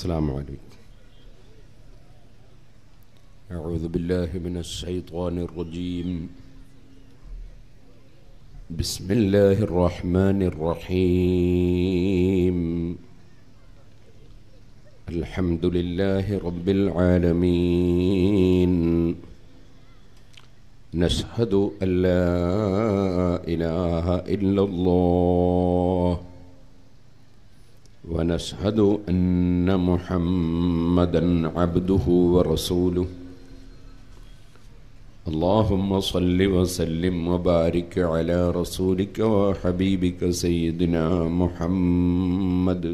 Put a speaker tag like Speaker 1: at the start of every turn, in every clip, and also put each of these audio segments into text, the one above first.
Speaker 1: السلام عليكم أعوذ بالله من الشيطان الرجيم بسم الله الرحمن الرحيم الحمد لله رب العالمين نشهد أن لا إله إلا الله ونشهد أن محمدا عبده ورسوله اللهم صل وسلم وبارك على رسولك وحبيبك سيدنا محمد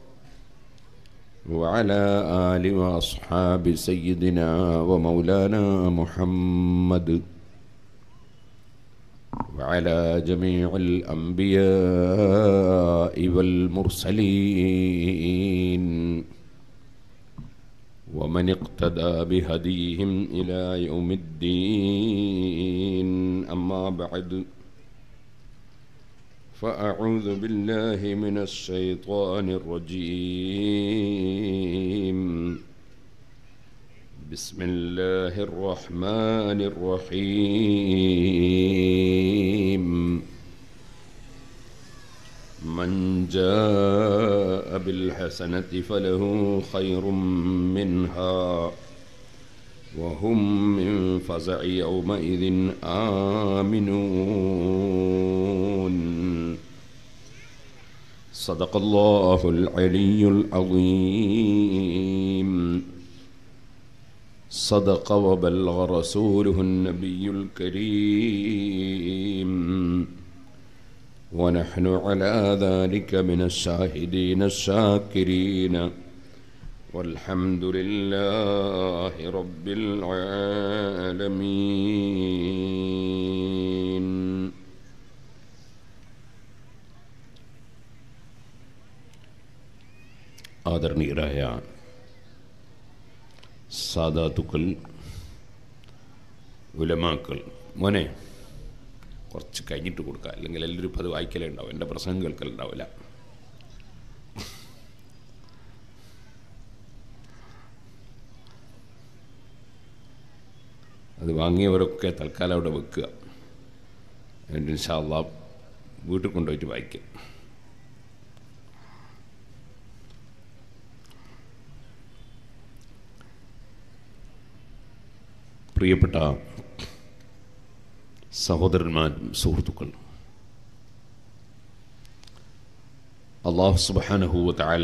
Speaker 1: وعلى آل وأصحاب سيدنا ومولانا محمد وعلى جميع الأنبياء والمرسلين ومن اقتدى بهديهم إلى يوم الدين أما بعد فأعوذ بالله من الشيطان الرجيم بسم الله الرحمن الرحيم من جاء بالحسنة فله خير منها وهم من فزع يومئذ آمنون صدق الله العلي العظيم صدق وبلغ رسوله النبي الكريم ونحن على ذلك من الشاهدين الشاكرين والحمد لله رب العالمين ആദരണീയരായ സാധാത്തുക്കൾ ഉലമാക്കൾ മോനെ കുറച്ച് കഴിഞ്ഞിട്ട് കൊടുക്കുക അല്ലെങ്കിൽ എല്ലാവരും ഇപ്പം അത് വായിക്കലേ ഉണ്ടാവും എൻ്റെ പ്രസംഗം കേൾക്കലുണ്ടാവില്ല അത് വാങ്ങിയവരൊക്കെ തൽക്കാലം അവിടെ വെക്കുക എന്നിട്ട് ഇൻഷാല്ല വീട്ടിൽ കൊണ്ടുപോയിട്ട് വായിക്കുക പ്രിയപ്പെട്ട സഹോദരന്മാരും സുഹൃത്തുക്കൾ അള്ളാഹു സുബാനഹുവ താല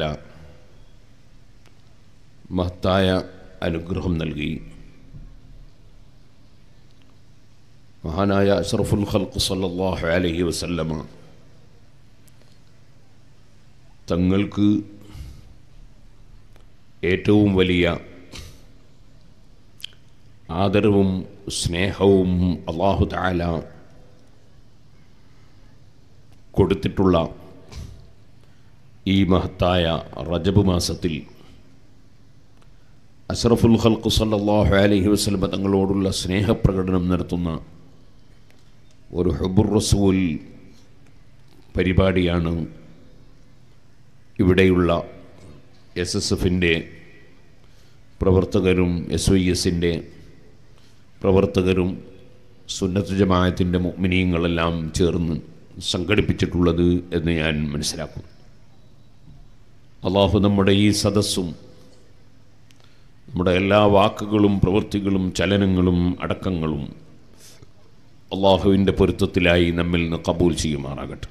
Speaker 1: മഹത്തായ അനുഗ്രഹം നൽകി മഹാനായ അഷറഫുൽ ഖൽഖ് സല്ലല്ലാഹു അലൈഹി വസല്ലമ തങ്ങൾക്ക് ഏറ്റവും വലിയ ആദരവും സ്നേഹവും അള്ളാഹു താല കൊടുത്തിട്ടുള്ള ഈ മഹത്തായ റജബ് മാസത്തിൽ അഷറഫുൽ ഖൽഖ് സല്ലല്ലാഹു അലൈഹി വസല്ലമ തങ്ങളോടുള്ള സ്നേഹപ്രകടനം നടത്തുന്ന ഒരു ഹുബുർ റസൂൽ പരിപാടിയാണ് ഇവിടെയുള്ള എസ് എസ് എഫിൻ്റെ പ്രവർത്തകരും എസ് വൈ എസിൻ്റെ പ്രവർത്തകരും സുന്നത്ത് ജമാഅത്തിൻ്റെ മുഗ്മിനീങ്ങളെല്ലാം ചേർന്ന് സംഘടിപ്പിച്ചിട്ടുള്ളത് എന്ന് ഞാൻ മനസ്സിലാക്കുന്നു അള്ളാഹു നമ്മുടെ ഈ സദസ്സും നമ്മുടെ എല്ലാ വാക്കുകളും പ്രവൃത്തികളും ചലനങ്ങളും അടക്കങ്ങളും അള്ളാഹുവിൻ്റെ പൊരുത്തത്തിലായി നമ്മിൽ നിന്ന് കബൂൽ ചെയ്യുമാറാകട്ടെ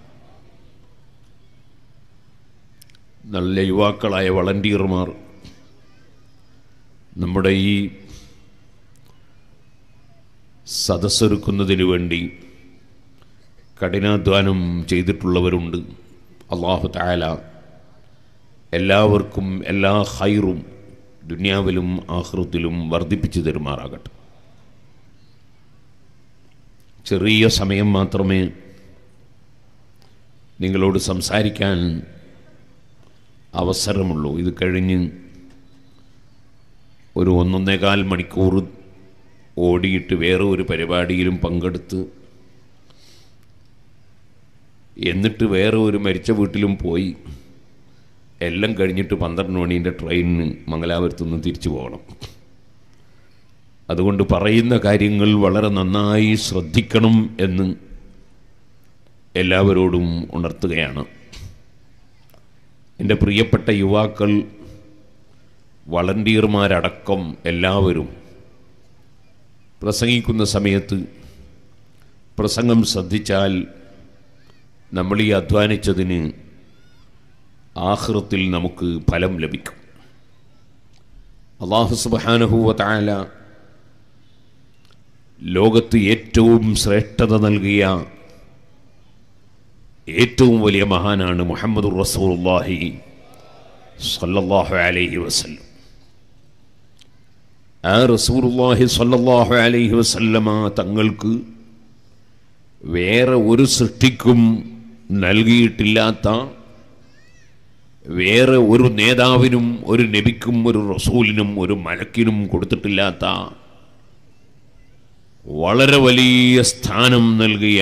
Speaker 1: നല്ല യുവാക്കളായ വളണ്ടിയർമാർ നമ്മുടെ ഈ സദസ്സൊരുക്കുന്നതിന് വേണ്ടി കഠിനാധ്വാനം ചെയ്തിട്ടുള്ളവരുണ്ട് അള്ളാഹു താല എല്ലാവർക്കും എല്ലാ ഹൈറും ദുനിയാവിലും ആഹൃത്തിലും വർദ്ധിപ്പിച്ചു തരുമാറാകട്ടെ ചെറിയ സമയം മാത്രമേ നിങ്ങളോട് സംസാരിക്കാൻ അവസരമുള്ളൂ ഇത് കഴിഞ്ഞ് ഒരു ഒന്നൊന്നേകാൽ മണിക്കൂർ ഓടിയിട്ട് വേറെ ഒരു പരിപാടിയിലും പങ്കെടുത്ത് എന്നിട്ട് വേറെ ഒരു മരിച്ച വീട്ടിലും പോയി എല്ലാം കഴിഞ്ഞിട്ട് പന്ത്രണ്ട് മണീൻ്റെ ട്രെയിനിന് മംഗലാപുരത്തു നിന്ന് തിരിച്ചു പോകണം അതുകൊണ്ട് പറയുന്ന കാര്യങ്ങൾ വളരെ നന്നായി ശ്രദ്ധിക്കണം എന്ന് എല്ലാവരോടും ഉണർത്തുകയാണ് എൻ്റെ പ്രിയപ്പെട്ട യുവാക്കൾ വളണ്ടിയർമാരടക്കം എല്ലാവരും പ്രസംഗിക്കുന്ന സമയത്ത് പ്രസംഗം ശ്രദ്ധിച്ചാൽ നമ്മൾ ഈ അധ്വാനിച്ചതിന് ആഹൃത്തിൽ നമുക്ക് ഫലം ലഭിക്കും അള്ളാഹു സുബാനഹുവ താല ലോകത്ത് ഏറ്റവും ശ്രേഷ്ഠത നൽകിയ ഏറ്റവും വലിയ മഹാനാണ് മുഹമ്മദ് റസൂർല്ലാഹി സല്ലല്ലാഹു അലൈഹി വസല്ലം ആ റസൂർല്ലാഹി സല്ലല്ലാഹു അലൈഹി വസല്ലമ തങ്ങൾക്ക് വേറെ ഒരു സൃഷ്ടിക്കും നൽകിയിട്ടില്ലാത്ത വേറെ ഒരു നേതാവിനും ഒരു നബിക്കും ഒരു റസൂലിനും ഒരു മലക്കിനും കൊടുത്തിട്ടില്ലാത്ത വളരെ വലിയ സ്ഥാനം നൽകിയ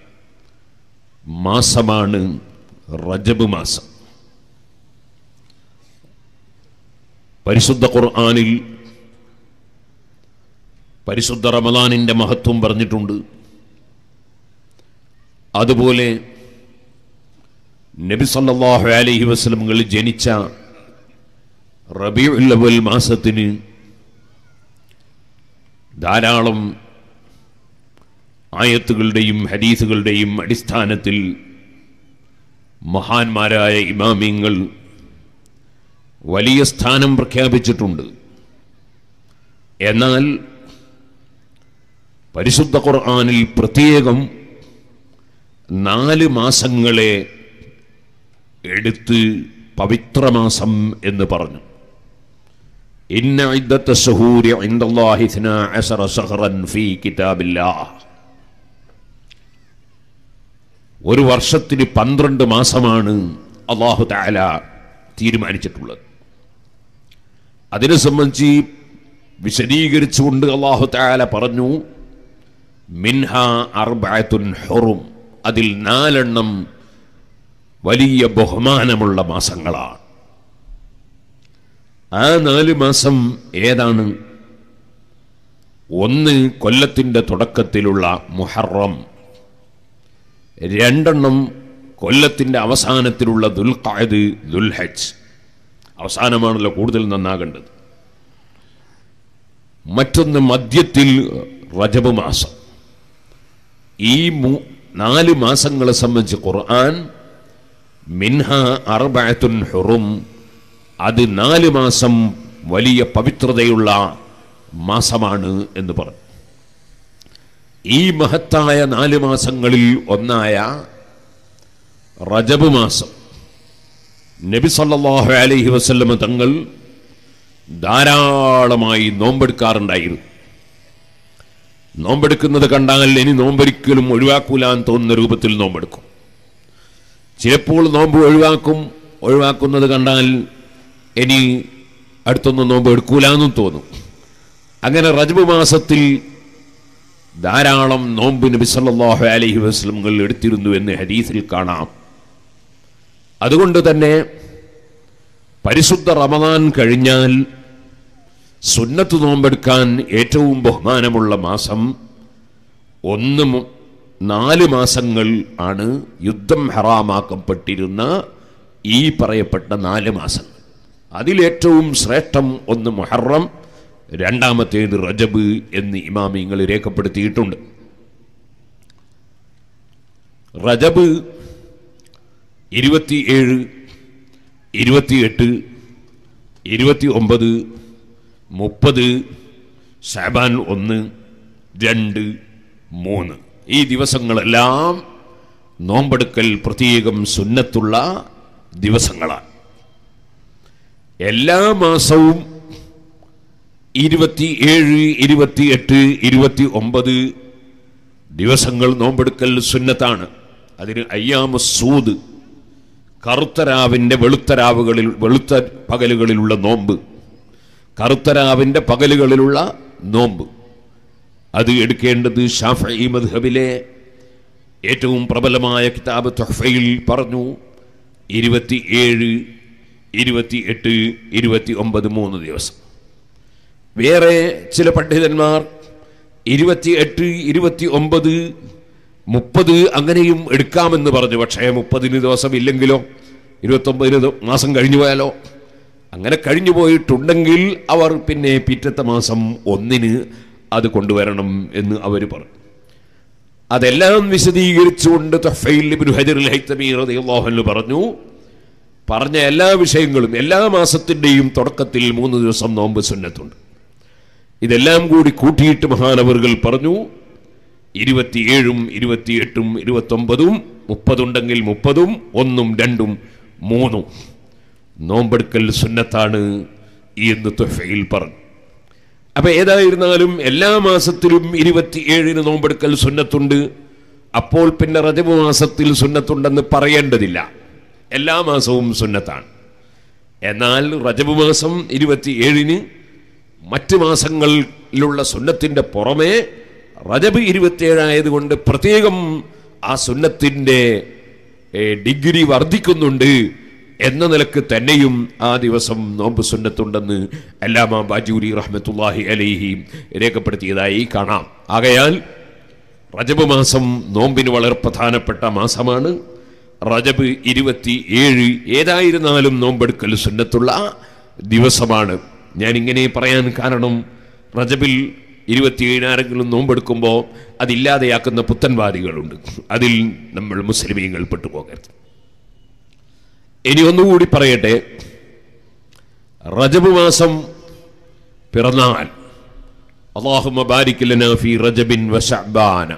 Speaker 1: മാസമാണ് റജബ് മാസം പരിശുദ്ധ ഖുർആാനിൽ പരിശുദ്ധ റമദാനിൻ്റെ മഹത്വം പറഞ്ഞിട്ടുണ്ട് അതുപോലെ നബി സല്ലല്ലാഹു അലൈഹി വസല്ലമകൾ ജനിച്ച റബീഉൽ അവൽ മാസത്തിന് ധാരാളം ആയത്തുകളുടെയും ഹദീസുകളുടെയും അടിസ്ഥാനത്തിൽ മഹാന്മാരായ ഇമാമിങ്ങൾ വലിയ സ്ഥാനം പ്രഖ്യാപിച്ചിട്ടുണ്ട് എന്നാൽ പരിശുദ്ധ ഖുർആനിൽ പ്രത്യേകം നാല് മാസങ്ങളെ എടുത്ത് പവിത്രമാസം എന്ന് പറഞ്ഞു ഇന്ന ഇദ്ദത്ത ശഹൂരി ഇൻദല്ലാഹി ഇസ്നാ അശറ ശഹറൻ ഫീ കിതാബില്ലാഹ് ഒരു വർഷത്തിന് പന്ത്രണ്ട് മാസമാണ് അള്ളാഹു താല തീരുമാനിച്ചിട്ടുള്ളത് അതിനെ സംബന്ധിച്ച് വിശദീകരിച്ചുകൊണ്ട് അള്ളാഹു താല പറഞ്ഞു മിൻഹ അർബഅത്തുൻ ഹുറും അതിൽ നാലെണ്ണം വലിയ ബഹുമാനമുള്ള മാസങ്ങളാണ് ആ നാല് മാസം ഏതാണ് ഒന്ന് കൊല്ലത്തിൻ്റെ തുടക്കത്തിലുള്ള മുഹറം രണ്ടെണ്ണം കൊല്ലത്തിൻ്റെ അവസാനത്തിലുള്ള ദുൽഖായത് ദുൽഹജ് അവസാനമാണല്ലോ കൂടുതൽ നന്നാകേണ്ടത് മറ്റൊന്ന് മധ്യത്തിൽ റജബ് മാസം ഈ മൂ- നാല് മാസങ്ങളെ സംബന്ധിച്ച് ഖുർആൻ മിൻഹ അർബഅത്തുൻ ഹുറും അത് നാല് മാസം വലിയ പവിത്രതയുള്ള മാസമാണ് എന്ന് പറഞ്ഞു ഈ മഹത്തായ നാല് മാസങ്ങളിൽ ഒന്നായ റജബ് മാസം നബി സല്ലല്ലാഹു അലൈഹി വസല്ലമ തങ്ങൾ ധാരാളമായി നോമ്പെടുക്കാറുണ്ടായിരുന്നു നോമ്പെടുക്കുന്നത് കണ്ടാൽ ഇനി നോമ്പൊരിക്കലും ഒഴിവാക്കൂലാൻ തോന്നുന്ന രൂപത്തിൽ നോമ്പെടുക്കും ചിലപ്പോൾ നോമ്പ് ഒഴിവാക്കും ഒഴിവാക്കുന്നത് കണ്ടാൽ ഇനി അടുത്തൊന്നും നോമ്പ് എടുക്കൂലെന്നും തോന്നും അങ്ങനെ റജബ് മാസത്തിൽ ധാരാളം നോമ്പ് നബി സല്ലല്ലാഹു അലൈഹി വസല്ലമകൾ എടുത്തിരുന്നു എന്ന് ഹദീസിൽ കാണാം അതുകൊണ്ട് തന്നെ പരിശുദ്ധ റമദാൻ കഴിഞ്ഞാൽ സുന്നത്ത് നോമ്പെടുക്കാൻ ഏറ്റവും ബഹുമാനമുള്ള മാസം ഒന്ന് മു- നാല് മാസങ്ങൾ ആണ് യുദ്ധം ഹറാമാക്കപ്പെട്ടിരുന്ന ഈ പറയപ്പെട്ട നാല് മാസങ്ങൾ അതിലേറ്റവും ശ്രേഷ്ഠം ഒന്ന് മുഹറം രണ്ടാമത്തേത് റജബ് എന്ന് ഇമാമിങ്ങൾ രേഖപ്പെടുത്തിയിട്ടുണ്ട് റജബ് ഇരുപത്തിയേഴ് ഇരുപത്തിയെട്ട് ഇരുപത്തി ഒമ്പത് മുപ്പത് ഷാബാൻ ഒന്ന് രണ്ട് മൂന്ന് ഈ ദിവസങ്ങളെല്ലാം നോമ്പെടുക്കൽ പ്രത്യേകം സുന്നത്തുള്ള ദിവസങ്ങളാണ് എല്ലാ മാസവും ഇരുപത്തിയേഴ് ഇരുപത്തിയെട്ട് ഇരുപത്തി ഒമ്പത് ദിവസങ്ങൾ നോമ്പെടുക്കൽ സുന്നത്താണ് അതിന് അയ്യാമ സൂദ് കറുത്തരാവിൻ്റെ വെളുത്തരാവുകളിൽ വെളുത്ത പകലുകളിലുള്ള നോമ്പ് കറുത്തരാവിൻ്റെ പകലുകളിലുള്ള നോമ്പ് അത് എടുക്കേണ്ടത് ഷാഫി മദ്ഹബിലെ ഏറ്റവും പ്രബലമായ കിതാബ് തൊഹഫയിൽ പറഞ്ഞു ഇരുപത്തിയേഴ് ഇരുപത്തി എട്ട് ഇരുപത്തി ഒമ്പത് മൂന്ന് ദിവസം വേറെ ചില പണ്ഡിതന്മാർ ഇരുപത്തി എട്ട് ഇരുപത്തി ഒമ്പത് മുപ്പത് അങ്ങനെയും എടുക്കാമെന്ന് പറഞ്ഞു പക്ഷേ മുപ്പതിന് ദിവസം ഇല്ലെങ്കിലോ ഇരുപത്തൊമ്പതിന് ദി- മാസം കഴിഞ്ഞു പോയാലോ അങ്ങനെ കഴിഞ്ഞു പോയിട്ടുണ്ടെങ്കിൽ അവർ പിന്നെ പിറ്റത്തെ മാസം ഒന്നിന് അത് കൊണ്ടുവരണം എന്ന് അവർ പറഞ്ഞു അതെല്ലാം വിശദീകരിച്ചുകൊണ്ട് തഫൈൽ ഇബ്നു ഹജറുൽ ഹൈത്തമി റളിയല്ലാഹു അൻഹു പറഞ്ഞു പറഞ്ഞ എല്ലാ വിഷയങ്ങളും എല്ലാ മാസത്തിൻ്റെയും തുടക്കത്തിൽ മൂന്ന് ദിവസം നോമ്പ് സുന്നത്തുണ്ട് ഇതെല്ലാം കൂടി കൂട്ടിയിട്ട് മഹാനവറുകൾ പറഞ്ഞു ഇരുപത്തിയേഴും ഇരുപത്തിയെട്ടും ഇരുപത്തൊമ്പതും മുപ്പതുണ്ടെങ്കിൽ മുപ്പതും ഒന്നും രണ്ടും മൂന്നും നോമ്പെടുക്കൽ സുന്നത്താണ് എന്ന് തൊഫയിൽ പറഞ്ഞു അപ്പൊ ഏതായിരുന്നാലും എല്ലാ മാസത്തിലും ഇരുപത്തിയേഴിന് നോമ്പെടുക്കൽ സുന്നത്തുണ്ട് അപ്പോൾ പിന്നെ റജബ് മാസത്തിൽ സുന്നത്തുണ്ടെന്ന് പറയേണ്ടതില്ല എല്ലാ മാസവും സുന്നത്താണ് എന്നാൽ റജബ് മാസം ഇരുപത്തിയേഴിന് മറ്റ് മാസങ്ങളിലുള്ള സുന്നത്തിന്റെ പുറമെ റജബ് ഇരുപത്തിയേഴായതുകൊണ്ട് പ്രത്യേകം ആ സുന്നത്തിന്റെ ഏ, ഡിഗ്രി വർദ്ധിക്കുന്നുണ്ട് എന്ന നിലക്ക് തന്നെയും ആ ദിവസം നോമ്പ് സുന്നത്തുണ്ടെന്ന് അല്ലാമ ബാജൂരി റഹ്മത്തുല്ലാഹി അലൈഹി രേഖപ്പെടുത്തിയതായി കാണാം ആകയാൽ റജബ് മാസം നോമ്പിന് വളരെ പ്രധാനപ്പെട്ട മാസമാണ് റജബ് ഇരുപത്തി ഏഴ് ഏതായിരുന്നാലും നോമ്പെടുക്കൽ സുന്നത്തുള്ള ദിവസമാണ് ഞാൻ ഇങ്ങനെ പറയാൻ കാരണം റജബിൽ ഇരുപത്തിയേഴ് ആരെങ്കിലും നോമ്പെടുക്കുമ്പോൾ അതില്ലാതെയാക്കുന്ന പുത്തൻവാദികളുണ്ട് അതിൽ നമ്മൾ മുസ്ലിമീങ്ങൾ പെട്ടുപോകരുത് ഇനി ഒന്നുകൂടി പറയട്ടെ റജബ് മാസം പിറന്നാൽ അള്ളാഹുമ്മ ബാരിക് ലനാ ഫീ റജബിൻ വശഅബാന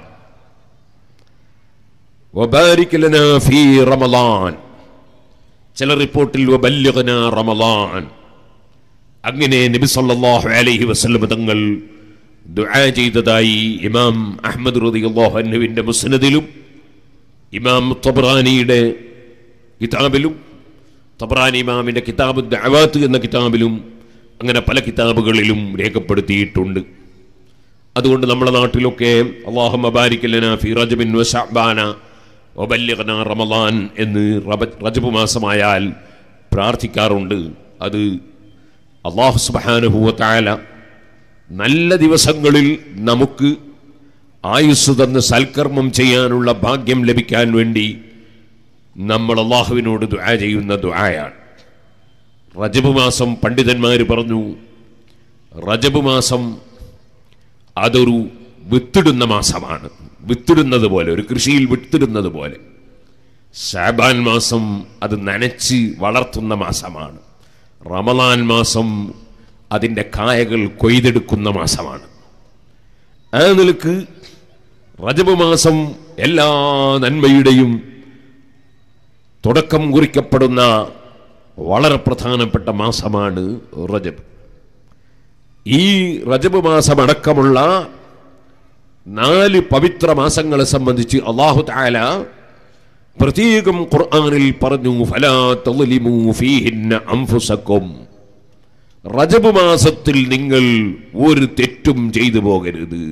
Speaker 1: വബാരിക് ലനാ ഫീ റമളാൻ ചില റിപ്പോർട്ടിൽ വബല്ലിഗ്നാ റമളാൻ അങ്ങനെ നബി സല്ലല്ലാഹു അലൈഹി വസല്ലം തങ്ങൾ ദുആ ചെയ്തതായി ഇമാം അഹ്മദ് റളിയല്ലാഹു അൻഹുവിന്റെ മുസ്നദിലും ഇമാം തബ്രാനിയുടെ കിതാബിലും തബ്രാനി ഇമാമിന്റെ കിതാബ് ദഅവാത്ത് എന്ന കിതാബിലും അങ്ങനെ പല കിതാബുകളിലും രേഖപ്പെടുത്തിയിട്ടുണ്ട് അതുകൊണ്ട് നമ്മുടെ നാട്ടിലൊക്കെ അള്ളാഹു മബാരിക്കലന ഫി റജബിൻ വശഅബാന വബല്ലിഗ്ന റമളാൻ എന്ന് റബ- റജബ് മാസമായാൽ പ്രാർത്ഥിക്കാറുണ്ട് അത് അള്ളാഹു സുബ്ഹാനഹു വ തആല നല്ല ദിവസങ്ങളിൽ നമുക്ക് ആയുസ് തന്ന് സൽക്കർമ്മം ചെയ്യാനുള്ള ഭാഗ്യം ലഭിക്കാൻ വേണ്ടി നമ്മൾ അള്ളാഹുവിനോട് ദുആ ചെയ്യുന്ന ദുആയാണ് റജബ് മാസം പണ്ഡിതന്മാർ പറഞ്ഞു റജബ് മാസം അതൊരു വിത്തിടുന്ന മാസമാണ് വിത്തിടുന്നത് പോലെ ഒരു കൃഷിയിൽ വിത്തിടുന്നത് പോലെ ഷാബാൻ മാസം അത് നനച്ച് വളർത്തുന്ന മാസമാണ് റമലാൻ മാസം അതിൻ്റെ കായകൾ കൊയ്തെടുക്കുന്ന മാസമാണ് ആ നിലക്ക് റജബ് മാസം എല്ലാ നന്മയുടെയും തുടക്കം കുറിക്കപ്പെടുന്ന വളരെ പ്രധാനപ്പെട്ട മാസമാണ് റജബ് ഈ റജബ് മാസമടക്കമുള്ള നാല് പവിത്ര മാസങ്ങളെ സംബന്ധിച്ച് അള്ളാഹു താല പ്രത്യേകം ഖുർആനിൽ പറഞ്ഞു ഫലാ തളിമു ഫീഹിന്ന അംഫുസക്കും റജബ് മാസത്തിൽ നിങ്ങൾ ഒരു തെറ്റും ചെയ്തു പോകരുത്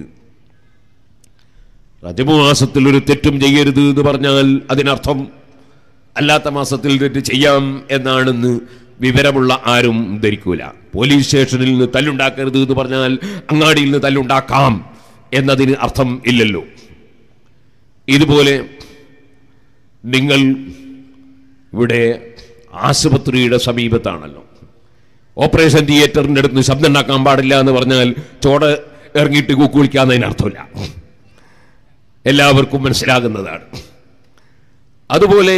Speaker 1: റജബ് മാസത്തിൽ ഒരു തെറ്റും ചെയ്യരുത് എന്ന് പറഞ്ഞാൽ അതിനർത്ഥം അല്ലാത്ത മാസത്തിൽ തെറ്റ് ചെയ്യാം എന്നാണെന്ന് വിവരമുള്ള ആരും ധരിക്കൂല പോലീസ് സ്റ്റേഷനിൽ നിന്ന് തല്ലുണ്ടാക്കരുത് എന്ന് പറഞ്ഞാൽ അങ്ങാടിയിൽ നിന്ന് തല്ലുണ്ടാക്കാം എന്നതിന് അർത്ഥം ഇല്ലല്ലോ ഇതുപോലെ നിങ്ങൾ ഇവിടെ ആശുപത്രിയുടെ സമീപത്താണല്ലോ ഓപ്പറേഷൻ തിയേറ്ററിൻ്റെ അടുത്ത് ശബ്ദം ഉണ്ടാക്കാൻ പാടില്ല എന്ന് പറഞ്ഞാൽ ചോട് ഇറങ്ങിയിട്ട് കൂക്കുളിക്കാന്നതിന് അർത്ഥമില്ല എല്ലാവർക്കും മനസ്സിലാകുന്നതാണ് അതുപോലെ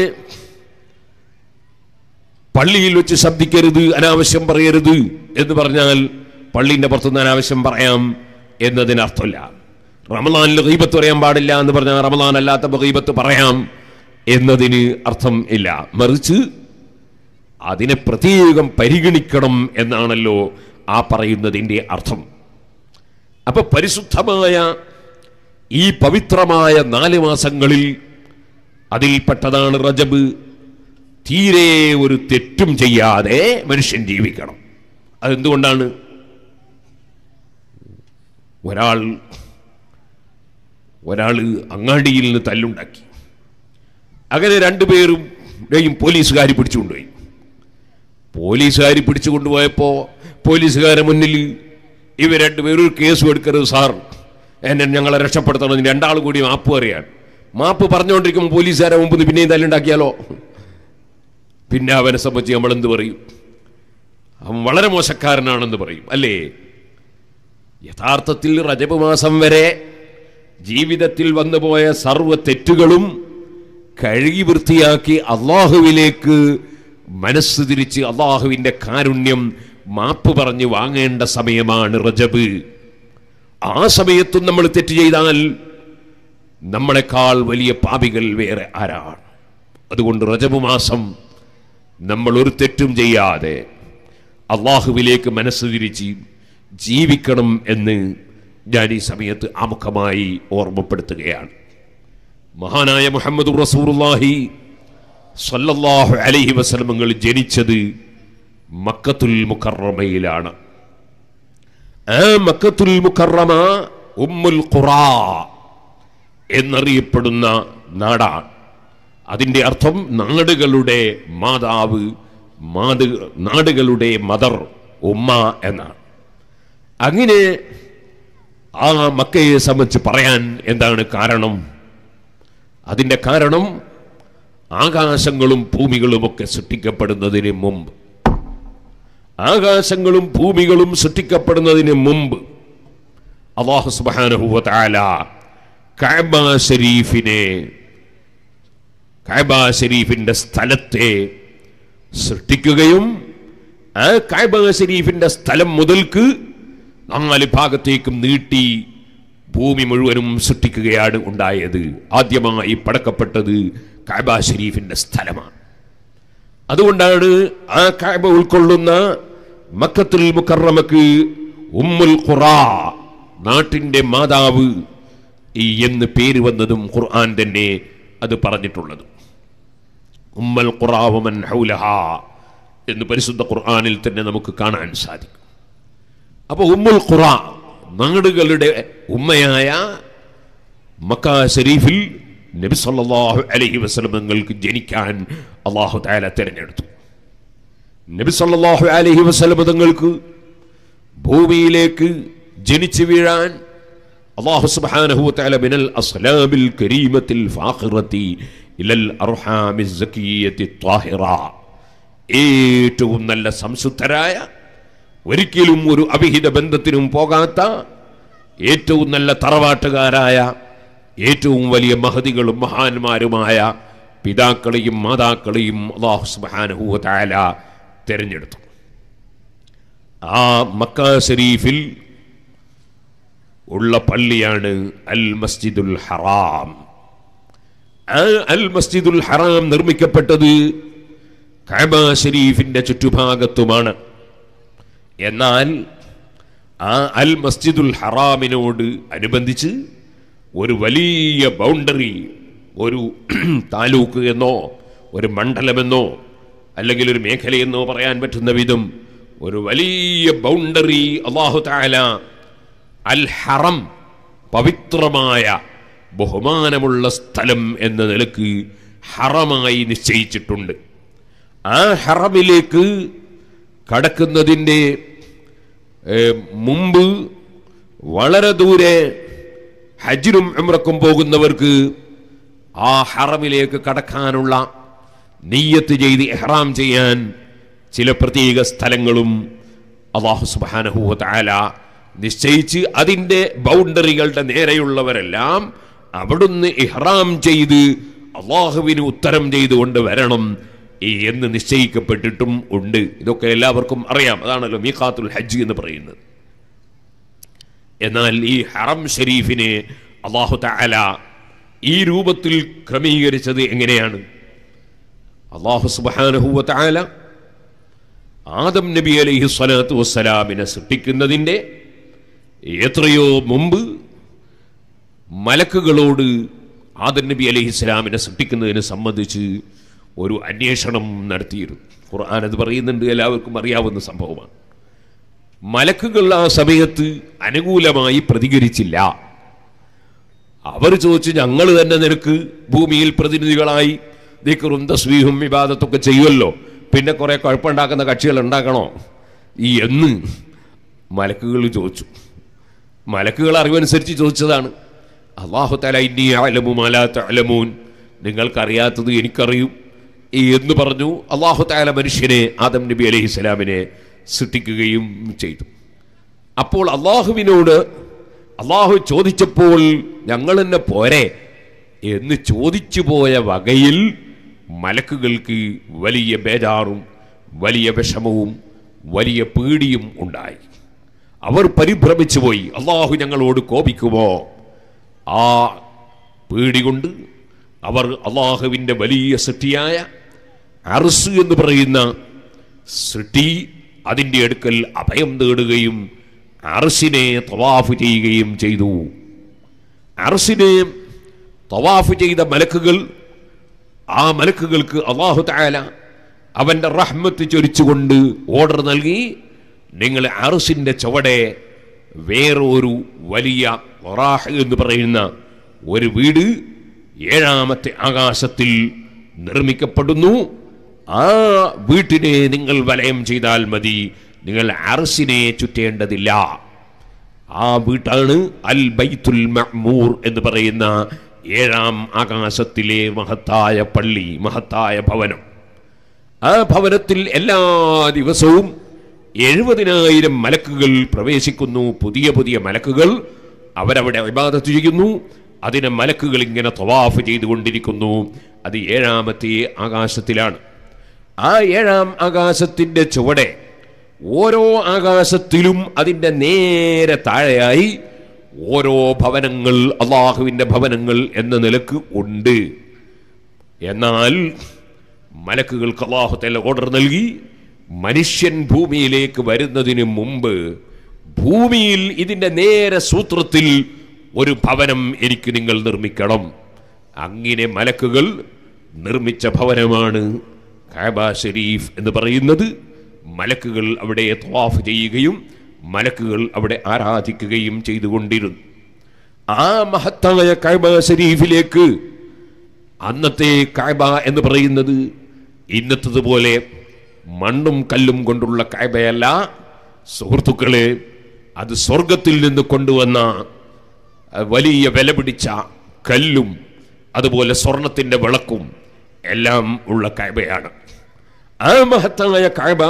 Speaker 1: പള്ളിയിൽ വെച്ച് ശബ്ദിക്കരുത് അനാവശ്യം പറയരുത് എന്ന് പറഞ്ഞാൽ പള്ളിന്റെ പുറത്തുനിന്ന് അനാവശ്യം പറയാം എന്നതിന് അർത്ഥമില്ല റമദാനിൽ ഗീബത്ത് പറയാൻ പാടില്ല എന്ന് പറഞ്ഞാൽ റമദാൻ അല്ലാത്ത ഗീബത്ത് പറയാം എന്നതിന് അർത്ഥം ഇല്ല മറിച്ച് അതിനെ പ്രത്യേകം പരിഗണിക്കണം എന്നാണല്ലോ ആ പറയുന്നതിൻ്റെ അർത്ഥം അപ്പൊ പരിശുദ്ധമായ ഈ പവിത്രമായ നാല് മാസങ്ങളിൽ അതിൽപ്പെട്ടതാണ് റജബ് തീരെ ഒരു തെറ്റും ചെയ്യാതെ മനുഷ്യൻ ജീവിക്കണം അതെന്തുകൊണ്ടാണ് ഒരാൾ ഒരാൾ അങ്ങാടിയിൽ നിന്ന് തല്ലുണ്ടാക്കി അങ്ങനെ രണ്ടുപേരും പോലീസുകാർ പിടിച്ചുകൊണ്ടുപോയി പോലീസുകാർ പിടിച്ചു കൊണ്ടുപോയപ്പോൾ പോലീസുകാരെ മുന്നിൽ ഇവർ രണ്ടുപേരും ഒരു കേസ് എടുക്കരുത് സാർ എന്നെ ഞങ്ങളെ രക്ഷപ്പെടുത്തണം എന്ന് രണ്ടാളും കൂടി മാപ്പ് പറയാൻ മാപ്പ് പറഞ്ഞുകൊണ്ടിരിക്കുമ്പോൾ പോലീസുകാരെ മുമ്പ് പിന്നെയും തല്ലുണ്ടാക്കിയാലോ പിന്നെ അവനെ സംബന്ധിച്ച് നമ്മൾ എന്ത് പറയും അവൻ വളരെ മോശക്കാരനാണെന്ന് പറയും അല്ലേ യഥാർത്ഥത്തിൽ റജബ് മാസം വരെ ജീവിതത്തിൽ വന്നുപോയ സർവ്വ തെറ്റുകളും കഴുകി വൃത്തിയാക്കി അള്ളാഹുവിലേക്ക് മനസ്സ് തിരിച്ച് അള്ളാഹുവിൻ്റെ കാരുണ്യം മാപ്പ് പറഞ്ഞ് വാങ്ങേണ്ട സമയമാണ് റജബ് ആ സമയത്തും നമ്മൾ തെറ്റ് ചെയ്താൽ നമ്മളെക്കാൾ വലിയ പാപികൾ വേറെ ആരാണ് അതുകൊണ്ട് റജബ് മാസം നമ്മൾ ഒരു തെറ്റും ചെയ്യാതെ അള്ളാഹുവിലേക്ക് മനസ്സ് തിരിച്ച് ജീവിക്കണം എന്ന് ഞാൻ ഈ സമയത്ത് ആമുഖമായി ഓർമ്മപ്പെടുത്തുകയാണ് മഹാനായ മുഹമ്മദ് റസൂറുല്ലാഹി സല്ലല്ലാഹു അലൈഹി വസല്ലമങ്ങൾ ജനിച്ചത് മക്കത്തുൽ മുക്കറമയിലാണ് ആ മക്കത്തുൽ മുക്കറമ ഉമ്മുൽ ഖുറാ എന്നറിയപ്പെടുന്ന നാടാണ് അതിൻ്റെ അർത്ഥം നാടുകളുടെ മാതാവ് മാത് നാടുകളുടെ മദർ ഉമ്മ എന്നാണ് അങ്ങനെ ആ മക്കയെ സംബന്ധിച്ച് പറയാൻ എന്താണ് കാരണം അതിൻ്റെ കാരണം ആകാശങ്ങളും ഭൂമികളുമൊക്കെ സൃഷ്ടിക്കപ്പെടുന്നതിന് മുമ്പ് ആകാശങ്ങളും ഭൂമികളും സൃഷ്ടിക്കപ്പെടുന്നതിന് മുമ്പ് അള്ളാഹു സുബാനഹുവ താല കഅബ ഷരീഫിനെ കഅബ ഷരീഫിന്റെ സ്ഥലത്തെ സൃഷ്ടിക്കുകയും ആ കഅബ ഷരീഫിന്റെ സ്ഥലം മുതൽക്ക് നാല് ഭാഗത്തേക്കും നീട്ടി ഭൂമി മുഴുവനും സൃഷ്ടിക്കുകയാണ് ഉണ്ടായത് ആദ്യമായി പടക്കപ്പെട്ടത് കഅബ ഷരീഫിന്റെ സ്ഥലമാണ് അതുകൊണ്ടാണ് ആ കഅബ ഉൾക്കൊള്ളുന്ന മക്കത്തുൽ മുക്കറമക്ക് ഉമ്മുൽ ഖുറാ നാട്ടിന്റെ മാതാവ് ഈ എന്ന് പേര് വന്നതും ഖുർആൻ തന്നെ അത് പറഞ്ഞിട്ടുള്ളത് ഉമ്മൽ ഖുറാവുമൻ ഹൗലഹ എന്ന് പരിശുദ്ധ ഖുർആനിൽ തന്നെ നമുക്ക് കാണാൻ സാധിക്കും അപ്പോൾ ഉമ്മുൽ ഖുറ നാടുകളുടെ ഉമ്മയായ മക്ക ഷരീഫിൽ നബി സല്ലല്ലാഹു അലൈഹി വസല്ലമങ്ങൾക്ക് ജനിക്കാൻ അള്ളാഹു തആല തിരഞ്ഞെടുത്തു നബി സല്ലല്ലാഹു അലൈഹി വസല്ലമ തങ്ങൾക്ക് ഭൂമിയിലേക്ക് ജനിച്ചു വീഴാൻ അള്ളാഹു സുബ്ഹാനഹു വതആല മിനൽ അസ്ലാബിൽ കരീമത്തിൽ ഫാഖിറത്തി ഇലൽ അർഹാമി സക്കിയത്തി ത്വാഹിറ ഏറ്റവും നല്ല സംശുദ്ധരായ ഒരിക്കലും ഒരു അവിഹിത ബന്ധത്തിനും പോകാത്ത ഏറ്റവും നല്ല തറവാട്ടുകാരായ ഏറ്റവും വലിയ മഹതികളും മഹാന്മാരുമായ പിതാക്കളെയും മാതാക്കളെയും അള്ളാഹു സുബ്ഹാനഹു വതആല തിരഞ്ഞെടുത്തു ആ മക്ക ഷരീഫിൽ ഉള്ള പള്ളിയാണ് അൽ മസ്ജിദുൽ ഹറാം ആ അൽ മസ്ജിദുൽ ഹറാം നിർമ്മിക്കപ്പെട്ടത് കഅബ ഷരീഫിന്റെ ചുറ്റുഭാഗത്തുമാണ് എന്നാൽ ആ അൽ മസ്ജിദുൽ ഹറാമിനോട് അനുബന്ധിച്ച് ഒരു വലിയ ബൗണ്ടറി ഒരു താലൂക്ക് എന്നോ ഒരു മണ്ഡലമെന്നോ അല്ലെങ്കിൽ ഒരു മേഖലയെന്നോ പറയാൻ പറ്റുന്ന വിധം ഒരു വലിയ ബൗണ്ടറി അള്ളാഹു താല അൽ ഹറം പവിത്രമായ ബഹുമാനമുള്ള സ്ഥലം എന്ന നിലക്ക് ഹറമായി നിശ്ചയിച്ചിട്ടുണ്ട് ആ ഹറമിലേക്ക് കടക്കുന്നതിൻ്റെ ഏഹ്, മുമ്പ് വളരെ ദൂരെ ഹജ്ജിനും ഉംറക്കും പോകുന്നവർക്ക് ആ ഹറമിലേക്ക് കടക്കാനുള്ള നെയ്യത്ത് ചെയ്ത് എഹ്റാം ചെയ്യാൻ ചില പ്രത്യേക സ്ഥലങ്ങളും അള്ളാഹു സുബ്ഹാനഹു തആല നിശ്ചയിച്ച് അതിൻ്റെ ബൗണ്ടറികളുടെ നേരെയുള്ളവരെല്ലാം അവിടുന്ന് ഇഹ്റാം ചെയ്ത് അള്ളാഹുവിന് ഉത്തരം ചെയ്തുകൊണ്ട് വരണം ഈ എന്ന് നിശ്ചയിക്കപ്പെട്ടിട്ടും ഉണ്ട് ഇതൊക്കെ എല്ലാവർക്കും അറിയാം അതാണല്ലോ മീഖാത്തുൽ ഹജ്ജ് എന്ന് പറയുന്നത് എന്നാൽ ഈ ഹറം ഷരീഫിനെ അള്ളാഹു തആല ഈ രൂപത്തിൽ ക്രമീകരിച്ചത് എങ്ങനെയാണ് അള്ളാഹു സുബ്ഹാനഹു തആല ആദം നബി അലൈഹി സ്വലാത്തു വസ്സലാമിനെ സൃഷ്ടിക്കുന്നതിൻ്റെ എത്രയോ മുമ്പ് മലക്കുകളോട് ആദം നബി അലൈഹി സ്വലാമിനെ സൃഷ്ടിക്കുന്നതിനെ സംബന്ധിച്ച് ഒരു അന്വേഷണം നടത്തിയിരുന്നു ഖുർആൻ അത് പറയുന്നുണ്ട് എല്ലാവർക്കും അറിയാവുന്ന സംഭവമാണ് മലക്കുകൾ ആ സമയത്ത് അനുകൂലമായി പ്രതികരിച്ചില്ല അവർ ചോദിച്ചു ഞങ്ങൾ തന്നെ നിനക്ക് ഭൂമിയിൽ പ്രതിനിധികളായി ദിക്കറും തസ്വീഹും വിവാദത്തൊക്കെ ചെയ്യുമല്ലോ പിന്നെ കുറെ കുഴപ്പമുണ്ടാക്കുന്ന കക്ഷികൾ ഉണ്ടാക്കണോ ഈ എന്ന് മലക്കുകൾ ചോദിച്ചു മലക്കുകൾ അറിവനുസരിച്ച് ചോദിച്ചതാണ് അള്ളാഹു തല ഇന്നി അലമു അലമൂൻ നിങ്ങൾക്കറിയാത്തത് എനിക്കറിയും എന്ന് പറഞ്ഞു അള്ളാഹു താല മനുഷ്യനെ ആദം നബി അലൈഹി സ്വലാമിനെ സൃഷ്ടിക്കുകയും ചെയ്തു അപ്പോൾ അള്ളാഹുവിനോട് അള്ളാഹു ചോദിച്ചപ്പോൾ ഞങ്ങൾ തന്നെ പോരെ എന്ന് ചോദിച്ചു പോയ വകയിൽ മലക്കുകൾക്ക് വലിയ ബേജാറും വലിയ വിഷമവും വലിയ പേടിയും ഉണ്ടായി അവർ പരിഭ്രമിച്ചു പോയി അള്ളാഹു ഞങ്ങളോട് കോപിക്കുമോ ആ പേടി കൊണ്ട് അവർ അള്ളാഹുവിൻ്റെ വലിയ സൃഷ്ടിയായ അർസ് എന്ന് പറയുന്ന സൃഷ്ടി അതിൻ്റെ അടുക്കൽ അഭയം തേടുകയും അർസിനെ തവാഫ് ചെയ്യുകയും ചെയ്തു അർസിനെ തവാഫ് ചെയ്ത മലക്കുകൾ ആ മലക്കുകൾക്ക് അള്ളാഹു താല അവന്റെ റഹ്മത്ത് ചൊരിച്ചുകൊണ്ട് ഓർഡർ നൽകി നിങ്ങൾ അറുസിന്റെ ചുവടെ വേറൊരു വലിയ ഒറാഹ് എന്ന് പറയുന്ന ഒരു വീട് ഏഴാമത്തെ ആകാശത്തിൽ നിർമ്മിക്കപ്പെടുന്നു ആ വീട്ടിനെ നിങ്ങൾ വലയം ചെയ്താൽ മതി നിങ്ങൾ അറസിനെ ചുറ്റേണ്ടതില്ല ആ വീട്ടാണ് അൽ ബൈത്തുൽ മഅ്മൂർ എന്ന് പറയുന്ന ഏഴാം ആകാശത്തിലെ മഹത്തായ പള്ളി മഹത്തായ ഭവനം ആ ഭവനത്തിൽ എല്ലാ ദിവസവും എഴുപതിനായിരം മലക്കുകൾ പ്രവേശിക്കുന്നു പുതിയ പുതിയ മലക്കുകൾ അവരവിടെ ഇബാദത്ത് ചെയ്യുന്നു അതിനെ മലക്കുകൾ ഇങ്ങനെ തവാഫ് ചെയ്തുകൊണ്ടിരിക്കുന്നു അത് ഏഴാമത്തെ ആകാശത്തിലാണ് ആ ഏഴാം ആകാശത്തിന്റെ ചുവടെ ഓരോ ആകാശത്തിലും അതിൻ്റെ നേരെ താഴെയായി ഓരോ ഭവനങ്ങൾ അള്ളാഹുവിൻ്റെ ഭവനങ്ങൾ എന്ന നിലക്ക് ഉണ്ട് എന്നാൽ മലക്കുകൾക്ക് അള്ളാഹു തല ഓർഡർ നൽകി മനുഷ്യൻ ഭൂമിയിലേക്ക് വരുന്നതിന് മുമ്പ് ഭൂമിയിൽ ഇതിൻ്റെ നേരെ സൂത്രത്തിൽ ഒരു ഭവനം എനിക്ക് നിങ്ങൾ നിർമ്മിക്കണം അങ്ങനെ മലക്കുകൾ നിർമ്മിച്ച ഭവനമാണ് കാബ ഷരീഫ് എന്ന് പറയുന്നത് മലക്കുകൾ അവിടെ ത്വാഫ് ചെയ്യുകയും മലക്കുകൾ അവിടെ ആരാധിക്കുകയും ചെയ്തുകൊണ്ടിരുന്നു ആ മഹത്തായ കാബ ഷരീഫിലേക്ക് അന്നത്തെ കാബ എന്ന് പറയുന്നത് ഇന്നത്തതുപോലെ മണ്ണും കല്ലും കൊണ്ടുള്ള കാബയല്ല സുഹൃത്തുക്കളെ അത് സ്വർഗത്തിൽ നിന്ന് കൊണ്ടുവന്ന അഹ്, വലിയ വില പിടിച്ച കല്ലും അതുപോലെ സ്വർണത്തിന്റെ വിളക്കും എല്ലാം ഉള്ള കാബയാണ് ആ മഹത്തായ കാബ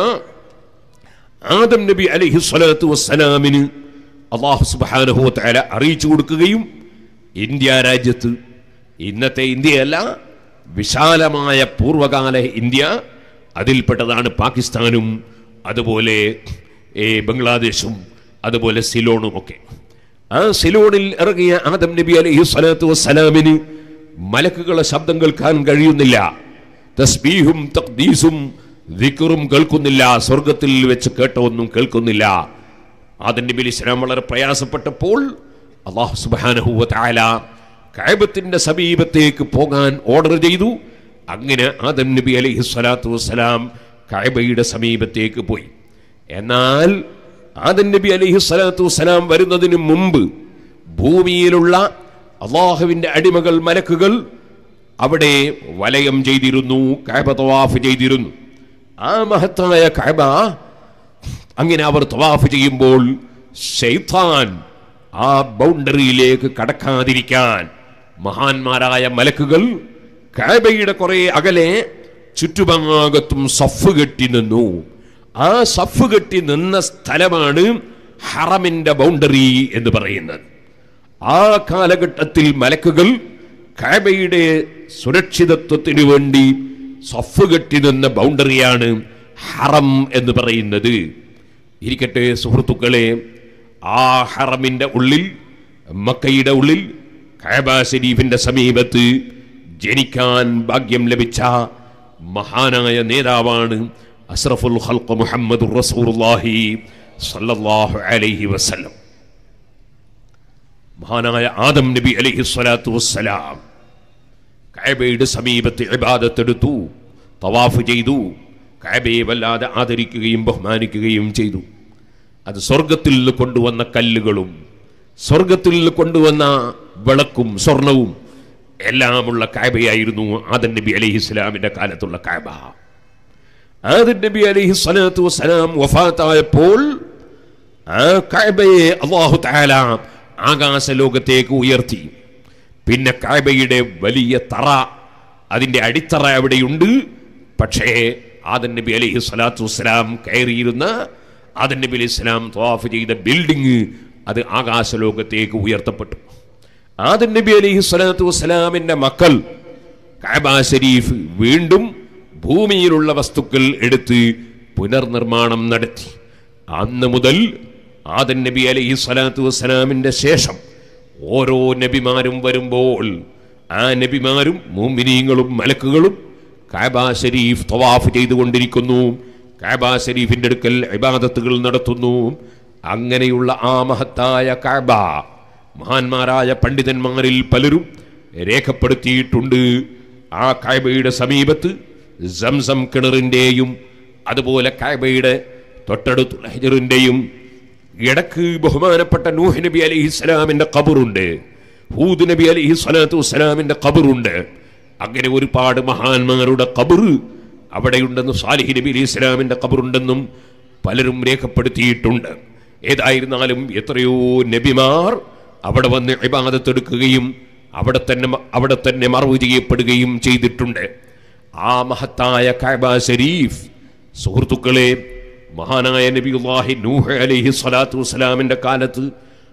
Speaker 1: ആദം നബി അലൈഹി സ്വലാത്തു വസ്സലാമിന് അള്ളാഹു സുബ്ഹാനഹു തആല അറിയിച്ചു കൊടുക്കുകയും ഇന്ത്യ രാജ്യത്ത് ഇന്നത്തെ ഇന്ത്യയല്ല വിശാലമായ പൂർവകാല ഇന്ത്യ അതിൽപ്പെട്ടതാണ് പാകിസ്ഥാനും അതുപോലെ ഏ, ബംഗ്ലാദേശും അതുപോലെ സിലോണും ഒക്കെ ആ സിലോണിൽ ഇറങ്ങിയ ആദം നബി അലൈഹി സ്വലാത്തു വസ്സലാമിന് മലക്കുകളെ ശബ്ദം കേൾക്കാൻ കഴിയുന്നില്ല തസ്ബീഹും തഖ്ദീസും ദിക്റും കേൾക്കുന്നില്ല സ്വർഗത്തിൽ വെച്ച് കേട്ട ഒന്നും കേൾക്കുന്നില്ല ആദം നബി അലൈഹി സ്വലാം വളരെ പ്രയാസപ്പെട്ടപ്പോൾ അള്ളാഹു സുബ്ഹാനഹു വ തആല കഅബത്തിന്റെ സമീപത്തേക്ക് പോകാൻ ഓർഡർ ചെയ്തു അങ്ങനെ ആദം നബി അലൈഹി സ്വലാത്തു വസ്സലാം കഅബയുടെ സമീപത്തേക്ക് പോയി എന്നാൽ ആദം നബി അലൈഹി സ്വലാത്തു വസ്സലാം വരുന്നതിന് മുമ്പ് ഭൂമിയിലുള്ള അള്ളാഹുവിന്റെ അടിമകൾ മലക്കുകൾ അവിടെ വലയം ചെയ്തിരുന്നു കഅബ തവാഫ് ചെയ്തിരുന്നു ആ മഹത്തായ കഅബ അങ്ങനെ അവർ തവാഫ് ചെയ്യുമ്പോൾ ശൈത്താൻ ആ ബൗണ്ടറിയിലേക്ക് കടക്കാതിരിക്കാൻ മഹാന്മാരായ മലക്കുകൾ കാബയുടെ കുറെ അകലെ ചുറ്റുഭാഗത്തും സഫ് കെട്ടി നിന്നു ആ സഫ് കെട്ടി നിന്ന സ്ഥലമാണ് ഹറമിന്റെ ബൗണ്ടറി എന്ന് പറയുന്നത് ആ കാലഘട്ടത്തിൽ മലക്കുകൾ കാബയുടെ സുരക്ഷിതത്വത്തിനു വേണ്ടി സഫ് കെട്ടി നിന്ന ബൗണ്ടറിയാണ് ഹറം എന്ന് പറയുന്നത് ഇരിക്കട്ടെ സുഹൃത്തുക്കളെ ആ ഹറമിന്റെ ഉള്ളിൽ മക്കയുടെ ഉള്ളിൽ കാബ ഷരീഫിന്റെ സമീപത്ത് ജനിക്കാൻ ഭാഗ്യം ലഭിച്ച മഹാനായ നേതാവാണ് അസ്രഫുൽ ഖൽഖ് മുഹമ്മദ് റസൂലുള്ളാഹി സല്ലല്ലാഹു അലൈഹി വസല്ലം മഹാനായ ആദം നബി അലൈഹി സ്വലാത്തു വസ്സലാം കഅബയുടെ സമീപത്ത് ഇബാദത്തെടുത്തു തവാഫ് ചെയ്തു കഅബയെ വല്ലാതെ ആദരിക്കുകയും ബഹുമാനിക്കുകയും ചെയ്തു അത് സ്വർഗത്തിൽ നിന്ന് കൊണ്ടുവന്ന കല്ലുകളും സ്വർഗത്തിൽ നിന്ന് കൊണ്ടുവന്ന വിളക്കും സ്വർണവും എല്ലാമുള്ള കാബയായിരുന്നു ആദൻ നബി അലൈഹി ഇസ്ലാമിന്റെ കാലത്തുള്ള കാബ ആദൻ നബി അലൈഹി സ്വലാത്തു വസ്സലാം വഫാത്തായപ്പോൾ ആ കഅബയെ അള്ളാഹു തആല ആകാശ ലോകത്തേക്ക് ഉയർത്തി പിന്നെ കഅബയുടെ വലിയ തറ അതിന്റെ അടിത്തറ അവിടെയുണ്ട് പക്ഷേ ആദൻ നബി അലൈഹി സ്വലാത്തു വസ്സലാം കയറിയിരുന്ന ആദൻ നബി അലൈഹി സ്വലാം ത്വാഫ് ചെയ്ത ബിൽഡിംഗ് അത് ആകാശ ലോകത്തേക്ക് ഉയർത്തപ്പെട്ടു ആദൻ നബി അലൈഹി സ്വലാത്തു വസ്സലാമിന്റെ മക്കൾ കഅബ ഷരീഫ് വീണ്ടും ഭൂമിയിലുള്ള വസ്തുക്കൾ എടുത്ത് പുനർനിർമ്മാണം നടത്തി അന്ന് മുതൽ ആദൻ നബി അലൈഹി സ്വലാത്തു വസ്സലാമിന്റെ ശേഷം ഓരോ നബിമാരും വരുമ്പോൾ ആ നബിമാരും മൂമിനീങ്ങളും മലക്കുകളും കാബ ഷരീഫ് തവാഫ് ചെയ്തുകൊണ്ടിരിക്കുന്നു കാബ ഷരീഫിന്റെ അടുക്കൽ ഇബാദത്തുകൾ നടത്തുന്നു അങ്ങനെയുള്ള ആ മഹത്തായ കാബ മഹാന്മാരായ പണ്ഡിതന്മാരിൽ പലരും രേഖപ്പെടുത്തിയിട്ടുണ്ട് ആ കാബയുടെ സമീപത്ത് സംസം കിണറിന്റെയും അതുപോലെ കാബയുടെ തൊട്ടടുത്തുള്ള ഹിജറിന്റെയും ഇടക്ക് ബഹുമാനപ്പെട്ട നൂഹ് നബി അലൈഹി സ്വലാമിന്റെ ഖബറുണ്ട് ഹൂദ് നബി അലൈഹി സ്വലാത്തു വസ്സലാമിന്റെ ഖബറുണ്ട് അങ്ങനെ ഒരുപാട് മഹാന്മാരുടെ ഖബർ അവിടെയുണ്ടെന്ന് സാലിഹ് നബി അലൈഹി സ്വലാമിന്റെ ഖബറുണ്ടെന്നും പലരും രേഖപ്പെടുത്തിയിട്ടുണ്ട് ഏതായിരുന്നാലും എത്രയോ നബിമാർ അവിടെ വന്ന് ഇബാദത്തെടുക്കുകയും അവിടെ തന്നെ അവിടെ തന്നെ മറവ് ചെയ്യപ്പെടുകയും ചെയ്തിട്ടുണ്ട് ആ മഹത്തായ കഅബ ഷരീഫ് സുഹൃത്തുക്കളെ മഹാനായ നബിയുല്ലാഹി നൂഹ് അലൈഹി സ്വലാത്തു വസ്സലാമിന്റെ കാലത്ത്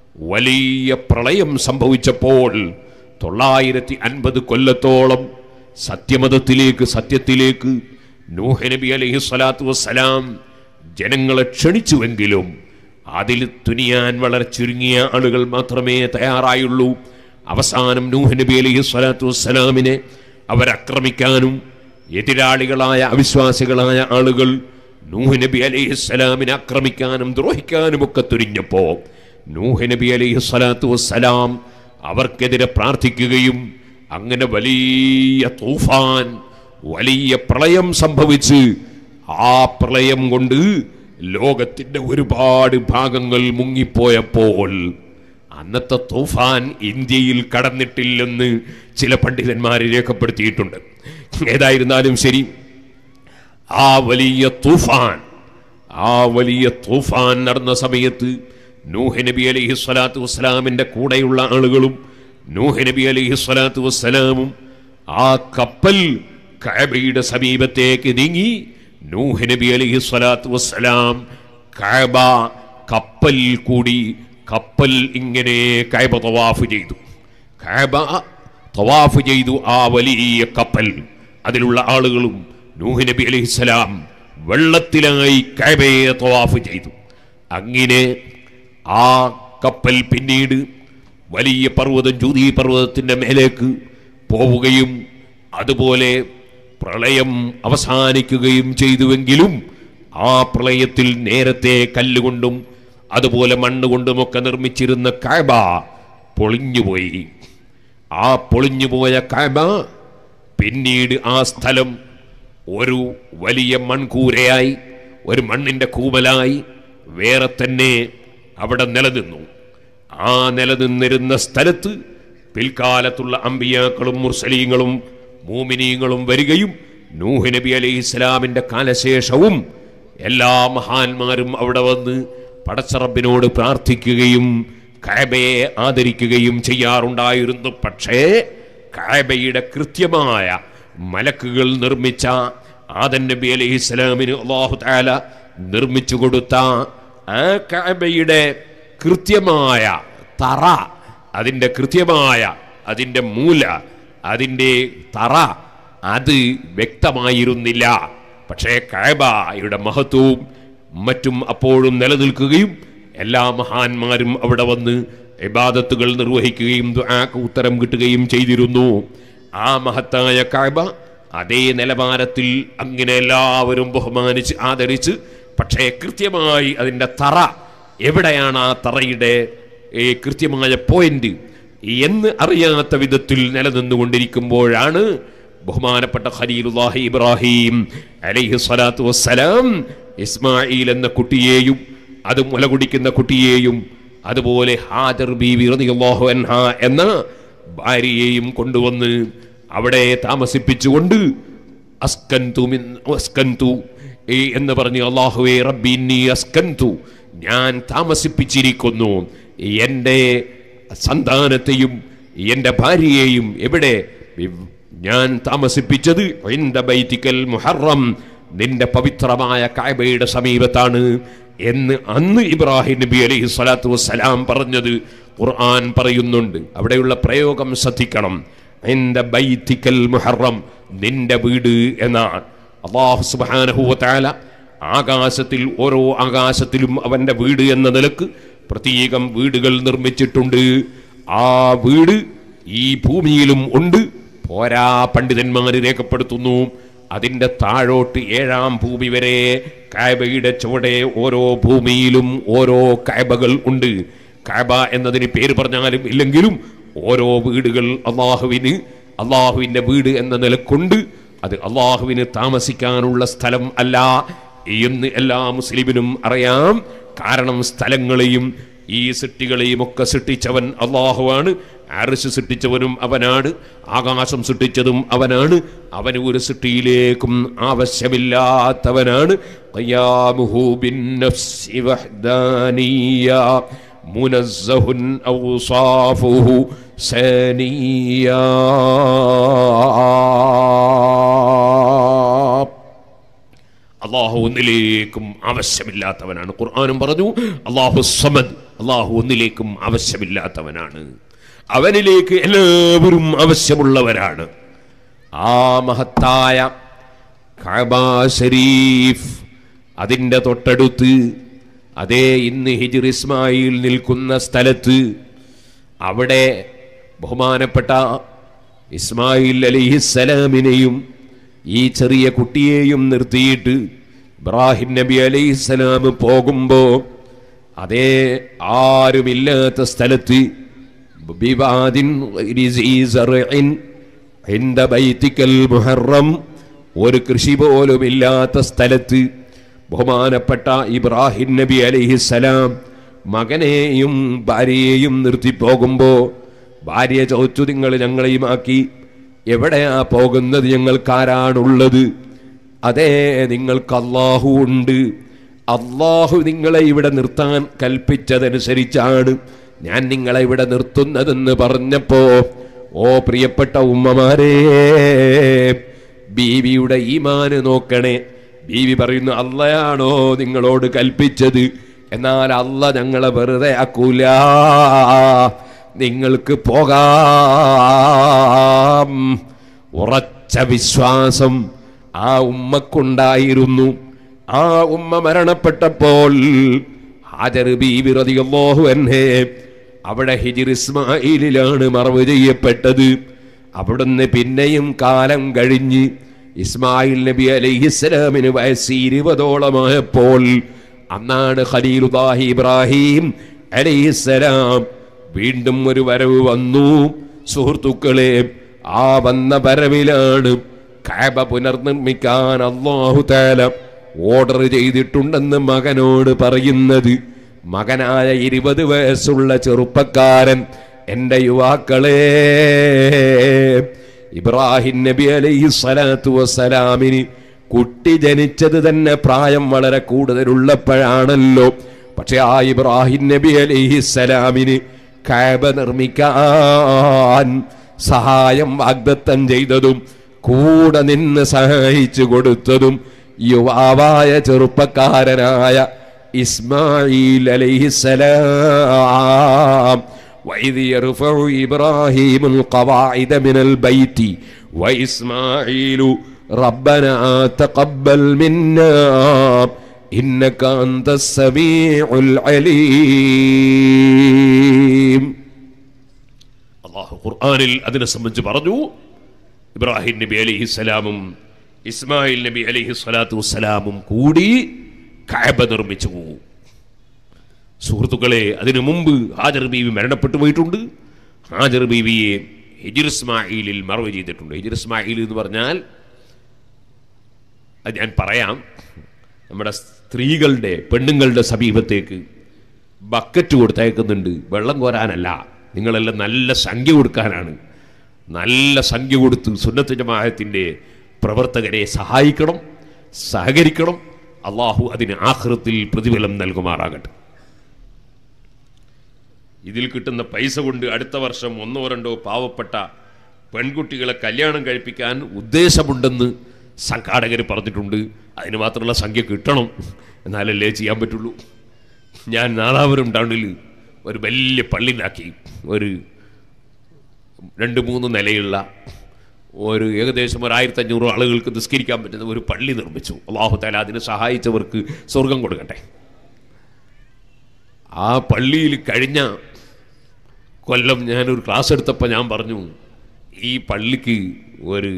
Speaker 1: വലിയ പ്രളയം സംഭവിച്ചപ്പോൾ തൊള്ളായിരത്തി അൻപത് കൊല്ലത്തോളം സത്യമതത്തിലേക്ക് സത്യത്തിലേക്ക് നൂഹ് നബി അലൈഹി സ്വലാത്തു വസ്സലാം ജനങ്ങളെ ക്ഷണിച്ചുവെങ്കിലും അതിൽ തുനിയാൻ വളരെ ചുരുങ്ങിയ ആളുകൾ മാത്രമേ തയ്യാറായുള്ളൂ അവസാനം നൂഹ് നബി അലൈഹി സ്വലാത്തു വസ്സലാമിനെ അവരാക്രമിക്കാനും എതിരാളികളായ അവിശ്വാസികളായ ആളുകൾ നൂഹ് നബി അലൈഹി സ്വലാമിനെ ആക്രമിക്കാനും ദ്രോഹിക്കാനും ഒക്കെ തുരിഞ്ഞപ്പോ നൂഹ് നബി അലൈഹി സ്വലാത്തു വസ്സലാം അവർക്കെതിരെ പ്രാർത്ഥിക്കുകയും അങ്ങനെ വലിയ തൂഫാൻ വലിയ പ്രളയം സംഭവിച്ച് ആ പ്രളയം കൊണ്ട് ലോകത്തിന്റെ ഒരുപാട് ഭാഗങ്ങൾ മുങ്ങിപ്പോയപ്പോൾ അന്നത്തെ തൂഫാൻ ഇന്ത്യയിൽ കടന്നിട്ടില്ലെന്ന് ചില പണ്ഡിതന്മാർ രേഖപ്പെടുത്തിയിട്ടുണ്ട് ഏതായിരുന്നാലും ശരി ആ വലിയ തൂഫാൻ ആ വലിയ തൂഫാൻ നടന്ന സമയത്ത് നൂഹ് നബി അലൈഹി സ്വലാത്തു വസ്സലാമിന്റെ കൂടെയുള്ള ആളുകളും നൂഹ് നബി അലൈഹി സ്വലാത്തു വസ്സലാമും ആ കപ്പൽ കഅബയുടെ സമീപത്തേക്ക് നീങ്ങി നൂഹ് നബി അലൈഹി സ്വലാത്തു വസ്സലാം കഅബ കപ്പൽ കൂടി കപ്പൽ ഇങ്ങനെ കഅബ തവാഫ് ചെയ്തു കഅബ തവാഫ് ചെയ്തു ആ വലിയ കപ്പൽ അതിലുള്ള ആളുകളും നൂഹ് നബി അലൈഹിസ്സലാം വെള്ളത്തിലായി കഅബയെ തവാഫ് ചെയ്തു അങ്ങനെ ആ കപ്പൽ പിന്നീട് വലിയ പർവ്വതം ജൂതി പർവ്വതത്തിന്റെ മേലേക്ക് പോവുകയും അതുപോലെ പ്രളയം അവസാനിക്കുകയും ചെയ്തുവെങ്കിലും ആ പ്രളയത്തിൽ നേരത്തെ കല്ലുകൊണ്ടും അതുപോലെ മണ്ണുകൊണ്ടുമൊക്കെ നിർമ്മിച്ചിരുന്ന കാബ പൊളിഞ്ഞുപോയി ആ പൊളിഞ്ഞുപോയ കാബ പിന്നീട് ആ സ്ഥലം ഒരു വലിയ മൺകൂരയായി ഒരു മണ്ണിന്റെ കൂമലായി വേറെ തന്നെ അവിടെ നിലനിന്നു ആ നിലനിന്നിരുന്ന സ്ഥലത്ത് പിൽക്കാലത്തുള്ള അമ്പിയാക്കളും മുർസലീങ്ങളും മൂമിനീങ്ങളും വരികയും നൂഹ് നബി അലൈഹി ഇസ്ലാമിന്റെ കാലശേഷവും എല്ലാ മഹാന്മാരും അവിടെ വന്ന് പടച്ചറബിനോട് പ്രാർത്ഥിക്കുകയും കഅബയെ ആദരിക്കുകയും ചെയ്യാറുണ്ടായിരുന്നു പക്ഷേ കഅബയുടെ കൃത്യമായ മലക്കുകൾ നിർമ്മിച്ച ആദൻ നബി അലൈഹി ഇസ്ലാമിന് അള്ളാഹു താല നിർമ്മിച്ചു കൊടുത്ത ആ കഅബയുടെ കൃത്യമായ തറ അതിൻ്റെ കൃത്യമായ അതിൻ്റെ മൂല അതിൻ്റെ തറ അത് വ്യക്തമായിരുന്നില്ല പക്ഷേ കഅബയുടെ മഹത്വവും മറ്റും അപ്പോഴും നിലനിൽക്കുകയും എല്ലാ മഹാന്മാരും അവിടെ വന്ന് ഇബാദത്തുകൾ നിർവഹിക്കുകയും ദുആക്ക് ഉത്തരം കിട്ടുകയും ചെയ്തിരുന്നു ആ മഹത്തായ കഅബ അതേ നിലവാരത്തിൽ അങ്ങനെ എല്ലാവരും ബഹുമാനിച്ച് ആദരിച്ച് പക്ഷേ കൃത്യമായി അതിൻ്റെ തറ എവിടെയാണ് ആ തറയുടെ ഏ, കൃത്യമായ പോയിന്റ് എന്ന് അറിയാത്ത വിധത്തിൽ നിലനിന്നുകൊണ്ടിരിക്കുമ്പോഴാണ് ബഹുമാനപ്പെട്ട ഖലീലുല്ലാഹി ഇബ്രാഹിം അലൈഹി സ്വലാത്തു വസ്സലാം ഇസ്മായിൽ എന്ന കുട്ടിയെയും അത് മുല കുടിക്കുന്ന കുട്ടിയെയും അതുപോലെ ഹാജർ ബീവി റളിയല്ലാഹു അൻഹ എന്ന ഭാര്യയെയും കൊണ്ടുവന്ന് അവിടെ താമസിപ്പിച്ചുകൊണ്ട് അസ്കന്തു മിൻ അസ്കന്തു ഈ എന്ന് പറഞ്ഞ് അള്ളാഹുവേ റബ്ബി ഇന്നി അസ്കന്തു ഞാൻ താമസിപ്പിച്ചിരിക്കുന്നു എൻ്റെ സന്താനത്തെയും എൻ്റെ ഭാര്യയെയും എവിടെ വിവ്- ഞാൻ താമസിപ്പിച്ചത് ഇന്ദ ബൈത്തിക്കൽ മുഹറം നിന്റെ പവിത്രമായ കായബയുടെ സമീപത്താണ് എന്ന് അന്ന് ഇബ്രാഹിം നബി അലൈഹി സ്വലാത്തു വസ്സലാം പറഞ്ഞത് ഖുർആൻ പറയുന്നുണ്ട് അവിടെയുള്ള പ്രയോഗം ശ്രദ്ധിക്കണം ഇന്ദ ബൈത്തിക്കൽ മുഹറം നിന്റെ വീട് എന്നാണ് അള്ളാഹു സുബ്ഹാനഹു വതആല ആകാശത്തിൽ ഓരോ ആകാശത്തിലും അവന്റെ വീട് എന്ന നിലക്ക് പ്രത്യേകം വീടുകൾ നിർമ്മിച്ചിട്ടുണ്ട് ആ വീട് ഈ ഭൂമിയിലും ഉണ്ട് പോരാ പണ്ഡിതന്മാര് രേഖപ്പെടുത്തുന്നു അതിന്റെ താഴോട്ട് ഏഴാം ഭൂമി വരെ കായബയുടെ ചുവടെ ഓരോ ഭൂമിയിലും ഓരോ കായബകൾ ഉണ്ട് കായബ എന്നതിന് പേര് പറഞ്ഞാലും ഇല്ലെങ്കിലും ഓരോ വീടുകൾ അള്ളാഹുവിന് അള്ളാഹുവിന്റെ വീട് എന്ന നിലക്കുണ്ട് അത് അള്ളാഹുവിന് താമസിക്കാനുള്ള സ്ഥലം അല്ല എന്ന് എല്ലാ മുസ്ലിമിനും അറിയാം കാരണം സ്ഥലങ്ങളെയും ഈ സൃഷ്ടികളെയും ഒക്കെ സൃഷ്ടിച്ചവൻ അള്ളാഹുവാണ് അരിശ് സൃഷ്ടിച്ചവനും അവനാണ് ആകാശം സൃഷ്ടിച്ചതും അവനാണ് അവന് ഒരു സൃഷ്ടിയിലേക്കും ആവശ്യമില്ലാത്തവനാണ് ഖയ്യാമുഹു ബിന്നഫ്സി വഹ്ദാനിയ മുനസ്സഹുൻ ഔസാഫുഹു സനിയ അള്ളാഹു ഒന്നിലേക്കും ആവശ്യമില്ലാത്തവനാണ് ഖുർആാനും പറഞ്ഞു അള്ളാഹു സമദ് അള്ളാഹു ഒന്നിലേക്കും ആവശ്യമില്ലാത്തവനാണ് അവനിലേക്ക് എല്ലാവരും ആവശ്യമുള്ളവരാണ് ആ മഹത്തായ കഅബ ഷരീഫ് അതിൻ്റെ തൊട്ടടുത്ത് അതേ ഇന്ന് ഹിജിർ ഇസ്മായിൽ നിൽക്കുന്ന സ്ഥലത്ത് അവിടെ ബഹുമാനപ്പെട്ട ഇസ്മായിൽ അലിഹിസ്സലാമിനെയും ഈ ചെറിയ കുട്ടിയെയും നിർത്തിയിട്ട് ഇബ്രാഹിം നബി അലൈഹിസ്സലാം പോകുമ്പോ അതേ ആരുമില്ലാത്ത സ്ഥലത്ത് ബിവാദിൻ ഗൈരി സീ സറഇൻ ഇൻദ ബൈത്തിക്കൽ മുഹറം ഒരു കൃഷി പോലും ഇല്ലാത്ത സ്ഥലത്ത് ബഹുമാനപ്പെട്ട ഇബ്രാഹിം നബി അലൈഹിസ്സലാം മകനെയും ഭാര്യയെയും നിർത്തി പോകുമ്പോ ഭാര്യ ചോദിച്ചു നിങ്ങൾ ഞങ്ങളെയും ആക്കി എവിടെയാ പോകുന്നത് ഞങ്ങൾക്കാരാണുള്ളത് അതേ നിങ്ങൾക്ക് അള്ളാഹു ഉണ്ട് അള്ളാഹു നിങ്ങളെ ഇവിടെ നിർത്താൻ കൽപ്പിച്ചതനുസരിച്ചാണ് ഞാൻ നിങ്ങളെ ഇവിടെ നിർത്തുന്നതെന്ന് പറഞ്ഞപ്പോ ഓ പ്രിയപ്പെട്ട ഉമ്മമാരേ ബീവിയുടെ ഈമാന് നോക്കണേ ബീവി പറയുന്നു അള്ളയാണോ നിങ്ങളോട് കൽപ്പിച്ചത് എന്നാൽ അല്ല ഞങ്ങളെ വെറുതെ ആക്കൂല നിങ്ങൾക്ക് പോകാം ഉറച്ച വിശ്വാസം ആ ഉമ്മക്കുണ്ടായിരുന്നു ആ ഉമ്മ മരണപ്പെട്ടപ്പോൾ ഹാജർ ബീവി റളിയല്ലാഹു അൻഹേ അവിടെ ഹിജിർ ഇസ്മായിലിലാണ് മറവ് ചെയ്യപ്പെട്ടത് അവിടുന്ന് പിന്നെയും കാലം കഴിഞ്ഞ് ഇസ്മായിൽ നബി അലൈഹിസ്സലാമിന് വയസ്സ് ഇരുപതോളമായപ്പോൾ അന്നാണ് ഖലീലുല്ലാഹി ഇബ്രാഹിം അലൈഹിസ്സലാം വീണ്ടും ഒരു വരവ് വന്നു സുഹൃത്തുക്കളെ ആ വന്ന വരവിലാണ് കാബ പുനർനിർമ്മിക്കാൻ അള്ളാഹു താല ഓർഡർ ചെയ്തിട്ടുണ്ടെന്ന് മകനോട് പറയുന്നത് മകനായ ഇരുപത് വയസ്സുള്ള ചെറുപ്പക്കാരൻ എൻ്റെ യുവാക്കളെ ഇബ്രാഹിം നബി അലൈഹി സ്വലാത്തു വസ്സലാമിന് കുട്ടി ജനിച്ചത് തന്നെ പ്രായം വളരെ കൂടുതലുള്ളപ്പോഴാണല്ലോ പക്ഷെ ആ ഇബ്രാഹിം നബി അലൈഹി സ്വലാമിന് കാബ നിർമ്മിക്കാൻ സഹായം വാഗ്ദത്തം ചെയ്തതും കൂടെ നിന്ന് സഹായിച്ചു കൊടുത്തതും യുവാവായ ചെറുപ്പക്കാരനായ ഇസ്മായിൽ അലൈഹിസ്സലാം وإذ يرفع إبراهيم القواعد من البيت وإسماعيل ربنا تقبل منا إنك أنت السميع العليم അള്ളാഹു ഖുർആനിൽ അതിനെ സംബന്ധിച്ച് പറഞ്ഞു ഇബ്രാഹിം നബി അലൈഹി സ്വലാമും ഇസ്മായിൽ നബി അലൈഹി സ്വലാത്തു വസ്സലാമും കൂടി കഅബ നിർമ്മിച്ചു സുഹൃത്തുക്കളെ അതിനു മുമ്പ് ഹാജർ ബീവി മരണപ്പെട്ടു പോയിട്ടുണ്ട് ഹാജർ ബീവിയെ ഹിജിർ ഇസ്മായിലിൽ മറവ് ചെയ്തിട്ടുണ്ട് ഹിജിർ ഇസ്മായിൽ എന്ന് പറഞ്ഞാൽ അത് ഞാൻ പറയാം നമ്മുടെ സ്ത്രീകളുടെ പെണ്ണുങ്ങളുടെ സമീപത്തേക്ക് ബക്കറ്റ് കൊടുത്തയക്കുന്നുണ്ട് വെള്ളം കോരാനല്ല നിങ്ങളെല്ലാം നല്ല സംഖ്യ കൊടുക്കാനാണ് നല്ല സംഖ്യ കൊടുത്ത് സുന്നത്ത് ജമാഅത്തിൻ്റെ പ്രവർത്തകരെ സഹായിക്കണം സഹകരിക്കണം അള്ളാഹു അതിന് ആഹൃത്തിൽ പ്രതിഫലം നൽകുമാറാകട്ടെ ഇതിൽ കിട്ടുന്ന പൈസ കൊണ്ട് അടുത്ത വർഷം ഒന്നോ രണ്ടോ പാവപ്പെട്ട പെൺകുട്ടികളെ കല്യാണം കഴിപ്പിക്കാൻ ഉദ്ദേശമുണ്ടെന്ന് സംഘാടകർ പറഞ്ഞിട്ടുണ്ട് അതിന് മാത്രമുള്ള സംഖ്യ കിട്ടണം എന്നാലല്ലേ ചെയ്യാൻ പറ്റുള്ളൂ ഞാൻ നാദാപുരം ടൗണിൽ ഒരു വലിയ പള്ളിയിലാക്കി ഒരു രണ്ട് മൂന്ന് നിലയുള്ള ഒരു ഏകദേശം ഒരു ആയിരത്തി അഞ്ഞൂറ് ആളുകൾക്ക് നിസ്കരിക്കാൻ പറ്റുന്ന ഒരു പള്ളി നിർമ്മിച്ചു അള്ളാഹു താല അതിന് സഹായിച്ചവർക്ക് സ്വർഗം കൊടുക്കട്ടെ ആ പള്ളിയിൽ കഴിഞ്ഞ കൊല്ലം ഞാനൊരു ക്ലാസ് എടുത്തപ്പോൾ ഞാൻ പറഞ്ഞു ഈ പള്ളിക്ക് ഒരു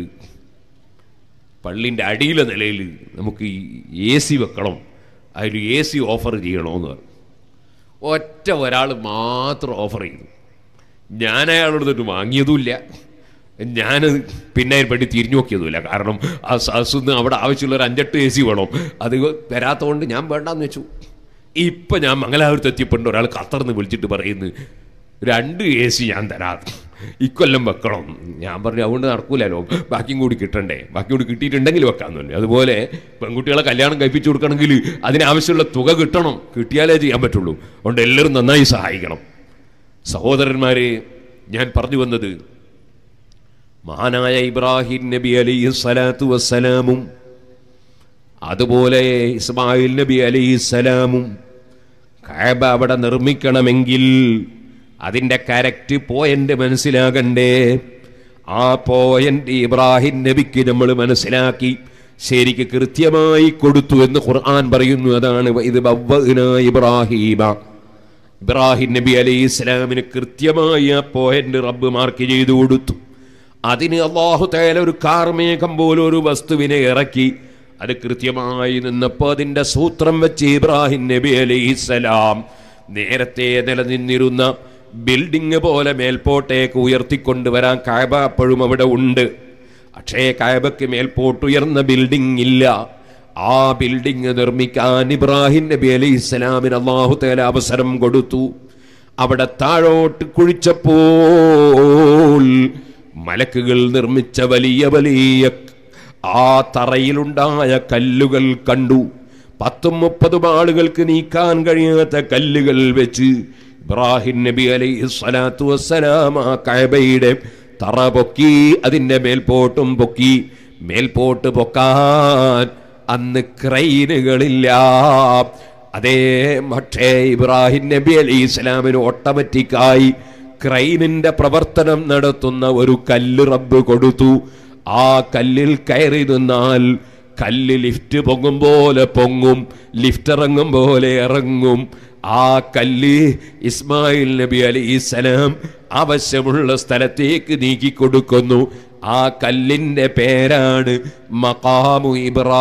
Speaker 1: പള്ളിൻ്റെ അടിയിലെ നിലയിൽ നമുക്ക് എ സി വെക്കണം അതിൽ എ സി ഓഫർ ചെയ്യണമെന്ന് പറഞ്ഞു ഒറ്റ ഒരാൾ മാത്രം ഓഫർ ചെയ്തു ഞാൻ അയാളോട് തൊട്ട് വാങ്ങിയതുമില്ല ഞാൻ പിന്നെ അതിനെ പറ്റി തിരിഞ്ഞു നോക്കിയതുമില്ല കാരണം ആ സസുന്ന് അവിടെ ആവശ്യമുള്ള ഒരു അഞ്ചെട്ട് എ സി വേണം അത് തരാത്തതുകൊണ്ട് ഞാൻ വേണ്ടാന്ന് വെച്ചു ഇപ്പം ഞാൻ മംഗലാപുരത്ത് എത്തിയപ്പോണ്ട് ഒരാൾ ഖത്തറിന്ന് വിളിച്ചിട്ട് പറയുന്നു രണ്ട് എ സി ഞാൻ തരാം ഇക്കൊല്ലം വെക്കണം ഞാൻ പറഞ്ഞു അതുകൊണ്ട് നടക്കൂലല്ലോ ബാക്കിയും കൂടി കിട്ടണ്ടേ ബാക്കി കൂടി കിട്ടിയിട്ടുണ്ടെങ്കിൽ വെക്കാന്ന് പറഞ്ഞു അതുപോലെ പെൺകുട്ടികളെ കല്യാണം കഴിപ്പിച്ചു കൊടുക്കണമെങ്കിൽ അതിനാവശ്യമുള്ള തുക കിട്ടണം കിട്ടിയാലേ ചെയ്യാൻ പറ്റുള്ളൂ അതുകൊണ്ട് എല്ലാവരും നന്നായി സഹായിക്കണം സഹോദരന്മാരെ ഞാൻ പറഞ്ഞു വന്നത് മഹാനായ ഇബ്രാഹിം നബി അലൈഹി സ്വലാത്തു വസ്സലാമും അതുപോലെ ഇസ്മായിൽ നബി അലൈഹി സ്വലാമും കാബ അവിടെ നിർമ്മിക്കണമെങ്കിൽ അതിൻ്റെ കറക്റ്റ് പോയിന്റ് മനസ്സിലാകണ്ടേ ആ പോയിന്റ് ഇബ്രാഹിം നബിക്ക് നമ്മൾ മനസ്സിലാക്കി ശരിക്ക് കൃത്യമായി കൊടുത്തു എന്ന് ഖുർആൻ പറയുന്നു അതാണ് ഇത് ഇബ്രാഹിമ ഇബ്രാഹിം നബി അലൈഹി ഇസ്ലാമിന് കൃത്യമായി ആ പോയിന്റ് റബ്ബ് മാർക്ക് ചെയ്തു കൊടുത്തു അതിന് അള്ളാഹു തേല ഒരു കാർമേഘം പോലെ ഒരു വസ്തുവിനെ ഇറക്കി അത് കൃത്യമായി നിന്നപ്പോൾ അതിൻ്റെ സൂത്രം വെച്ച് ഇബ്രാഹിം നബി അലൈഹിസ്സലാം നേരത്തെ നിലനിന്നിരുന്ന ബിൽഡിംഗ് പോലെ മേൽപോട്ടേക്ക് ഉയർത്തിക്കൊണ്ടുവരാൻ കായബ അപ്പോഴും അവിടെ ഉണ്ട് പക്ഷേ കായബയ്ക്ക് മേൽപോട്ടുയർന്ന ബിൽഡിംഗ് ഇല്ല ആ ബിൽഡിംഗ് നിർമ്മിക്കാൻ ഇബ്രാഹിം നബി അലൈഹി ഇസ്ലാമിന് അള്ളാഹു തേല അവസരം കൊടുത്തു അവിടെ താഴോട്ട് കുഴിച്ചപ്പോൾ മലക്കുകൾ നിർമ്മിച്ച വലിയ വലിയ ആ തറയിലുണ്ടായ കല്ലുകൾ കണ്ടു പത്തും മുപ്പതും ആളുകൾക്ക് നീക്കാൻ കഴിയാത്ത കല്ലുകൾ വെച്ച് ഇബ്രാഹിം നബി അലൈഹി സ്വലാത്തു വസ്സലാം ആ കഅബയുടെ തറ പൊക്കി അതിൻ്റെ മേൽപോട്ടും പൊക്കി മേൽപോട്ട് പൊക്കാൻ അന്ന് ക്രൈനുകളില്ല അതേ പക്ഷേ ഇബ്രാഹിം നബി അലൈഹി ഇസ്ലാമിന് ഓട്ടോമാറ്റിക്കായി ക്രൈനിന്റെ പ്രവർത്തനം നടത്തുന്ന ഒരു കല്ല് റബ്ബ് കൊടുത്തു ആ കല്ലിൽ കയറി നിന്നാൽ കല്ല് ലിഫ്റ്റ് പൊങ്ങും പോലെ പൊങ്ങും ലിഫ്റ്റ് ഇറങ്ങും പോലെ ഇറങ്ങും ആ കല്ല് ഇസ്മായിൽ നബി അലി ഇസ്ലാം ആവശ്യമുള്ള സ്ഥലത്തേക്ക് നീക്കി കൊടുക്കുന്നു ആ കല്ലിന്റെ പേരാണ് മക്കാമു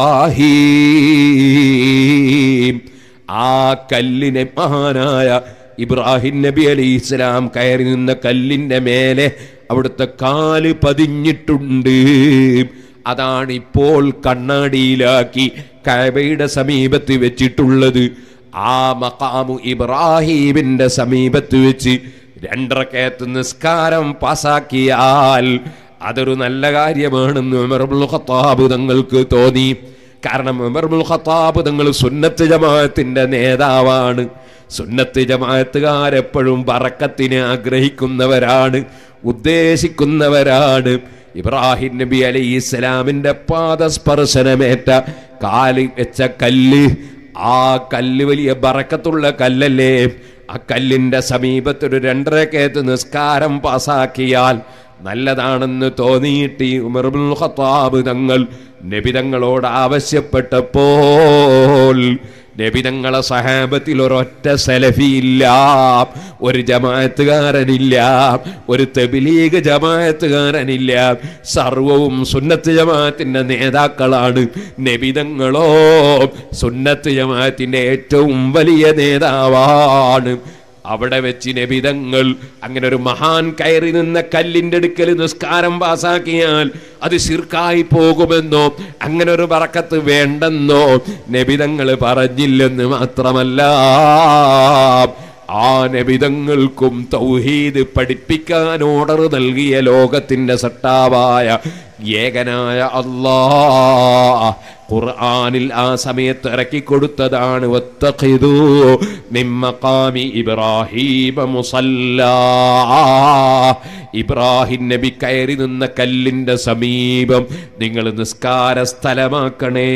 Speaker 1: ഇബ്രാഹിം ആ കല്ലിനെ മഹാനായ ഇബ്രാഹിം നബി അലി ഇസ്ലാം കയറി നിന്ന കല്ലിന്റെ മേലെ അവിടുത്തെ കാല് പതിഞ്ഞിട്ടുണ്ട് അതാണ് ഇപ്പോൾ കണ്ണാടിയിലാക്കി കഴബയുടെ സമീപത്ത് വെച്ചിട്ടുള്ളത് ആ മക്കാമു ഇബ്രാഹീമിന്റെ സമീപത്ത് വെച്ച് രണ്ടരക്കയത്ത് നിസ്കാരം പാസാക്കിയാൽ അതൊരു നല്ല കാര്യമാണെന്ന് ഉമറുൽ ഖത്താബ് തങ്ങൾക്ക് തോന്നി കാരണം ഉമറുൽ ഖത്താബ് തങ്ങൾ സുന്നത്ത് ജമാഅത്തിന്റെ നേതാവാണ് സുന്നത്ത് ജമാഅത്തുകാരെപ്പോഴും പറക്കത്തിനെ ആഗ്രഹിക്കുന്നവരാണ് ഉദ്ദേശിക്കുന്നവരാണ് ഇബ്രാഹിം നബി അലൈഹി ഇസ്ലാമിന്റെ പാദസ്പർശനമേറ്റ കാല് വെച്ച കല്ല് ആ കല്ല് വലിയ ബറക്കത്തുള്ള കല്ലല്ലേ ആ കല്ലിന്റെ സമീപത്തൊരു രണ്ടരക്കേത്ത് നിസ്കാരം പാസാക്കിയാൽ നല്ലതാണെന്ന് തോന്നിയിട്ട് ഈ ഉമർബുൽ ഖത്താബ് തങ്ങൾ നബിതങ്ങളോട് ആവശ്യപ്പെട്ടപ്പോൾ നബിതങ്ങളെ സഹാബത്തിൽ ഒരൊറ്റ സലഫിയില്ല ഒരു ജമാഅത്തുകാരനില്ല ഒരു തെബിലീഗ് ജമാഅത്തുകാരനില്ല സർവവും സുന്നത്ത് ജമാഅത്തിന്റെ നേതാക്കളാണ് നബിതങ്ങളോ സുന്നത്ത് ജമാഅത്തിന്റെ ഏറ്റവും വലിയ നേതാവാണ് അവിടെ വെച്ച് നബിതങ്ങൾ അങ്ങനെ ഒരു മഹാൻ കയറി നിന്ന കല്ലിന്റെ അടുക്കൽ നിസ്കാരം പാസാക്കിയാൽ അത് ശിർക്കായി പോകുമെന്നോ അങ്ങനെ ഒരു പറക്കത്ത് വേണ്ടെന്നോ നബിതങ്ങൾ പറഞ്ഞില്ലെന്ന് മാത്രമല്ല ആ നബിതങ്ങൾക്കും തൗഹീദ് പഠിപ്പിക്കാൻ ഓർഡർ നൽകിയ ലോകത്തിന്റെ സട്ടാവായ ഏകനായ അല്ലാ ഖുർആനിൽ ആ സമയത്ത് ഇറക്കി കൊടുത്തതാണ് വത്തഖിദൂ മിൻ മഖാമി ഇബ്രാഹീമ മുസല്ലാ ഇബ്രാഹിം നബി കയറി നിന്ന കല്ലിന്റെ സമീപം നിങ്ങൾ നിസ്കാര സ്ഥലമാക്കണേ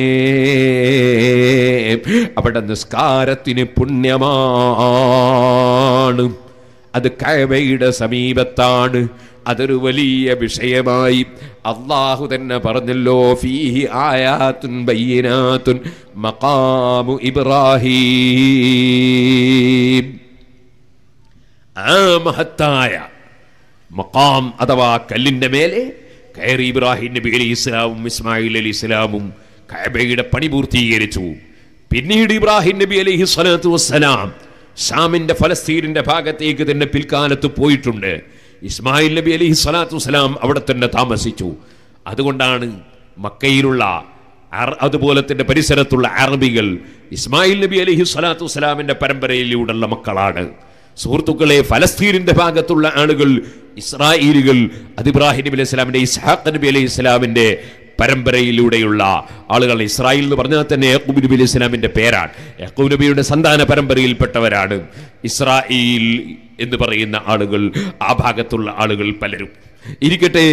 Speaker 1: അവിടെ നിസ്കാരത്തിന് പുണ്യമാണ് അത് കഴവയുടെ സമീപത്താണ് അതൊരു വലിയ വിഷയമായി അള്ളാഹു തന്നെ പറഞ്ഞല്ലോ ഫീഹി ആയാത്തുൻ ബയ്യനാത്തുൻ മഖാമു ഇബ്രാഹീം ആ മഹത്തായ മക്കാം അഥവാ കല്ലിന്റെ മേലെ കയറി ഇബ്രാഹിം നബി അലി ഇസ്ലാമും ഇസ്മായിൽ അലി ഇസ്ലാമും കഅബയുടെ പണി പൂർത്തീകരിച്ചു പിന്നീട് ഇബ്രാഹിം നബി അലൈഹി സ്വലാത്തു വസ്സലാം ഷാമിന്റെ ഫലസ്തീനിന്റെ ഭാഗത്തേക്ക് തന്നെ പിൽക്കാലത്ത് പോയിട്ടുണ്ട് ഇസ്മായിൽ നബി അലൈഹി സ്വലാത്തു വസ്സലാം അവിടെ തന്നെ താമസിച്ചു അതുകൊണ്ടാണ് മക്കയിലുള്ള അർ- അതുപോലെ തന്നെ പരിസരത്തുള്ള അറബികൾ ഇസ്മായിൽ നബി അലൈഹി സ്വലാത്തു വസ്സലാമിന്റെ പരമ്പരയിലൂടെയുള്ള മക്കളാണ് സുഹൃത്തുക്കളെ ഫലസ്തീനിന്റെ ഭാഗത്തുള്ള ആളുകൾ ഇസ്രായേലുകൾ അത് ഇബ്രാഹിം നബി അലൈഹി സ്വലാമിന്റെ ഇസ്ഹാഖ് നബി അലൈഹി സ്വലാമിന്റെ പരമ്പരയിലൂടെയുള്ള ആളുകൾ ഇസ്രായേൽ എന്ന് പറഞ്ഞാൽ തന്നെ യാക്കൂബ് നബി അലൈഹി സ്വലാമിന്റെ പേരാണ് യാക്കൂബ് നബിയുടെ സന്താന പരമ്പരയിൽപ്പെട്ടവരാണ് ഇസ്രായേൽ എന്ന് പറയുന്ന ആളുകൾ ആ ഭാഗത്തുള്ള ആളുകൾ പലരും ഇരിക്കട്ടെ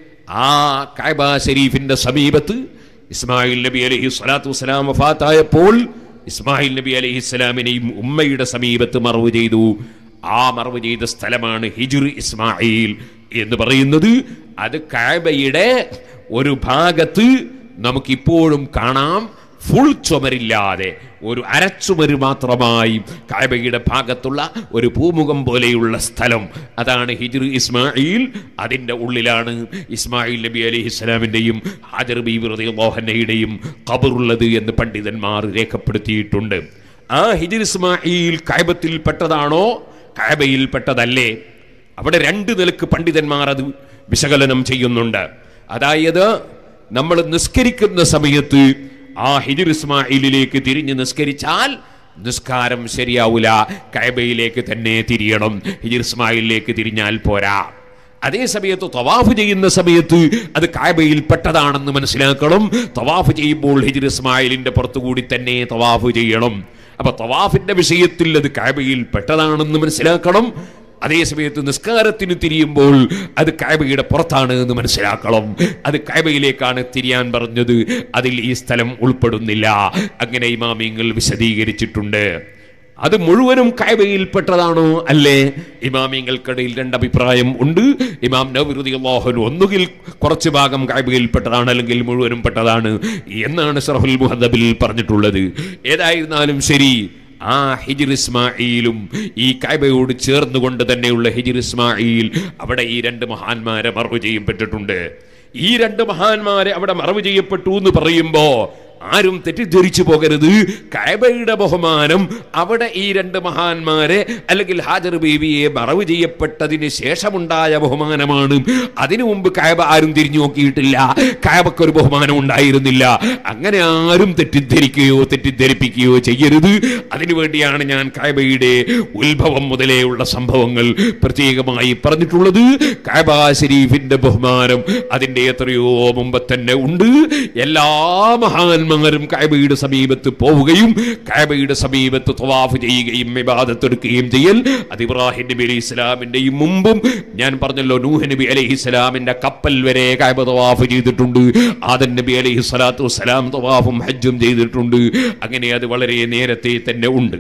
Speaker 1: ആ കായബ ഷരീഫിന്റെ സമീപത്ത് ഇസ്മായിൽ നബി അലൈഹി സ്വലാത്തു വസ്സലാം വഫാത്തായപ്പോൾ ഇസ്മായിൽ നബി അലൈഹി സ്വലാമിനെയും ഉമ്മയുടെ സമീപത്ത് മറവ് ചെയ്തു ആ മറവ് ചെയ്ത സ്ഥലമാണ് ഹിജുർ ഇസ്മായിൽ എന്ന് പറയുന്നത് അത് കായബയുടെ ഒരു ഭാഗത്ത് നമുക്കിപ്പോഴും കാണാം ഫുൾ ചുമരില്ലാതെ ഒരു അരച്ചുമര് മാത്രമായി കായബയുടെ ഭാഗത്തുള്ള ഒരു പൂമുഖം പോലെയുള്ള സ്ഥലം അതാണ് ഹിജ്ർ ഇസ്മായിൽ അതിൻ്റെ ഉള്ളിലാണ് ഇസ്മായിൽ നബി അലി ഇസ്ലാമിൻ്റെയും ഹാജർ ബീവി മോഹനയുടെയും ഖബറുള്ളത് എന്ന് പണ്ഡിതന്മാർ രേഖപ്പെടുത്തിയിട്ടുണ്ട് ആ ഹിജ്ർ ഇസ്മായിൽ കായബത്തിൽ പെട്ടതാണോ കായബയിൽ പെട്ടതല്ലേ അവിടെ രണ്ട് നിലക്ക് പണ്ഡിതന്മാർ അത് വിശകലനം ചെയ്യുന്നുണ്ട് അതായത് നമ്മൾ നിസ്കരിക്കുന്ന സമയത്ത് ആ ഹിജുർ ഇസ്മായിലിലേക്ക് തിരിഞ്ഞ് നിസ്കരിച്ചാൽ നിസ്കാരം ശരിയാവൂല കൈബയിലേക്ക് തന്നെ തിരിയണം ഹിജുർ ഇസ്മായിലിലേക്ക് തിരിഞ്ഞാൽ പോരാ അതേ സമയത്ത് തവാഫ് ചെയ്യുന്ന സമയത്ത് അത് കായബയിൽ പെട്ടതാണെന്ന് മനസ്സിലാക്കണം തവാഫ് ചെയ്യുമ്പോൾ ഹിജുർ ഇസ്മായിലിന്റെ പുറത്തുകൂടി തന്നെ തവാഫ് ചെയ്യണം അപ്പൊ തവാഫിന്റെ വിഷയത്തിൽ അത് കായബയിൽ പെട്ടതാണെന്ന് മനസ്സിലാക്കണം അതേ സമയത്ത് നിസ്കാരത്തിന് തിരിയുമ്പോൾ അത് കായബയുടെ പുറത്താണ് എന്ന് മനസ്സിലാക്കണം അത് കായബയിലേക്കാണ് തിരിയാൻ പറഞ്ഞത് അതിൽ ഈ സ്ഥലം ഉൾപ്പെടുന്നില്ല അങ്ങനെ ഇമാമിങ്ങൾ വിശദീകരിച്ചിട്ടുണ്ട് അത് മുഴുവനും കായബയിൽപ്പെട്ടതാണോ അല്ലേ ഇമാമിങ്ങൾക്കിടയിൽ രണ്ടഭിപ്രായം ഉണ്ട് ഇമാം നവൃതി അള്ളാഹുൻ ഒന്നുകിൽ കുറച്ച് ഭാഗം കായബയിൽപ്പെട്ടതാണ് അല്ലെങ്കിൽ മുഴുവനും പെട്ടതാണ് എന്നാണ് ഷറഫുൽ മുഹദബിൽ പറഞ്ഞിട്ടുള്ളത് ഏതായിരുന്നാലും ശരി ആ ഹിജിർ ഇസ്മായിലും ഈ കായബയോട് ചേർന്നുകൊണ്ട് തന്നെയുള്ള ഹിജിർ ഇസ്മായിൽ അവിടെ ഈ രണ്ട് മഹാന്മാരെ മറവ് ചെയ്യപ്പെട്ടിട്ടുണ്ട് ഈ രണ്ട് മഹാന്മാരെ അവിടെ മറവ് ചെയ്യപ്പെട്ടു എന്ന് പറയുമ്പോ ആരും തെറ്റിദ്ധരിച്ചു പോകരുത് കൈബയുടെ ബഹുമാനം അവിടെ ഈ രണ്ട് മഹാന്മാരെ അല്ലെങ്കിൽ ഹാജർ ബീവിയെ മറവ് ചെയ്യപ്പെട്ടതിന് ശേഷമുണ്ടായ ബഹുമാനമാണ് അതിനു മുമ്പ് കൈബ ആരും തിരിഞ്ഞു നോക്കിയിട്ടില്ല കൈബക്ക് ഒരു ബഹുമാനം ഉണ്ടായിരുന്നില്ല അങ്ങനെ ആരും തെറ്റിദ്ധരിക്കുകയോ തെറ്റിദ്ധരിപ്പിക്കുകയോ ചെയ്യരുത് അതിനുവേണ്ടിയാണ് ഞാൻ കൈബയുടെ ഉത്ഭവം മുതലേയുള്ള സംഭവങ്ങൾ പ്രത്യേകമായി പറഞ്ഞിട്ടുള്ളത് കൈബ ഷരീഫിന്റെ ബഹുമാനം അതിന്റെ എത്രയോ മുമ്പ് തന്നെ ഉണ്ട് എല്ലാ മഹാന്മാരും കൈബയുടെ സമീപത്ത് പോവുകയും കൈബയുടെ സമീപത്ത് തവാഫ് ചെയ്യുകയും വിവാദത്തെടുക്കുകയും ചെയ്യൽ അത് ഇബ്രാഹിം നബി അലൈഹി ഇസ്ലാമിന്റെയും മുമ്പും ഞാൻ പറഞ്ഞല്ലോ നൂഹ് നബി അലൈഹി ഇസ്ലാമിന്റെ കപ്പൽ വരെ കൈബ തവാഫ് ചെയ്തിട്ടുണ്ട് ആദൻ നബി അലൈഹി സ്വലാത്തു വസ്സലാം തവാഫും ഹജ്ജും ചെയ്തിട്ടുണ്ട് അങ്ങനെ അത് വളരെ നേരത്തെ തന്നെ ഉണ്ട്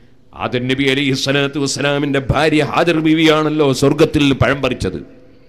Speaker 1: ആദൻ നബി അലൈഹി സ്വലാത്തു വസ്സലാമിന്റെ ഭാര്യ ഹാജർ ബീവിയാണല്ലോ സ്വർഗത്തിൽ പഴം പറിച്ചത്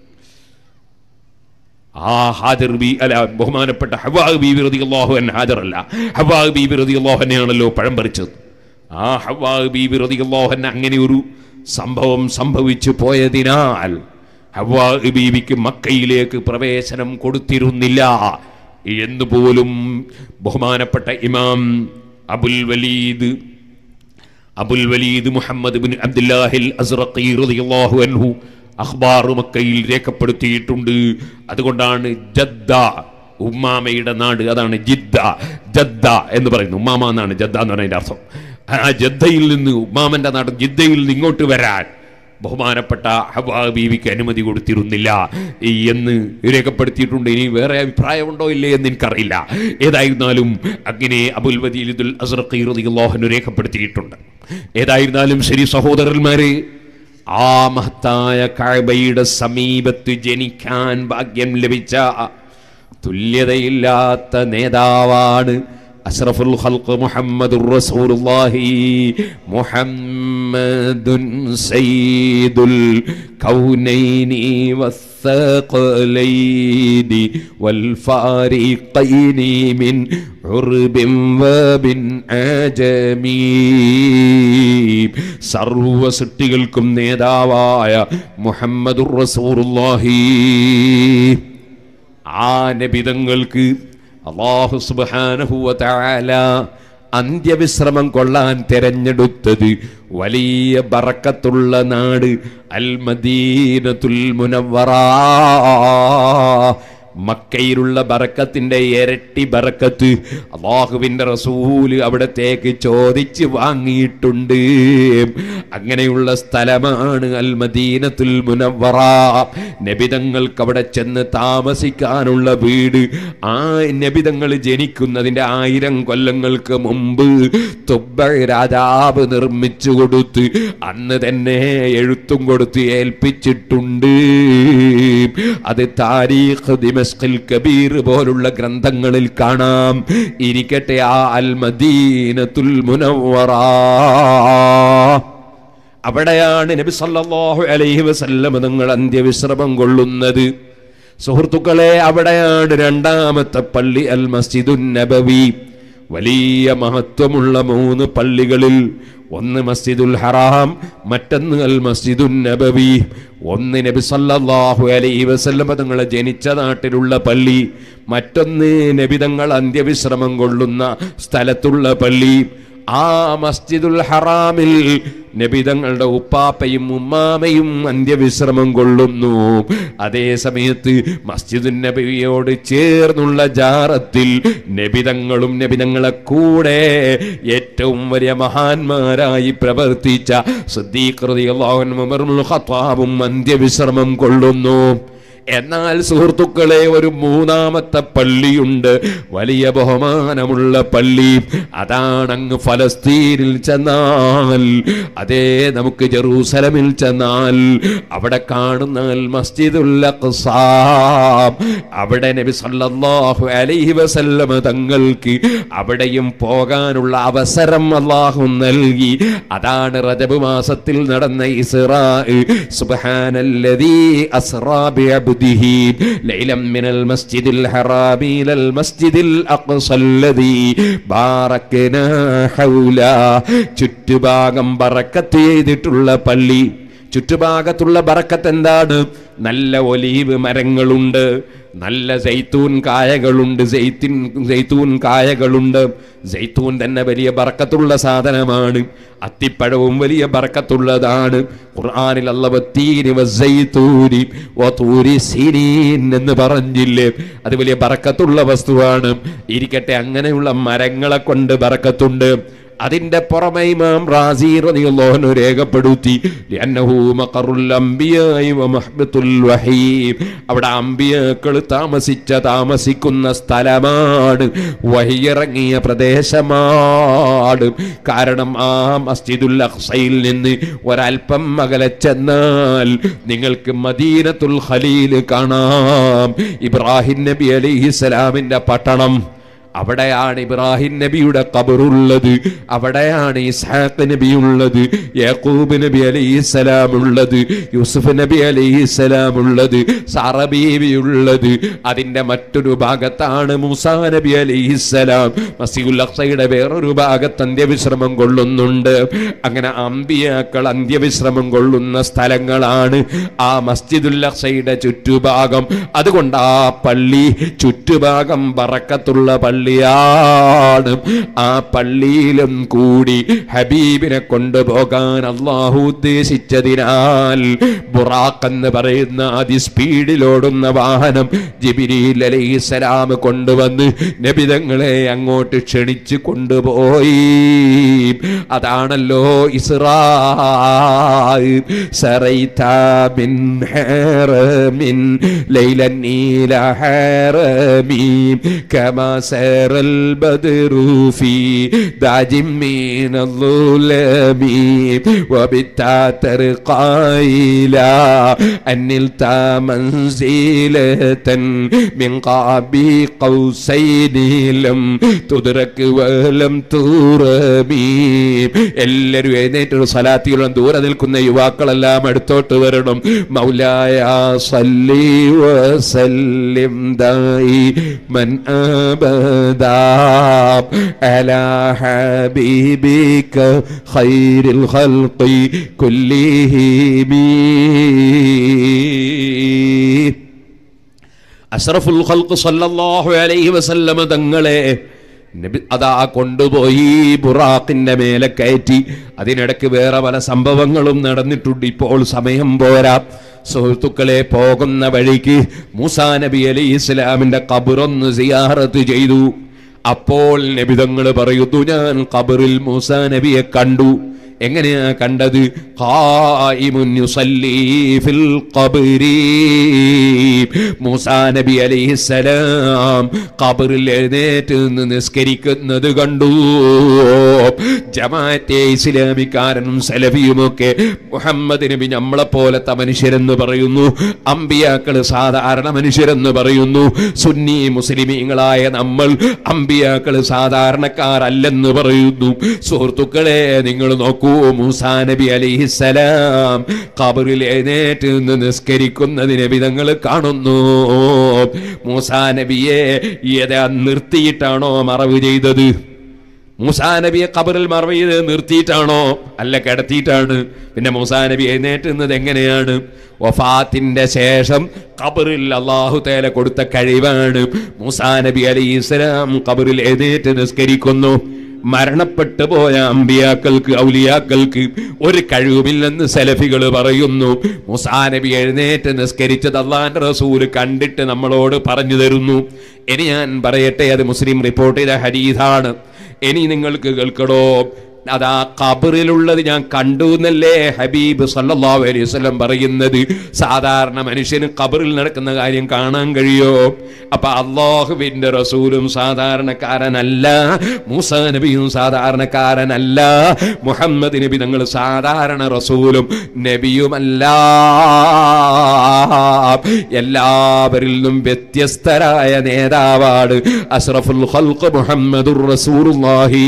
Speaker 1: ആ ഹാജർ ബി അല്ല ബഹുമാനപ്പെട്ട ഹവാഹ് ബീബി റതി അള്ളാഹു അൻ ഹാജർ അല്ല ഹവാഹ് ബീബി റതി അള്ളാഹുനെയാണല്ലോ പഴം പറിച്ചത് ആ ഹവാഹ് ബീബി റതി അള്ളാഹുൻ അങ്ങനെ ഒരു സംഭവം സംഭവിച്ചു പോയതിനാൽ ഹവാഹ് ബീവിക്ക് മക്കയിലേക്ക് പ്രവേശനം കൊടുത്തിരുന്നില്ല എന്ന് പോലും ബഹുമാനപ്പെട്ട ഇമാം Abul Walid Abul Walid Muhammad ബിൻ അബ്ദുല്ലാഹിൽ അസ്റഖി റളിയല്ലാഹു അൻഹു അഖ്ബാർ മക്കയിൽ രേഖപ്പെടുത്തിയിട്ടുണ്ട് അതുകൊണ്ടാണ് ജദ്ദ ഉമ്മാമയുടെ നാട് അതാണ് ജിദ്ദ ജദ്ദ എന്ന് പറയുന്നു ഉമ്മാമ എന്നാണ് ജദ്ദ എന്ന് പറയുന്നതിന്റെ അർത്ഥം ആ ജദ്ദയിൽ നിന്ന് ഉമ്മാമന്റെ നാട് ജിദ്ദയിൽ നിന്ന് ഇങ്ങോട്ട് വരാൻ ബഹുമാനപ്പെട്ട ഹവാ ബീവിക്ക് അനുമതി കൊടുത്തിരുന്നില്ല എന്ന് രേഖപ്പെടുത്തിയിട്ടുണ്ട് ഇനി വേറെ അഭിപ്രായമുണ്ടോ ഇല്ലേ എന്ന് എനിക്കറിയില്ല ഏതായിരുന്നാലും അങ്ങനെ അബുൽ വദീലുൽ അസ്രഖി റളിയല്ലാഹു രേഖപ്പെടുത്തിയിട്ടുണ്ട് ഏതായിരുന്നാലും ശരി സഹോദരന്മാരെ ആ മഹത്തായ കഅബയുടെ സമീപത്ത് ജനിക്കാൻ ഭാഗ്യം ലഭിച്ച തുല്യതയില്ലാത്ത നേതാവാണ് അഷ്റഫുൽ ഖൽഖ് മുഹമ്മദുർ റസൂലുള്ളാഹി മുഹമ്മദുൻ സയ്യിദുൽ കൗനൈനി والثقلين والفارقين من عرب وبن عجمي സർവ സൃഷ്ടികൾക്കും നേതാവായ മുഹമ്മദുർ റസൂലുള്ളാഹി ആ നബിതങ്ങൾക്ക് അള്ളാഹു സുബ്ഹാനഹു വ തആല അന്ത്യവിശ്രമം കൊള്ളാൻ തെരഞ്ഞെടുത്തത് വലിയ ബറക്കത്തുള്ള നാട് അൽ മദീനത്തുൽ മുനവ്വറ മക്കയിലുള്ള ബറക്കത്തിന്റെ ഇരട്ടി ബറക്കത്ത് അള്ളാഹുവിന്റെ റസൂല് അവിടത്തേക്ക് ചോദിച്ച് വാങ്ങിയിട്ടുണ്ട് അങ്ങനെയുള്ള സ്ഥലമാണ് അൽ മദീനത്തുൽ മുനവ്വറ നബിതങ്ങൾക്ക് അവിടെ ചെന്ന് താമസിക്കാനുള്ള വീട് ആ നബിതങ്ങൾ ജനിക്കുന്നതിന്റെ ആയിരം കൊല്ലങ്ങൾക്ക് മുമ്പ് തുബ്ബ രാജാവ് നിർമ്മിച്ചു കൊടുത്ത് അന്ന് തന്നെ എഴുത്തും കൊടുത്ത് ഏൽപ്പിച്ചിട്ടുണ്ട് അത് താരീഖ് ദിമസ്കിൽ കബീർ പോലുള്ള ഗ്രന്ഥങ്ങളിൽ കാണാം ഇരിക്കട്ടെ ആ അൽ മദീനത്തുൽ മുനവ്വറ അവിടെയാണ് നബി സല്ലല്ലാഹു അലൈഹി വസല്ലം നിങ്ങൾ അന്ത്യവിശ്രമം കൊള്ളുന്നത് സുഹൃത്തുക്കളെ അവിടെയാണ് രണ്ടാമത്തെ പള്ളി അൽ മസ്ജിദുൻ നബവി വലിയ മഹത്വമുള്ള മൂന്ന് പള്ളികളിൽ ഒന്ന് മസ്ജിദുൽ ഹറാം മറ്റൊന്ന് അൽ മസ്ജിദുൻ നബവി ഒന്ന് നബി സല്ലല്ലാഹു അലൈഹി വസല്ലം തങ്ങളെ ജനിച്ച നാട്ടിലുള്ള പള്ളി മറ്റൊന്ന് നബി തങ്ങൾ അന്ത്യവിശ്രമം കൊള്ളുന്ന സ്ഥലത്തുള്ള പള്ളി ആ മസ്ജിദുൽ ഹറാമിൽ നബിതങ്ങളുടെ ഉപ്പാപ്പയും ഉമ്മാമയും അന്ത്യവിശ്രമം കൊള്ളുന്നു അതേ സമയത്ത് മസ്ജിദുൻ നബിയോട് ചേർന്നുള്ള ജാറത്തിൽ നബിതങ്ങളും നബിതങ്ങളെ കൂടെ ഏറ്റവും വലിയ മഹാന്മാരായി പ്രവർത്തിച്ച സിദ്ദീഖ് റളിയല്ലാഹു അൻഹു ഉമറുൽ ഖത്താബും അന്ത്യവിശ്രമം കൊള്ളുന്നു എന്നാൽ സുഹൃത്തുക്കളെ ഒരു മൂന്നാമത്തെ പള്ളിയുണ്ട് വലിയ ബഹുമാനമുള്ള പള്ളി അതാണ് അങ്ങ് ഫലസ്തീനിൽ ചെന്നാൽ അതേ നമുക്ക് ജെറൂസലമിൽ ചെന്നാൽ അവിടെ കാണുന്ന അൽ മസ്ജിദുൽ അഖ്സ അവിടെ നബി സല്ലല്ലാഹു അലൈഹി വസല്ലമ തങ്ങൾക്ക് അവിടെയും പോകാനുള്ള അവസരം അള്ളാഹു നൽകി അതാണ് റജബ് മാസത്തിൽ നടന്ന ഇസ്രാ സുബ്ഹാനല്ലദീ അസ്റാ ബിഅബ്ദിഹി ليلا من المسجد الحرام إلى المسجد الأقصى الذي باركنا حوله ചുറ്റുഭാഗം ബറക്കത്ത് ചെയ്തിട്ടുള്ള പള്ളി ചുറ്റുഭാഗത്തുള്ള ബറക്കത്ത് എന്താണ് നല്ല ഒലീവ് മരങ്ങളുണ്ട് നല്ല ജൈത്തൂൻ കായകളുണ്ട് ജൈത്തിൻ ജൈത്തൂൻ കായകളുണ്ട് ജൈത്തൂൻ തന്നെ വലിയ ബറക്കത്തുള്ള സാധനമാണ് അത്തിപ്പഴവും വലിയ ബറക്കത്തുള്ളതാണ് ഖുർആനിൽ അള്ളവത്തീനി വസ്സൈത്തൂനി വതൂരി സിനീൻ എന്ന് പറഞ്ഞില്ലേ അത് വലിയ ബറക്കത്തുള്ള വസ്തുവാണ് ഇരിക്കട്ടെ അങ്ങനെയുള്ള മരങ്ങളെ കൊണ്ട് ബറക്കത്തുണ്ട് അതിന്റെ പുറമെ ഇമാം റാസി റളിയല്ലാഹു രേഖപ്പെടുത്തി ലിഅന്നഹു മഖറുൽ അംബിയായി വമഹ്ബത്തുൽ വഹീ അവിടെ അമ്പിയാക്കൾ താമസിച്ച താമസിക്കുന്ന സ്ഥലമാണ് വഹിയിറങ്ങിയ പ്രദേശമാണ് കാരണം ആ മസ്ജിദുൽ അഖ്സയിൽ നിന്ന് ഒരൽപ്പം അകലെ ചെന്നാൽ നിങ്ങൾക്ക് മദീനത്തുൽ ഖലീൽ കാണാം ഇബ്രാഹിം നബി അലൈഹിസ്സലാമിന്റെ പട്ടണം അവിടെയാണ് ഇബ്രാഹിം നബിയുടെ കബറുള്ളത് അവിടെയാണ് ഇസ്ഹാഖ് നബി ഉള്ളത് യാക്കൂബ് നബി അലൈഹിസ്സലാം ഉള്ളത് യൂസുഫ് നബി അലൈഹിസ്സലാം ഉള്ളത് സാറ ബീവി ഉള്ളത് അതിന്റെ മറ്റൊരു ഭാഗത്താണ് മൂസാ നബി അലൈഹിസ്സലാം മസീഉൽ അഖ്സയുടെ വേറൊരു ഭാഗത്ത് അന്ത്യവിശ്രമം കൊള്ളുന്നുണ്ട് അങ്ങനെ അമ്പിയാക്കൾ അന്ത്യവിശ്രമം കൊള്ളുന്ന സ്ഥലങ്ങളാണ് ആ മസ്ജിദുൽ അഖ്സയുടെ ചുറ്റുഭാഗം അതുകൊണ്ട് ആ പള്ളി ചുറ്റുഭാഗം ബറക്കത്തുള്ള പള്ളി പള്ളിയാണ് ആ പള്ളിയിലും കൂടി ഹബീബിനെ കൊണ്ടുപോകാൻ അള്ളാഹു ഉദ്ദേശിച്ചതിനാൽ ബുറാഖ് എന്ന് പറയുന്ന അതിസ്പീഡിലോടുന്ന വാഹനം ജിബിരിൽ അലൈഹിസ്സലാം കൊണ്ടുവന്ന് നബിതങ്ങളെ അങ്ങോട്ട് ക്ഷണിച്ച് കൊണ്ടുപോയി അതാണല്ലോ ഇസ്രാ സറൈത മിൻ ഹറമിൻ ലൈലൻ നീല ഹറമീം കമാ സറൽ ബദ്റു ഫീ ദാജിം من الظلم وبتا ترقى إلى أن نلت منزلة من قاب قوسين لم تدرك ولم ترمي എല്ലാവരും എഴുന്നേറ്റൊരു സലാത്തിയുള്ള ദൂരെ നിൽക്കുന്ന യുവാക്കളെല്ലാം അടുത്തോട്ട് വരണം മൗലായ സല്ലി വസല്ലിം ദായി മൻ അബദാ അലാ حبيبك خير الخلق كلهم അഷ്റഫുൽ ഖൽഖ് സല്ലല്ലാഹു അലൈഹി വസല്ലമ തങ്ങളെ നബി അതാ കൊണ്ടുപോയി ബുറാഖിന്റെ മേലെ കയറ്റി അതിനിടയ്ക്ക് വേറെ പല സംഭവങ്ങളും നടന്നിട്ടുണ്ട് ഇപ്പോൾ സമയം പോരാ സുഹൃത്തുക്കളെ പോകുന്ന വഴിക്ക് മൂസാ നബി അലൈഹി ഇസ്ലാമിന്റെ കബറൊന്ന് സിയാറത്ത് ചെയ്തു അപ്പോൾ നബിതങ്ങൾ പറയുന്നു ഞാൻ ഖബറിൽ മൂസാ നബിയെ കണ്ടു എങ്ങനെയാ കണ്ടത് ഖായിമുൻ യുസല്ലി ഫിൽ ഖബരി മൂസാ നബി അലൈഹിസ്സലാം ഖബറിൽ എഴുന്നേറ്റ് നിന്ന് നിസ്കരിക്കുന്നത് കണ്ടു ജമാഅത്തെ ഇസ്ലാമിക്കാരനും സലഫിയുമൊക്കെ മുഹമ്മദ് നബി നമ്മളെ പോലത്തെ മനുഷ്യരെന്ന് പറയുന്നു അമ്പിയാക്കള് സാധാരണ മനുഷ്യരെന്ന് പറയുന്നു സുന്നി മുസ്ലിമീങ്ങളായ നമ്മൾ അമ്പിയാക്കള് സാധാരണക്കാരല്ലെന്ന് പറയുന്നു സുഹൃത്തുക്കളെ നിങ്ങൾ നോക്കൂ മൂസാ നബി അലിഹിസലാം കബറിൽ എഴുന്നേറ്റ് നിന്ന് നിസ്കരിക്കുന്നതിനെ വിധങ്ങൾ കാണുന്നു മൂസാ നബിയെ ഏതാ നിർത്തിയിട്ടാണോ മറവ് ചെയ്തത് മൂസാ നബിയെ കബറിൽ മറവ് ചെയ്ത് നിർത്തിയിട്ടാണോ അല്ല കിടത്തിയിട്ടാണ് പിന്നെ മൂസാ നബി എഴുന്നേറ്റുന്നത് എങ്ങനെയാണ് വഫാത്തിന്റെ ശേഷം കബറിൽ അള്ളാഹു തേല കൊടുത്ത കഴിവാണ് മൂസാ നബി അലി ഇസ്ലാം കബറിൽ എഴുന്നേറ്റ് നിസ്കരിക്കുന്നു മരണപ്പെട്ടു പോയ അമ്പിയാക്കൾക്ക് ഔലിയാക്കൾക്ക് ഒരു കഴിവുമില്ലെന്ന് സെലഫികൾ പറയുന്നു മുസാ നബി എഴുന്നേറ്റ് നിസ്കരിച്ചത് അള്ളാന്റെ റസൂല് കണ്ടിട്ട് നമ്മളോട് പറഞ്ഞു തരുന്നു ഇനി ഞാൻ പറയട്ടെ അത് മുസ്ലിം റിപ്പോർട്ട് ചെയ്ത ഹരീതാണ് ഇനി നിങ്ങൾക്ക് കേൾക്കടോ അതാ ഖബറിലുള്ളത് ഞാൻ കണ്ടു എന്നല്ലേ ഹബീബ് സല്ലല്ലാഹു അലൈഹി വസല്ലം പറയുന്നത് സാധാരണ മനുഷ്യന് ഖബറിൽ നടക്കുന്ന കാര്യം കാണാൻ കഴിയോ അപ്പൊ അള്ളാഹുവിന്റെ റസൂലും സാധാരണക്കാരനല്ല മൂസ നബിയും സാധാരണക്കാരനല്ല മുഹമ്മദ് നബി തങ്ങൾ സാധാരണ റസൂലും നബിയുമല്ല എല്ലാവരിൽ നിന്നും വ്യത്യസ്തരായ നേതാവാണ് അഷ്റഫുൽ ഖൽഖ് മുഹമ്മദുർ റസൂലുള്ളാഹി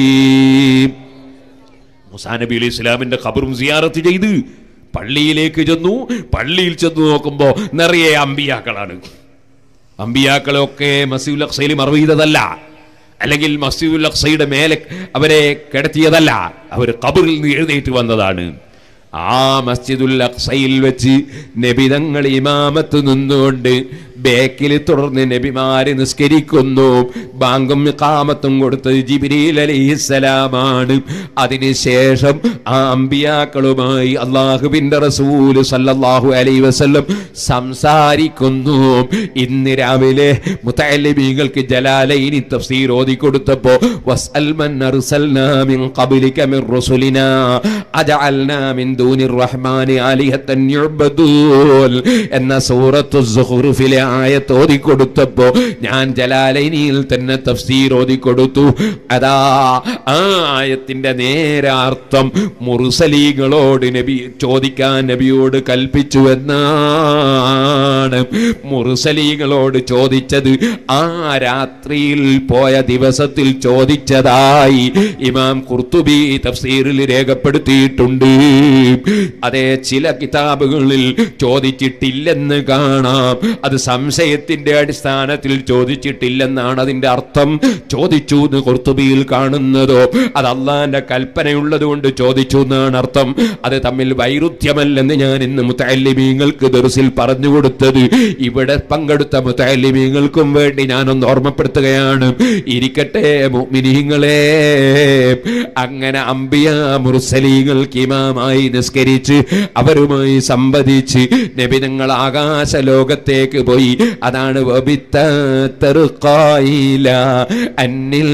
Speaker 1: മുസാ നബി അലൈഹി ഇസ്ലാമിന്റെ ഖബറും സിയാറത്ത് ചെയ്ത് പള്ളിയിലേക്ക് ചെന്നു പള്ളിയിൽ ചെന്ന് നോക്കുമ്പോ നിറയെ അമ്പിയാക്കളാണ് അമ്പിയാക്കളൊക്കെ മസീദുൽ അഖ്സയിൽ മറവ് ചെയ്തതല്ല അല്ലെങ്കിൽ മസീദുൽ അഖ്സയുടെ മേലെ അവരെ കിടത്തിയതല്ല അവർ ഖബറിൽ നിന്ന് എഴുന്നേറ്റ് വന്നതാണ് ആ മസ്ജിദുൽ അഖ്സയിൽ വെച്ച് നബിതങ്ങൾ ഇമാമത്ത് നിന്നുകൊണ്ട് ബേക്കിൽ തുടർന്ന് നബിമാര് നിസ്കരിക്കുന്നു ബാങ്കും കാമത്തും കൊടുത്തത് ജിബിരിൽ അലൈഹിസ്സലാമാണ് അതിനുശേഷം ആ അമ്പിയാക്കളുമായി അള്ളാഹുവിന്റെ റസൂല് സല്ലല്ലാഹു അലൈഹി വസല്ലം സംസാരിക്കുന്നു ഇന്ന് രാവിലെ മുത്തലിബീങ്ങൾക്ക് ജലാലൈനി തഫ്സീർ ഓതി കൊടുത്തപ്പോ വസ്അൽ മൻ അർസൽനാ മിൻ ഖബ്ലിക മിൻ റുസുലിനാ അജഅൽനാ മിൻ ദൂനിർ റഹ്മാനി ആലിഹത്തൻ യുഅ്ബദൂൻ എന്ന സൂറത്തു സുഖ്റുഫിലെ ആയത്ത് ഓതി കൊടുത്തപ്പോ ഞാൻ ജലാലൈനിയിൽ തന്നെ തഫ്സീർ ഓതി കൊടുത്തു അതാ ആ ആയത്തിന്റെ നേരാർത്ഥം മുറുസലീങ്ങളോട് നബി ചോദിക്കാൻ നബിയോട് കൽപ്പിച്ചു എന്നാണ് മുറുസലീങ്ങളോട് ചോദിച്ചത് ആ രാത്രിയിൽ പോയ ദിവസത്തിൽ ചോദിച്ചതായി ഇമാം കുർത്തുബി തഫ്സീറിൽ രേഖപ്പെടുത്തിയിട്ടുണ്ട് അതേ ചില കിതാബുകളിൽ ചോദിച്ചിട്ടില്ലെന്ന് കാണാം അത് സംശയത്തിന്റെ അടിസ്ഥാനത്തിൽ ചോദിച്ചിട്ടില്ലെന്നാണ് അതിന്റെ അർത്ഥം ചോദിച്ചു എന്ന് കുർത്തുബിയിൽ കാണുന്നതോ അത് അള്ളാന്റെ കൽപ്പനയുള്ളത് കൊണ്ട് ചോദിച്ചു എന്നാണ് അർത്ഥം അത് തമ്മിൽ വൈരുദ്ധ്യമല്ലെന്ന് ഞാൻ ഇന്ന് മുത്തല്ലിമീങ്ങൾക്ക് ദർസിൽ പറഞ്ഞു കൊടുത്തത് ഇവിടെ പങ്കെടുത്ത മുത്തല്ലിമീങ്ങൾക്കും വേണ്ടി ഞാനൊന്ന് ഓർമ്മപ്പെടുത്തുകയാണ് ഇരിക്കട്ടെ മുഅ്മിനീങ്ങളെ അങ്ങനെ അമ്പിയ മുർസലീങ്ങൾക്ക് ഇമാമായി നിസ്കരിച്ച് അവരുമായി സംവദിച്ച് നബിതങ്ങൾ ആകാശ ലോകത്തേക്ക് പോയി അതാണ് വബിത്തറുക്കായില അന്നിൽ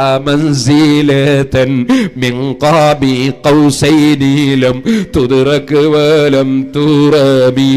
Speaker 1: താമൻസീലതൻ മിൻ ഖാബി ഖൗസൈനിലം തുദ്റക് വലം തുറബീ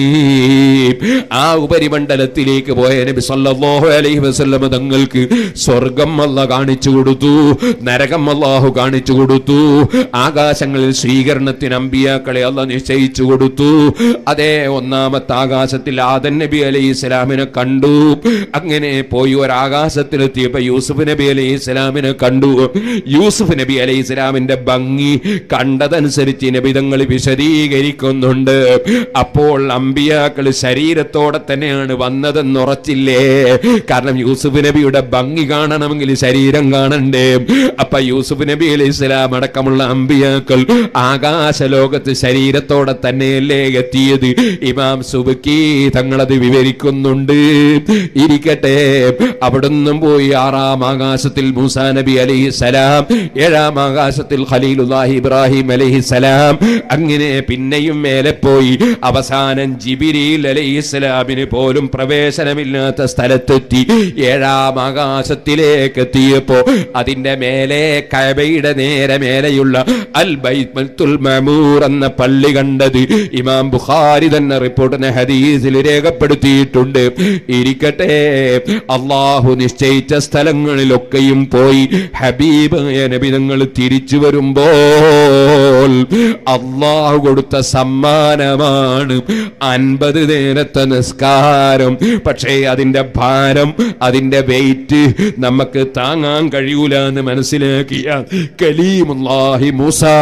Speaker 1: ആ ഉപരിമണ്ഡലത്തിലേക്ക് പോയ നബി സല്ലല്ലാഹു അലൈഹി വസല്ലം തങ്ങൾക്ക് സ്വർഗം അല്ല കാണിച്ചു കൊടുത്തു നരകം അല്ലാഹു കാണിച്ചു കൊടുത്തു ആകാശങ്ങളിൽ സ്വീകരണത്തിന് അമ്പിയാക്കളെ അല്ല നിശ്ചയിച്ചു കൊടുത്തു അതേ ഒന്നാമത്തെ ആകാശത്തിൽ ആദൻ നബി അലൈഹി ഇസ്ലാമിനെ കണ്ടു അങ്ങനെ പോയി ഒരാകാശത്തിലെത്തിയപ്പോ യൂസുഫ് നബി അലൈഹി ഇസ്ലാമിനെ കണ്ടു യൂസുഫ് നബി അലൈഹി ഇസ്ലാമിന്റെ ഭംഗി കണ്ടതനുസരിച്ച് നബിതങ്ങൾ വിശദീകരിക്കുന്നുണ്ട് അപ്പോൾ അമ്പിയാക്കൾ ശരീരത്തോടെ തന്നെയാണ് വന്നതെന്ന് ഉറച്ചില്ലേ കാരണം യൂസുഫ് നബിയുടെ ഭംഗി കാണണമെങ്കിൽ ശരീരം കാണണ്ടേ അപ്പൊ യൂസുഫ് നബി അലൈഹി ഇസ്ലാം അടക്കമുള്ള അമ്പിയാക്കൾ ആകാശ ലോകത്ത് ശരീരത്തോടെ തന്നെയല്ലേ എത്തിയത് ഇമാം സുബുക്കി തങ്ങളത് വിവരിക്കുന്നുണ്ട് ഇരിക്കട്ടെ അവിടുന്നും പോയി ആറാം ആകാശത്തിൽ മൂസാ നബി അലൈഹി സലാം ഏഴാം ആകാശത്തിൽ ഖലീലുല്ലാഹി ഇബ്രാഹിം അലൈഹി സലാം അങ്ങനെ പിന്നെയും മേലെ പോയി അവസാനം ജിബിരിൽ അലൈഹി സ്വലാമിന് പോലും പ്രവേശനമില്ലാത്ത സ്ഥലത്തെത്തി ഏഴാം ആകാശത്തിലേക്ക് എത്തിയപ്പോ അതിന്റെ മേലെ കഅബയുടെ നേരെ മേലെയുള്ള അൽ ബൈത്തുൽ മഅമൂർ എന്ന പള്ളി കണ്ടത് ഇമാം ബുഖാരി തന്നെ റിപ്പോർട്ടിനെ ഹദീസിൽ രേഖപ്പെടുത്തിയിട്ടുണ്ട് ഇരിക്കട്ടെ അള്ളാഹു നിശ്ചയിച്ച സ്ഥലങ്ങളിലൊക്കെയും പോയി ഹബീബായ നബി തങ്ങൾ തിരിച്ചു വരുമ്പോൾ അള്ളാഹു കൊടുത്ത സമ്മാനമാണ് അൻപത് നേരത്തെ നിസ്കാരം പക്ഷേ അതിന്റെ ഭാരം അതിന്റെ വെയിറ്റ് നമുക്ക് താങ്ങാൻ കഴിയൂല എന്ന് മനസ്സിലാക്കിയ കലീമുല്ലാഹി മൂസാ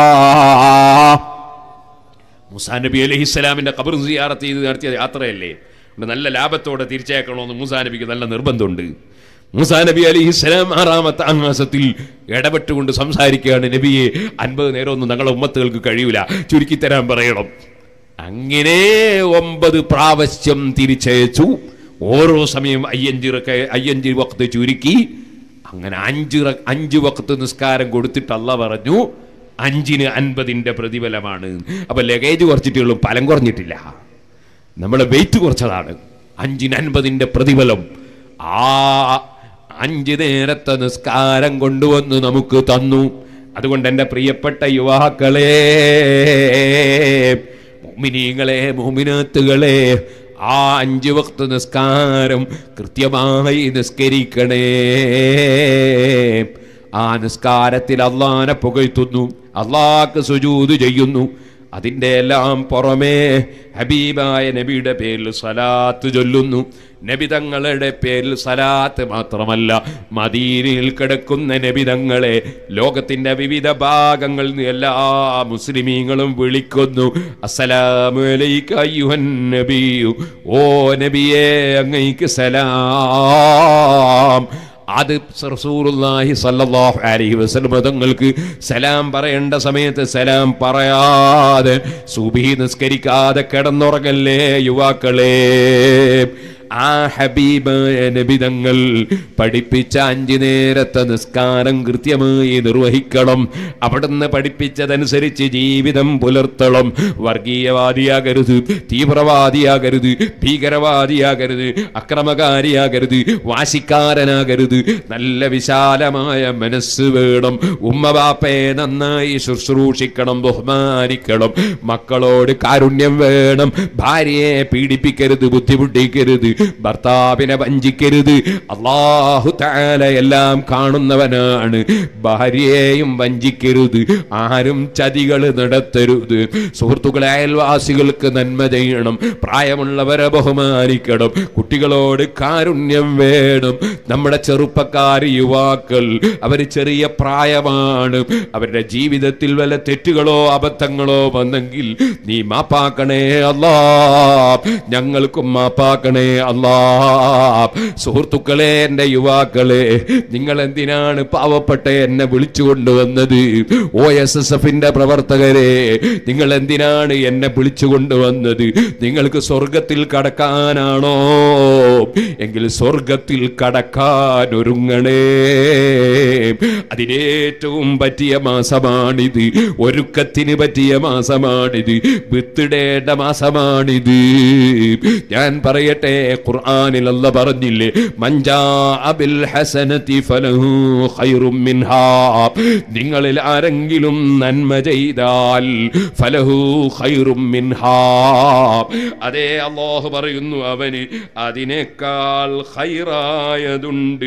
Speaker 1: മൂസാ നബി അലൈഹി സ്വലാമിന്റെ ഖബർ സിയാറത്ത് ചെയ്ത് നടത്തിയ യാത്രയല്ലേ ഇവിടെ നല്ല ലാഭത്തോടെ തിരിച്ചേക്കണമെന്ന് മൂസാ നബിക്ക് നല്ല നിർബന്ധമുണ്ട് മൂസാ നബി അലൈഹി സ്വലാം ആറാമത്തെ ആകാശത്തിൽ ഇടപെട്ടുകൊണ്ട് സംസാരിക്കുകയാണ് നബിയെ അൻപത് നേരമൊന്നും ഞങ്ങളെ ഉമ്മത്തുകൾക്ക് കഴിയൂല ചുരുക്കി തരാൻ പറയണം അങ്ങനെ ഒമ്പത് പ്രാവശ്യം തിരിച്ചയച്ചു ഓരോ സമയം അയ്യഞ്ചിറക്കെ അയ്യഞ്ച് വക്ത് ചുരുക്കി അങ്ങനെ അഞ്ച് റ- അഞ്ച് വക്ത് നിസ്കാരം കൊടുത്തിട്ട് അല്ല പറഞ്ഞു അഞ്ചിന് അൻപതിന്റെ പ്രതിഫലമാണ് അപ്പൊ ലഗേജ് കുറച്ചിട്ടുള്ളൂ ഫലം കുറഞ്ഞിട്ടില്ല നമ്മളെ വെയിറ്റ് കുറച്ചതാണ് അഞ്ചിന് അൻപതിന്റെ പ്രതിഫലം ആ അഞ്ച് നേരത്തെ നിസ്കാരം കൊണ്ടുവന്ന് നമുക്ക് തന്നു അതുകൊണ്ട് എൻ്റെ പ്രിയപ്പെട്ട യുവാക്കളെ മുമിനീങ്ങളെ മുമിനാത്തുകളെ ആ അഞ്ച് വക്ത് നിസ്കാരം കൃത്യമായി നിസ്കരിക്കണേ ആ നിസ്കാരത്തിൽ അള്ളാനെ പുകഴ്ത്തുന്നു അള്ളാഹ്ക്ക് സുജൂത് ചെയ്യുന്നു അതിൻ്റെ എല്ലാം പുറമേ ഹബീബായ നബിയുടെ പേരിൽ സലാത്ത് ചൊല്ലുന്നു നബി തങ്ങളുടെ പേരിൽ സലാത്ത് മാത്രമല്ല മദീനയിൽ കിടക്കുന്ന നബി തങ്ങളെ ലോകത്തിന്റെ വിവിധ ഭാഗങ്ങളിൽ നിന്ന് എല്ലാ മുസ്ലിമീങ്ങളും വിളിക്കുന്നു അസ്സലാമു അലൈക അയ്യുഹൻ നബിയു ഓ നബിയേ അങ്ങയ്ക്ക് സലാം അത് റസൂലുള്ളാഹി സല്ലല്ലാഹു അലൈഹി വസല്ലം തങ്ങൾക്ക് സലാം പറയേണ്ട സമയത്ത് സലാം പറയാതെ സുബഹി നിസ്കരിക്കാതെ കിടന്നുറങ്ങല്ലേ യുവാക്കളെ ആ ഹബീബായ നബിതങ്ങൾ പഠിപ്പിച്ച അഞ്ചു നേരത്തെ നിസ്കാരം കൃത്യമായി നിർവഹിക്കണം അവിടുന്ന് പഠിപ്പിച്ചതനുസരിച്ച് ജീവിതം പുലർത്തണം വർഗീയവാദിയാകരുത് തീവ്രവാദിയാകരുത് ഭീകരവാദിയാകരുത് അക്രമകാരിയാകരുത് വാശിക്കാരനാകരുത് നല്ല വിശാലമായ മനസ്സ് വേണം ഉമ്മ ബാപ്പയെ നന്നായി ശുശ്രൂഷിക്കണം ബഹുമാനിക്കണം മക്കളോട് കാരുണ്യം വേണം ഭാര്യയെ പീഡിപ്പിക്കരുത് ബുദ്ധിമുട്ടിക്കരുത് ഭർത്താവിനെ വഞ്ചിക്കരുത് അള്ളാഹു താല എല്ലാം കാണുന്നവനാണ് ഭാര്യയെയും വഞ്ചിക്കരുത് ആരും ചതികൾ നടത്തരുത് സുഹൃത്തുക്കളെ അയൽവാസികൾക്ക് നന്മ ചെയ്യണം പ്രായമുള്ളവരെ ബഹുമാനിക്കണം കുട്ടികളോട് കാരുണ്യം വേണം നമ്മുടെ ചെറുപ്പക്കാർ യുവാക്കൾ അവർ ചെറിയ പ്രായമാണ് അവരുടെ ജീവിതത്തിൽ വല്ല തെറ്റുകളോ അബദ്ധങ്ങളോ വന്നെങ്കിൽ നീ മാപ്പാക്കണേ അല്ലാ ഞങ്ങൾക്കും മാപ്പാക്കണേ അല്ലാ സുഹൃത്തുക്കളെ എൻ്റെ യുവാക്കളെ നിങ്ങൾ എന്തിനാണ് പാവപ്പെട്ട എന്നെ വിളിച്ചു കൊണ്ടുവന്നത് ഒ എസ് എസ് എഫിന്റെ പ്രവർത്തകരെ നിങ്ങൾ എന്തിനാണ് എന്നെ വിളിച്ചു കൊണ്ടുവന്നത് നിങ്ങൾക്ക് സ്വർഗത്തിൽ കടക്കാനാണോ എങ്കിൽ സ്വർഗത്തിൽ കടക്കാൻ ഒരുങ്ങണേ അതിനേറ്റവും പറ്റിയ മാസമാണിത് ഒരുക്കത്തിന് പറ്റിയ മാസമാണിത് വിത്തിടേണ്ട മാസമാണിത് ഞാൻ പറയട്ടെ ഖുർആനിൽ അല്ല പറഞ്ഞില്ലേ മഞ്ചാ അബിൽ ഹസനതി ഫലഹു ഖൈറും മിൻഹാ നിങ്ങളിൽ ആരെങ്കിലും നന്മ ചെയ്താൽ ഫലഹു ഖൈറും മിൻഹാ അതേ അല്ലാഹു പറയുന്നു അവന് അതിനേക്കാൾ ഖൈറായതുണ്ട്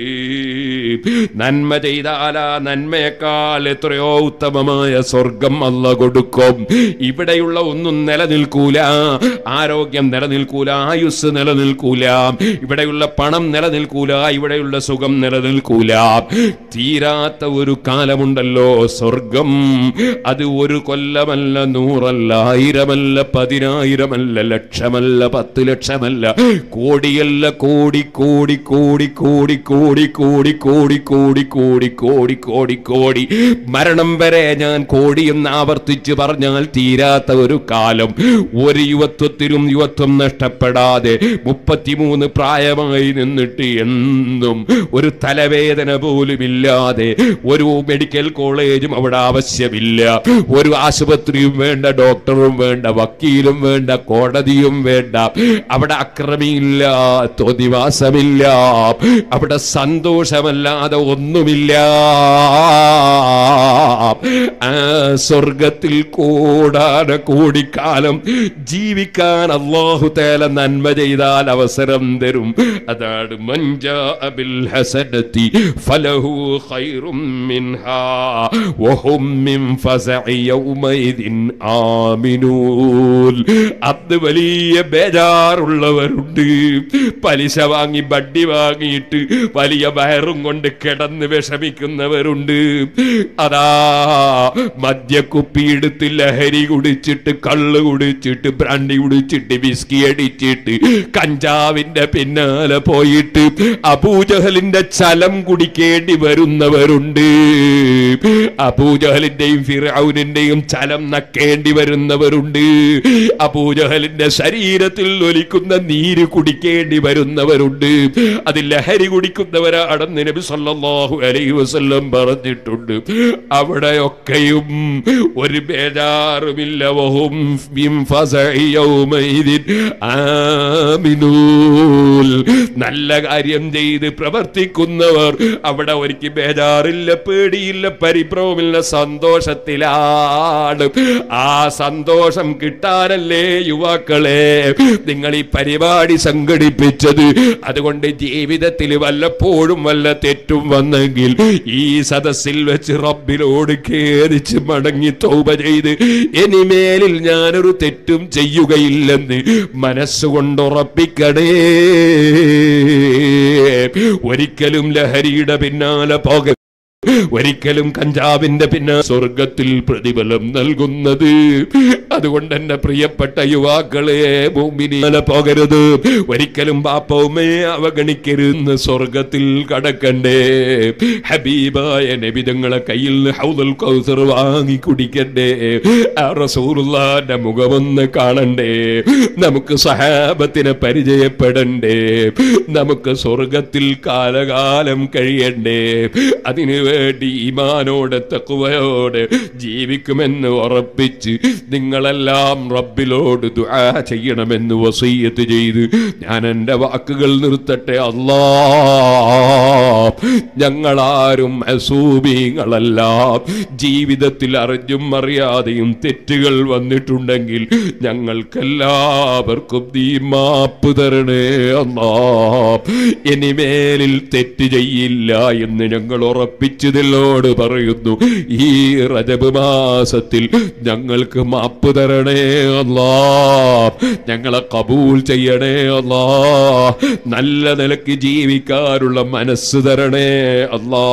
Speaker 1: നന്മ ചെയ്താൽ ആ നന്മയേക്കാൾ എത്രയോ ഉത്തമമായ സ്വർഗം അല്ല കൊടുക്കും ഇവിടെയുള്ള ഒന്നും നിലനിൽക്കൂല ആരോഗ്യം നിലനിൽക്കൂല ആയുസ് നിലനിൽക്കൂല ഇവിടെയുള്ള പണം നിലനിൽക്കൂല ഇവിടെയുള്ള സുഖം നിലനിൽക്കൂല തീരാത്ത ഒരു കാലമുണ്ടല്ലോ സ്വർഗം അത് ഒരു കൊല്ലമല്ല നൂറല്ല ആയിരമല്ല പതിനായിരമല്ല ലക്ഷമല്ല പത്ത് ലക്ഷമല്ല കോടിയല്ല കോടി കോടി കോടി കോടി കോടി കോടി കോടി കോടി കോടി കോടി കോടി കോടി മരണം വരെ ഞാൻ കോടി എന്ന് ആവർത്തിച്ച് പറഞ്ഞാൽ തീരാത്ത ഒരു കാലം ഒരു യുവത്വത്തിലും യുവത്വം നഷ്ടപ്പെടാതെ മുപ്പത്തിമൂന്ന് പ്രായമായി നിന്നിട്ട് എന്നും ഒരു തലവേദന പോലും ഇല്ലാതെ ഒരു മെഡിക്കൽ കോളേജും അവിടെ ആവശ്യമില്ല ഒരു ആശുപത്രിയും വേണ്ട ഡോക്ടറും വേണ്ട വക്കീലും വേണ്ട കോടതിയും വേണ്ട അവിടെ അക്രമിയില്ല തോന്നിവാസമില്ല അവിടെ സന്തോഷമല്ലാതെ ഒന്നുമില്ല ആ സ്വർഗത്തിൽ കൂടാന കോടിക്കാലം ജീവിക്കാൻ അള്ളാഹു തേല നന്മ ചെയ്താൽ അവസരം തരും അതാണ് മഞ്ചാ അബിൽ ഹസനത്തി ഫലഹു ഖൈറും മിൻഹാ വഹും മിൻ ഫസഇ യൗമൈദിൻ ആമിനൂൻ അത് വലിയ ബേജാറുള്ളവരുണ്ട് പലിശ വാങ്ങി ബഡ്ഡി വാങ്ങിയിട്ട് വലിയ വയറും കൊണ്ട് കിടന്ന് വിഷമിക്കുന്നവരുണ്ട് അതാ മദ്യക്കുപ്പി എടുത്ത് ലഹരി കുടിച്ചിട്ട് കള്ള് കുടിച്ചിട്ട് ബ്രാൻഡി കുടിച്ചിട്ട് വിസ്കി അടിച്ചിട്ട് കഞ്ചാവിന്റെ പിന്നാലെ പോയിട്ട് അബൂജഹലിന്റെ ചലം കുടിക്കേണ്ടി വരുന്നവരുണ്ട് അബൂജഹലിന്റെയും ഫിറൌനിന്റെയും ചലം നക്കേണ്ടി വരുന്നവരുണ്ട് അബൂജഹലിന്റെ ശരീരത്തിൽ ഒലിക്കുന്ന നീര് കുടിക്കേണ്ടി വരുന്നവരുണ്ട് അത് ലഹരി കുടിക്കുന്നവരാണെന്ന് നബി സല്ലല്ലാഹു അലൈഹി വസല്ലം പറഞ്ഞിട്ടുണ്ട് അവിടെയൊക്കെയും ഒരു ബേജാറുമില്ല വഹും മിൻ ഫസഇ യൗമൈദിൻ ആമിനൂൽ നല്ല കാര്യം ചെയ്ത് പ്രവർത്തിക്കുന്നവർ അവിടെ ഒരിക്കൽ ബേജാറില്ല പേടിയില്ല പരിഭ്രമമില്ല സന്തോഷത്തിലാണ് ആ സന്തോഷം കിട്ടാനല്ലേ യുവാക്കളെ നിങ്ങൾ ഈ പരിപാടി സംഘടിപ്പിച്ചത് അതുകൊണ്ട് ജീവിതത്തിൽ വല്ലപ്പോഴും വല്ല തെറ്റും വന്നെങ്കിൽ ഈ സദസ്സിൽ വെച്ച് റബ്ബിനോട് ഖേദിച്ച് മടങ്ങി തൗബ ചെയ്ത് ഇനിമേലിൽ ഞാനൊരു തെറ്റും ചെയ്യുകയില്ലെന്ന് മനസ്സുകൊണ്ട് ഉറപ്പിക്കണേ ഒരിക്കലും ലഹരിയുടെ പിന്നാലെ പോക ഒരിക്കലും കഞ്ചാവിന്റെ പിന്നെ സ്വർഗത്തിൽ പ്രതിഫലം നൽകുന്നത് അതുകൊണ്ട് എന്റെ പ്രിയപ്പെട്ട യുവാക്കളെ ഭൂമിനില പോകരുത് ഒരിക്കലും പാപ്പവുമേ അവഗണിക്കരുന്ന് സ്വർഗത്തിൽ കടക്കണ്ടേ ഹബീബായ നബിതങ്ങളെ കയ്യിൽ നിന്ന് ഹൗദുൽ കൗസർ വാങ്ങി കുടിക്കണ്ടേ ആ റസൂറുള്ളാന്റെ മുഖമൊന്ന് കാണണ്ടേ നമുക്ക് സഹാബത്തിനെ പരിചയപ്പെടണ്ടേ നമുക്ക് സ്വർഗത്തിൽ കാലകാലം കഴിയണ്ടേ അതിനു വേണ്ടി ഈമാനോട് തക്കുവയോടെ ജീവിക്കുമെന്ന് ഉറപ്പിച്ച് നിങ്ങളെല്ലാം റബ്ബിലോട് ദുആ ചെയ്യണമെന്ന് വസീയത്ത് ചെയ്ത് ഞാൻ എൻ്റെ വാക്കുകൾ നിർത്തട്ടെ അല്ലാ ഞങ്ങളാരും അസൂബീങ്ങളല്ല ജീവിതത്തിൽ അറിഞ്ഞും അറിയാതെയും തെറ്റുകൾ വന്നിട്ടുണ്ടെങ്കിൽ ഞങ്ങൾക്കെല്ലാവർക്കും നീ മാപ്പ് തരണേ അല്ലാ ഇനിമേലിൽ തെറ്റ് ചെയ്യില്ല എന്ന് ഞങ്ങൾ ഉറപ്പിച്ചതിലോട് പറയുന്നു ഈ റജബ് മാസത്തിൽ ഞങ്ങൾക്ക് മാപ്പ് തരണേ അല്ലാ ഞങ്ങളെ കബൂൽ ചെയ്യണേ അല്ലാ നല്ല നിലയ്ക്ക് ജീവിക്കാനുള്ള മനസ്സ് തരണേ അല്ലാ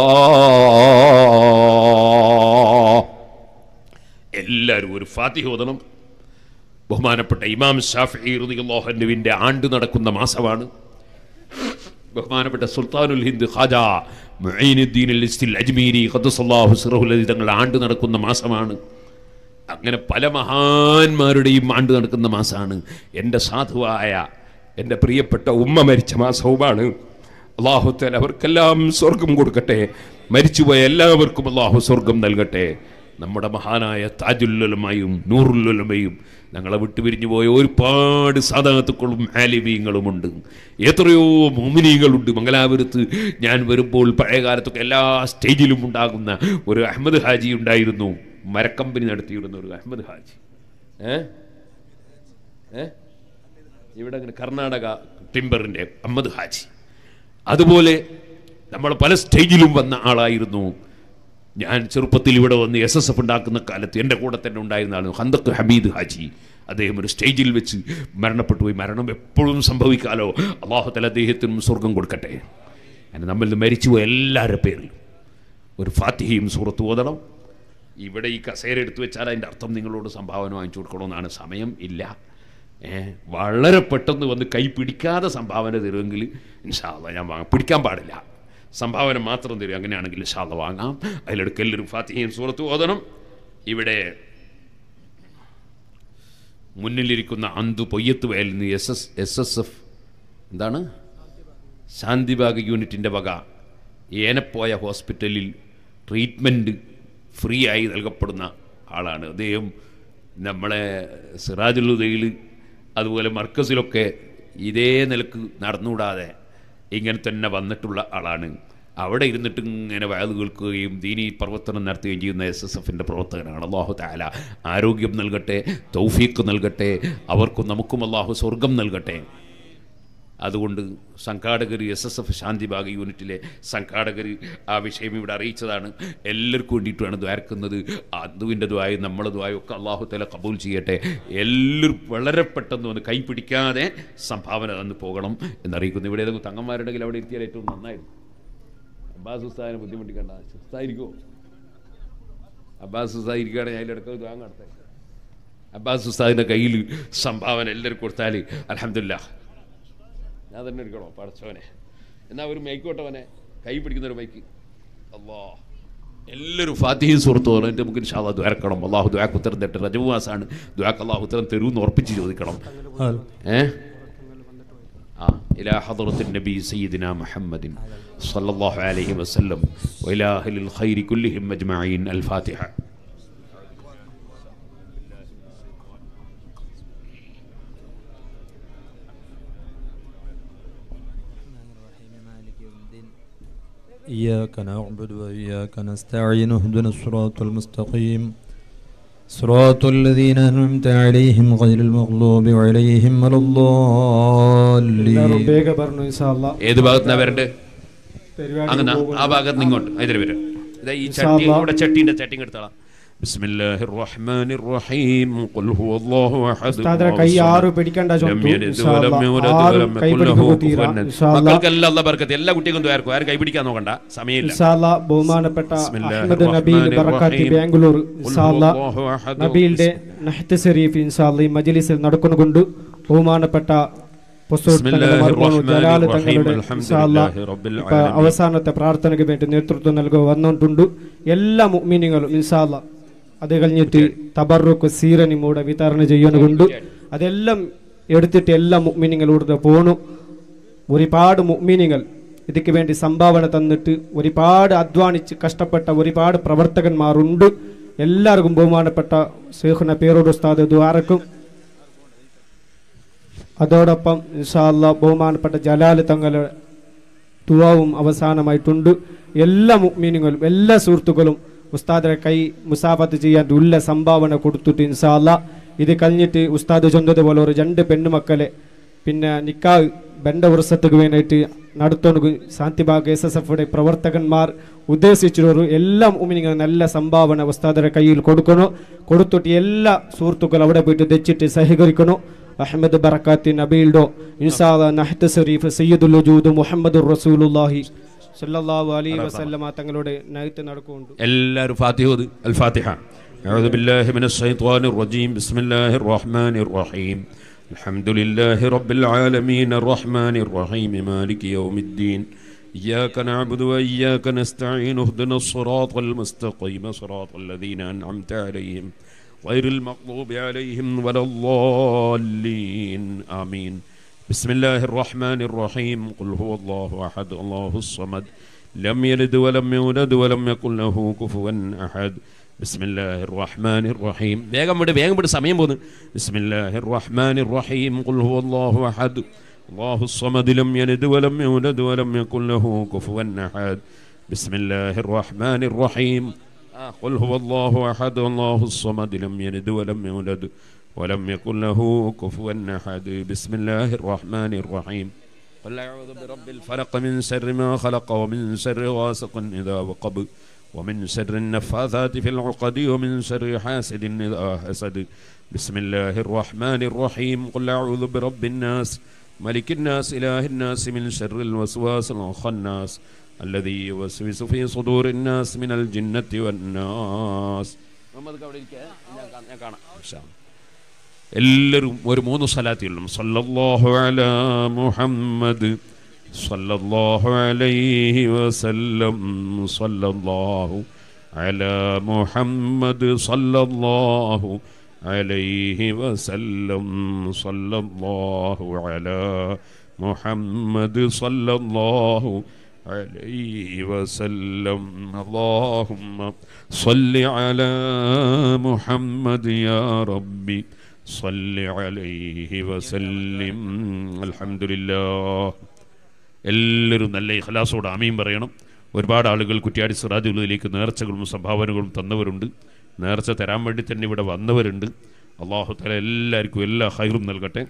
Speaker 1: എല്ലാവരും ഒരു ഫാത്തിഹ ഓതണം ബഹുമാനപ്പെട്ട ഇമാം ഷാഫി റളിയല്ലാഹുവിന്റെ ആണ്ട് നടക്കുന്ന മാസമാണ് ബഹുമാനപ്പെട്ട സുൽത്താനുൽ ഹിന്ദ് ഖാജ മുഈനുദ്ദീൻ അൽ ഇസ്തിൽ അജ്മീരി ഖദ്ദസല്ലാഹു സിറഹുൽ അലി തങ്ങളുടെ ആണ്ട് നടക്കുന്ന മാസമാണ് അങ്ങനെ പല മഹാന്മാരുടെയും ആണ്ട് നടക്കുന്ന മാസമാണ് എൻ്റെ സാധുവായ എൻ്റെ പ്രിയപ്പെട്ട ഉമ്മ മരിച്ച മാസവുമാണ് അള്ളാഹുത്തൽ അവർക്കെല്ലാം സ്വർഗം കൊടുക്കട്ടെ മരിച്ചുപോയ എല്ലാവർക്കും അള്ളാഹു സ്വർഗം നൽകട്ടെ നമ്മുടെ മഹാനായ താജുല്ലുലമയും നൂറുല്ലുലമയും ഞങ്ങളെ വിട്ടുപിരിഞ്ഞു പോയ ഒരുപാട് സാധാത്തുക്കളും ആലിമീങ്ങളുമുണ്ട് എത്രയോ മോമിനികളുണ്ട് മംഗലാപുരത്ത് ഞാൻ വരുമ്പോൾ പഴയ കാലത്തൊക്കെ എല്ലാ സ്റ്റേജിലും ഉണ്ടാകുന്ന ഒരു അഹമ്മദ് ഹാജി ഉണ്ടായിരുന്നു മരക്കമ്പനി നടത്തിയിരുന്ന ഒരു അഹമ്മദ് ഹാജി ഏ ഏ ഇവിടെ അങ്ങനെ കർണാടക ടിംബറിൻ്റെ അഹമ്മദ് ഹാജി അതുപോലെ നമ്മൾ പല സ്റ്റേജിലും വന്ന ആളായിരുന്നു ഞാൻ ചെറുപ്പത്തിൽ ഇവിടെ വന്ന് എസ് എസ് എഫ് ഉണ്ടാക്കുന്ന കാലത്ത് എൻ്റെ കൂടെ തന്നെ ഉണ്ടായിരുന്ന ആളാണ് ഹന്തക്ക് ഹമീദ് ഹാജി അദ്ദേഹം ഒരു സ്റ്റേജിൽ വെച്ച് മരണപ്പെട്ടു പോയി മരണം എപ്പോഴും സംഭവിക്കാലോ അള്ളാഹുത്തല അദ്ദേഹത്തിനും സ്വർഗം കൊടുക്കട്ടെ അങ്ങനെ നമ്മളിൽ നിന്ന് മരിച്ചുപോയ എല്ലാവരുടെ പേരിൽ ഒരു ഫാത്തിഹയും സൂറത്ത് ഓതണം ഇവിടെ ഈ കസേര എടുത്തു വെച്ചാൽ അതിൻ്റെ അർത്ഥം നിങ്ങളോട് സംഭാവന വാങ്ങിച്ചു കൊടുക്കണമെന്നാണ് സമയം ഇല്ല ഏ, വളരെ പെട്ടെന്ന് വന്ന് കൈ പിടിക്കാതെ സംഭാവന തരുമെങ്കിൽ ഇൻഷാല്ല ഞാൻ വാങ്ങാം പിടിക്കാൻ പാടില്ല സംഭാവന മാത്രം തരും അങ്ങനെയാണെങ്കിൽ ഇൻഷാല്ല വാങ്ങാം അതിലെടുക്ക് എല്ലാവരും ഫാത്തിഹയും സൂറത്ത് ഓതണം ഇവിടെ മുന്നിലിരിക്കുന്ന അന്തു പൊയ്യത്ത് വയലിൽ നിന്ന് S S S S F എന്താണ് ശാന്തിബാഗ് യൂണിറ്റിൻ്റെ വക ഏനപ്പോയ ഹോസ്പിറ്റലിൽ ട്രീറ്റ്മെൻറ്റ് ഫ്രീ ആയി നൽകപ്പെടുന്ന ആളാണ് അദ്ദേഹം നമ്മളെ സിറാജുലുദയിൽ അതുപോലെ മർക്കസിലൊക്കെ ഇതേ നിലക്ക് നടന്നുകൂടാതെ ഇങ്ങനെ തന്നെ വന്നിട്ടുള്ള ആളാണ് അവിടെ ഇരുന്നിട്ട് ഇങ്ങനെ വയത് കേൾക്കുകയും ദീനി പ്രവർത്തനം നടത്തുകയും ചെയ്യുന്ന എസ് എസ് എഫിൻ്റെ പ്രവർത്തകനാണ് അള്ളാഹു താല ആരോഗ്യം നൽകട്ടെ തൗഫീക്ക് നൽകട്ടെ അവർക്കും നമുക്കും അള്ളാഹു സ്വർഗം നൽകട്ടെ അതുകൊണ്ട് സംഘാടകർ എസ് എസ് എഫ് ശാന്തിബാഗ് യൂണിറ്റിലെ സംഘാടകർ ആ വിഷയം ഇവിടെ അറിയിച്ചതാണ് എല്ലാവർക്കും വേണ്ടിയിട്ടാണ് ദ്വാരക്കുന്നത് അതുവിൻ്റെ ദ്വായും നമ്മളെ ദ്വായും ഒക്കെ അള്ളാഹു തല കബൂൽ ചെയ്യട്ടെ എല്ലാവരും വളരെ പെട്ടെന്ന് വന്ന് കൈ പിടിക്കാതെ സംഭാവന തന്ന് പോകണം എന്നറിയിക്കുന്നു ഇവിടെ ഏതെങ്കിലും തങ്ങന്മാരുണ്ടെങ്കിൽ അവിടെ എത്തിയാൽ ഏറ്റവും നന്നായിരുന്നു അബ്ബാസ് ഉസ്താദിനെ ബുദ്ധിമുട്ടിക്കണ്ട ഉസ്തായിരിക്കോ അബ്ബാസ് ഉസ്താദ് ഇരിക്കുകയാണെങ്കിൽ അതിലിടക്ക് ദ്വാരം നടത്തേ അബ്ബാസ് ഉസ്താദിൻ്റെ കയ്യിൽ സംഭാവന എല്ലാവരും കൊടുത്താൽ അലഹമില്ല ഞാൻ തന്നെ എടുക്കണോ പടച്ചവനെ എന്നാ ഒരു മൈക്കോട്ടവനെ കൈ പിടിക്കുന്ന ഒരു മൈക്ക് അല്ലാ എല്ലാവരും ഫാത്തിഹയും സുഹൃത്തു പറഞ്ഞിട്ട് നമുക്ക് ഇൻഷാല്ലാ ദ്വാരക്കണം അള്ളാഹു ദ്വാക്ക് ഉത്തരം തട്ടെ റജബ് മാസമാണ് ദ്വാക്ക് അള്ളാഹു ഉത്തരം തരുമെന്ന് ഉറപ്പിച്ച് ചോദിക്കണം ഏ ആ إلى حضرة النبي سيدنا محمد صلى الله عليه وسلم وإلى أهل الخير كلهم أجمعين الفاتحة
Speaker 2: إياك نعبد وإياك نستعين اهدنا الصراط المستقيم صراط الذين أنعمت عليهم غير المغضوب عليهم ولا
Speaker 3: എല്ലാവരും
Speaker 2: الضالين
Speaker 3: വേഗം പറഞ്ഞു ഇൻഷാല്ലാ
Speaker 1: ഏത് ഭാഗത്തുനിന്നാ വരണ്ടേ
Speaker 3: പരിപാടി
Speaker 1: അങ്ങനെ ആ
Speaker 3: പോകുന്നു.
Speaker 1: ഭാഗത്ത് നിന്ന് ഇങ്ങോട്ട് ഇതിൽ വരും ഇതാ ഈ ചട്ടി
Speaker 3: ഇൻഷാല്ലാ.
Speaker 1: ഇവിടെ ചട്ടീൻ്റെ ചട്ടിങ് എടുത്തോളാം بسم الله الرحمن الرحيم قل هو الله احد
Speaker 3: ഉസ്താദിനെ
Speaker 1: الله
Speaker 3: കൈ
Speaker 1: الصمد.
Speaker 3: ആറ് പിടിക്കണ്ട
Speaker 1: ലം
Speaker 3: ചൊന്തു
Speaker 1: യലിദ്
Speaker 3: ഇൻഷാല്ലാ.
Speaker 1: വലം യൂലദ്
Speaker 3: ആരും
Speaker 1: വലം
Speaker 3: കൈ
Speaker 1: യകുൽ ലഹു
Speaker 3: പിടിക്കുക
Speaker 1: കുഫുവൻ
Speaker 3: തീരാ
Speaker 1: അഹദ്.
Speaker 3: ഇൻഷാല്ലാ.
Speaker 1: മക്കൾക്കെല്ലാം അല്ലാഹ് ബർക്കത്ത് എല്ലാ കുട്ടികൾക്കും ദ്വാരക്കും ആരും കൈ പിടിക്കാൻ നോക്കണ്ട സമയമില്ല
Speaker 3: ഇൻഷാല്ലാ ബഹുമാനപ്പെട്ട
Speaker 1: ബിസ്മില്ലാഹിർ
Speaker 3: അഹമ്മദ് നബീൽ
Speaker 1: റഹ്മാനിർ
Speaker 3: ബറക്കാത്തി
Speaker 1: റഹീം.
Speaker 3: ബാംഗ്ലൂർ
Speaker 1: ഖുൽ
Speaker 3: ഇൻഷാല്ലാ
Speaker 1: ഹുവല്ലാഹു അഹദ്.
Speaker 3: നബീലിന്റെ നഹ്ത് ശരീഫ് ഇൻഷാല്ലാ ഈ മജ്ലിസിൽ നടക്കുന്നുകൊണ്ട് ബഹുമാനപ്പെട്ട പൊസൂർ തങ്ങളുടെ
Speaker 1: ബിസ്മില്ലാഹിർ
Speaker 3: മർഹൂം
Speaker 1: റഹ്മാനിർ
Speaker 3: ജലാൽ
Speaker 1: റഹീം.
Speaker 3: തങ്ങളുടെ ഇൻഷാല്ലാ
Speaker 1: അൽഹംദുലില്ലാഹി റബ്ബിൽ
Speaker 3: ഇപ്പൊ
Speaker 1: ആലമീൻ.
Speaker 3: അവസാനത്തെ പ്രാർത്ഥനയ്ക്ക് വേണ്ടി നേതൃത്വം നൽകുക വന്നിട്ടുണ്ട് എല്ലാ മുഅ്മിനീങ്ങളും ഇൻഷാല്ലാ അത് കഴിഞ്ഞിട്ട് തബറുക്ക് സീറനി മൂടെ വിതരണം ചെയ്യുന്നുണ്ട് അതെല്ലാം എടുത്തിട്ട് എല്ലാ മുഅ്മിനീങ്ങളോട് പോണു ഒരുപാട് മുഅ്മിനീങ്ങൾ ഇതിക്ക് വേണ്ടി സംഭാവന തന്നിട്ട് ഒരുപാട് അധ്വാനിച്ച് കഷ്ടപ്പെട്ട ഒരുപാട് പ്രവർത്തകന്മാരുണ്ട് എല്ലാവർക്കും ബഹുമാനപ്പെട്ട ശേഖുന പേരോട് ഉസ്താദ് ദ്വാരക്കും അതോടൊപ്പം ഇൻഷാല്ല ബഹുമാനപ്പെട്ട ജലാൽ തങ്ങളുടെ തുവാവും അവസാനമായിട്ടുണ്ട് എല്ലാ മുഗ്മീനുകളും എല്ലാ സുഹൃത്തുക്കളും ഉസ്താദിനെ കൈ മുസാഫത്ത് ചെയ്യാൻ ഉള്ള സംഭാവന കൊടുത്തിട്ട് ഇൻഷാല്ല ഇത് കഴിഞ്ഞിട്ട് ഉസ്താദ് ചൊന്നതുപോലെ ഒരു രണ്ട് പെണ്ണുമക്കളെ പിന്നെ നിക്കാഹ് ബെണ്ട ഉത്സവത്തിന് വേണ്ടിയിട്ട് നടത്തുന്ന ശാന്തിബാഗ് എസ് എസ് എഫുടെ പ്രവർത്തകന്മാർ ഉദ്ദേശിച്ചിട്ടൊരു എല്ലാ ഉമിനിങ്ങളും നല്ല സംഭാവന ഉസ്താദിന്റെ കയ്യിൽ കൊടുക്കണോ കൊടുത്തിട്ട് എല്ലാ സുഹൃത്തുക്കളും അവിടെ പോയിട്ട് തെച്ചിട്ട് സഹകരിക്കണോ അഹമ്മദ് ബറക്കാത്തി നബീൽഡോ ഇൻസാദ നഹ്ത് ഷരീഫ് സയ്യിദുൽ വജൂദ് മുഹമ്മദ് റസൂലുള്ളാഹി സല്ലല്ലാഹു അലൈഹി വസല്ലമ തങ്ങളുടെ നഹത്ത് നടക്കുന്നുണ്ട്
Speaker 1: എല്ലാവരും ഫാത്തിഹോദ് അൽ ഫാത്തിഹ أعوذ بالله من الشيطان الرجيم بسم الله الرحمن الرحيم الحمد لله رب العالمين الرحمن الرحيم مالك يوم الدين إياك نعبد وإياك نستعين اهدنا الصراط المستقيم صراط الذين أنعمت عليهم غير المغضوب عليهم ولا الضالين آمين بسم الله الرحمن الرحيم قل هو الله أحد الله الصمد لم يلد ولم يولد ولم يكن له كفوا أحد بسم الله الرحمن الرحيم വേഗം വിട് വേഗം വിട് സമയം പോകുന്നു بسم الله الرحمن الرحيم قل هو الله أحد الله الصمد لم يلد ولم يولد ولم يكن له كفوا أحد بسم الله الرحمن الرحيم آه قل هو الله أحد الله الصمد لم يلد ولم يولد ولم يكن له كفوا أحد بسم الله الرحمن الرحيم قل أعوذ برب الفلق من شر ما خلق ومن شر غاسق إذا وقب ومن شر النفاثات في العقد ومن شر حاسد إذا حسد بسم الله الرحمن الرحيم قل أعوذ برب الناس ملك الناس إله الناس من شر الوسواس الخناس الذي يوسوس في صدور الناس من الجنة والناس എല്ലാവരും ഒരു മൂന്ന് സ്ഥലത്തിലും സല്ലല്ലാഹു അലാ മുഹമ്മദ് സല്ലല്ലാഹു അലൈഹി വസല്ലം സല്ലല്ലാഹു അലാ മുഹമ്മദ് സല്ലല്ലാഹു അലൈഹി വസല്ലം സല്ലല്ലാഹു അലാ മുഹമ്മദ് സല്ലല്ലാഹു عليه وسلم اللهم صل على محمد يا ربي صل عليه وسلم الحمد لله എല്ലാവരും നല്ല ഇഖലാസോട് ആമയും പറയണം ഒരുപാട് ആളുകൾ കുറ്റ്യാടി സിറാജുകളിലേക്ക് നേർച്ചകളും സംഭാവനകളും തന്നവരുണ്ട് നേർച്ച തരാൻ വേണ്ടി തന്നെ ഇവിടെ വന്നവരുണ്ട് അള്ളാഹു തല എല്ലാവർക്കും എല്ലാ ഹൈറും നൽകട്ടെ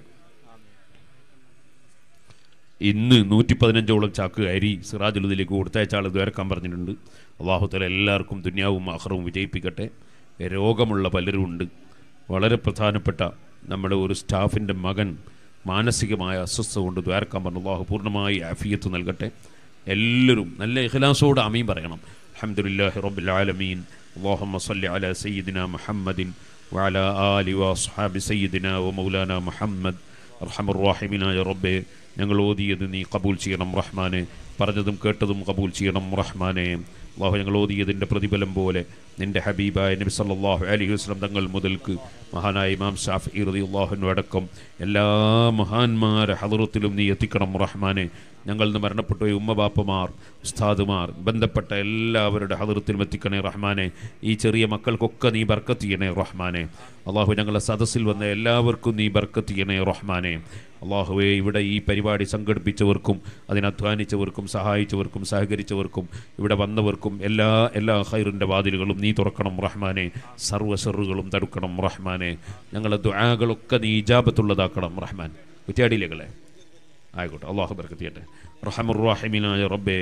Speaker 1: ഇന്ന് നൂറ്റി പതിനഞ്ചോളം ചാക്ക് അരി സിറാജുലതിലേക്ക് കൊടുത്തയച്ച ആൾ ദ്വാരക്കാൻ പറഞ്ഞിട്ടുണ്ട് അള്ളാഹുത്തല എല്ലാവർക്കും ദുന്യാവും ആഹ്റവും വിജയിപ്പിക്കട്ടെ രോഗമുള്ള പലരും ഉണ്ട് വളരെ പ്രധാനപ്പെട്ട നമ്മുടെ ഒരു സ്റ്റാഫിൻ്റെ മകൻ മാനസികമായ അസ്വസ്ഥ കൊണ്ട് ദ്വാരക്കാൻ പറഞ്ഞു അള്ളാഹു പൂർണ്ണമായി ആഫിയത്ത് നൽകട്ടെ എല്ലാവരും നല്ല ഇഖലാസോട് അമീൻ പറയണം അഹമ്മദില്ലാഹി റബ്ബിൽ ആലമീൻ اللهم صل على سيدنا محمد وعلى آل وأصحاب سيدنا ومولانا محمد അർഹം റാഹിമിനായ റബ്ബെ ഞങ്ങൾ ഓതിയത് നീ കബൂൽ ചെയ്യണം റഹ്മാനെ പറഞ്ഞതും കേട്ടതും കബൂൽ ചെയ്യണം റഹ്മാനെ അള്ളാഹു ഞങ്ങൾ ഓതിയതിൻ്റെ പ്രതിഫലം പോലെ നിന്റെ ഹബീബായ നബി സല്ലല്ലാഹു അലൈഹി വസല്ലം തങ്ങൾ മുതൽക്ക് മഹാനായ ഇമാം ഷാഫി ഇറതി അള്ളാഹുനു അടക്കം എല്ലാ മഹാന്മാരെ ഹദറത്തിലും നീ എത്തിക്കണം റഹ്മാനെ ഞങ്ങൾ നിന്ന് മരണപ്പെട്ട ഈ ഉമ്മബാപ്പമാർ ഉസ്താദുമാർ ബന്ധപ്പെട്ട എല്ലാവരുടെ ഹദറത്തിലും എത്തിക്കണേ റഹ്മാനെ ഈ ചെറിയ മക്കൾക്കൊക്കെ നീ ബർക്കത്ത് ചെയ്യണേ റഹ്മാനെ അള്ളാഹു ഞങ്ങളുടെ സദസ്സിൽ വന്ന എല്ലാവർക്കും നീ ബർക്കത്ത് ചെയ്യണേ റഹ്മാനെ അള്ളാഹുവെ ഇവിടെ ഈ പരിപാടി സംഘടിപ്പിച്ചവർക്കും അതിനധ്വാനിച്ചവർക്കും സഹായിച്ചവർക്കും സഹകരിച്ചവർക്കും ഇവിടെ വന്നവർക്കും എല്ലാ എല്ലാ ഹൈറിൻ്റെ വാതിലുകളും നീ തുറക്കണം റഹ്മാനെ സർവ്വ ഷെറുകളും തടുക്കണം റഹ്മാനെ ഞങ്ങളുടെ ദ്വാകളൊക്കെ നീ ഇജാബത്തുള്ളതാക്കണം റഹ്മാൻ കുറ്റിയാടിയിലേക്കളെ ആയിക്കോട്ടെ അള്ളാഹു ബർക്കത്ത് ചെയ്യട്ടെ റഹമുറാഹിമിനായ റബ്ബേ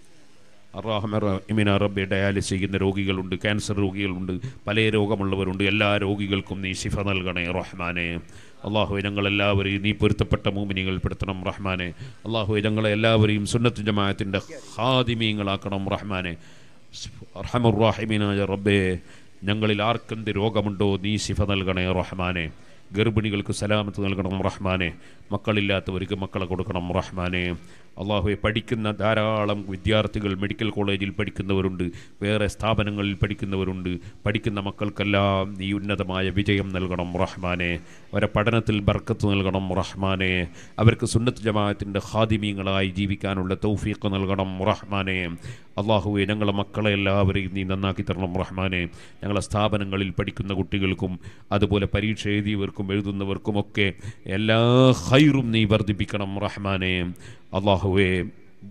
Speaker 1: അറാഹമിന റബ്ബെ ഡയാലിസ് ചെയ്യുന്ന രോഗികളുണ്ട് ക്യാൻസർ രോഗികളുണ്ട് പല രോഗമുള്ളവരുണ്ട് എല്ലാ രോഗികൾക്കും നീ ശിഫ നൽകണേ റഹ്മാനെ അള്ളാഹു ഞങ്ങളെല്ലാവരെയും നീ പൊരുത്തപ്പെട്ട മൂമിനികൾ പെടുത്തണം റഹ്മാനെ അള്ളാഹു ഞങ്ങളെ എല്ലാവരെയും സുന്നത്ത് ജമാഅത്തിൻ്റെ ഹാദിമീങ്ങളാക്കണം റഹ്മാനെ റഹമുറാഹിമിനായ റബ്ബേ ഞങ്ങളിൽ ആർക്കെന്ത് രോഗമുണ്ടോ നീ ശിഫ നൽകണേ റഹ്മാനെ ഗർഭിണികൾക്ക് സലാമത്ത് നൽകണം റഹ്മാനെ മക്കളില്ലാത്തവർക്ക് മക്കളെ കൊടുക്കണം റഹ്മാനെ അള്ളാഹുവെ പഠിക്കുന്ന ധാരാളം വിദ്യാർത്ഥികൾ മെഡിക്കൽ കോളേജിൽ പഠിക്കുന്നവരുണ്ട് വേറെ സ്ഥാപനങ്ങളിൽ പഠിക്കുന്നവരുണ്ട് പഠിക്കുന്ന മക്കൾക്കെല്ലാം നീ ഉന്നതമായ വിജയം നൽകണം റഹ്മാനെ അവരെ പഠനത്തിൽ ബർക്കത്ത് നൽകണം റഹ്മാനെ അവർക്ക് സുന്നത്ത് ജമാഅത്തിൻ്റെ ഹാദിമീങ്ങളായി ജീവിക്കാനുള്ള തൗഫീഖ് നൽകണം റഹ്മാനെ അള്ളാഹുവെ ഞങ്ങളെ മക്കളെ എല്ലാവരെയും നീ നന്നാക്കി തരണം റഹ്മാനെ ഞങ്ങളെ സ്ഥാപനങ്ങളിൽ പഠിക്കുന്ന കുട്ടികൾക്കും അതുപോലെ പരീക്ഷ എഴുതിയവർക്കും എഴുതുന്നവർക്കുമൊക്കെ എല്ലാ ഹൈറും നീ വർദ്ധിപ്പിക്കണം റഹ്മാനെ അള്ളാഹുവെ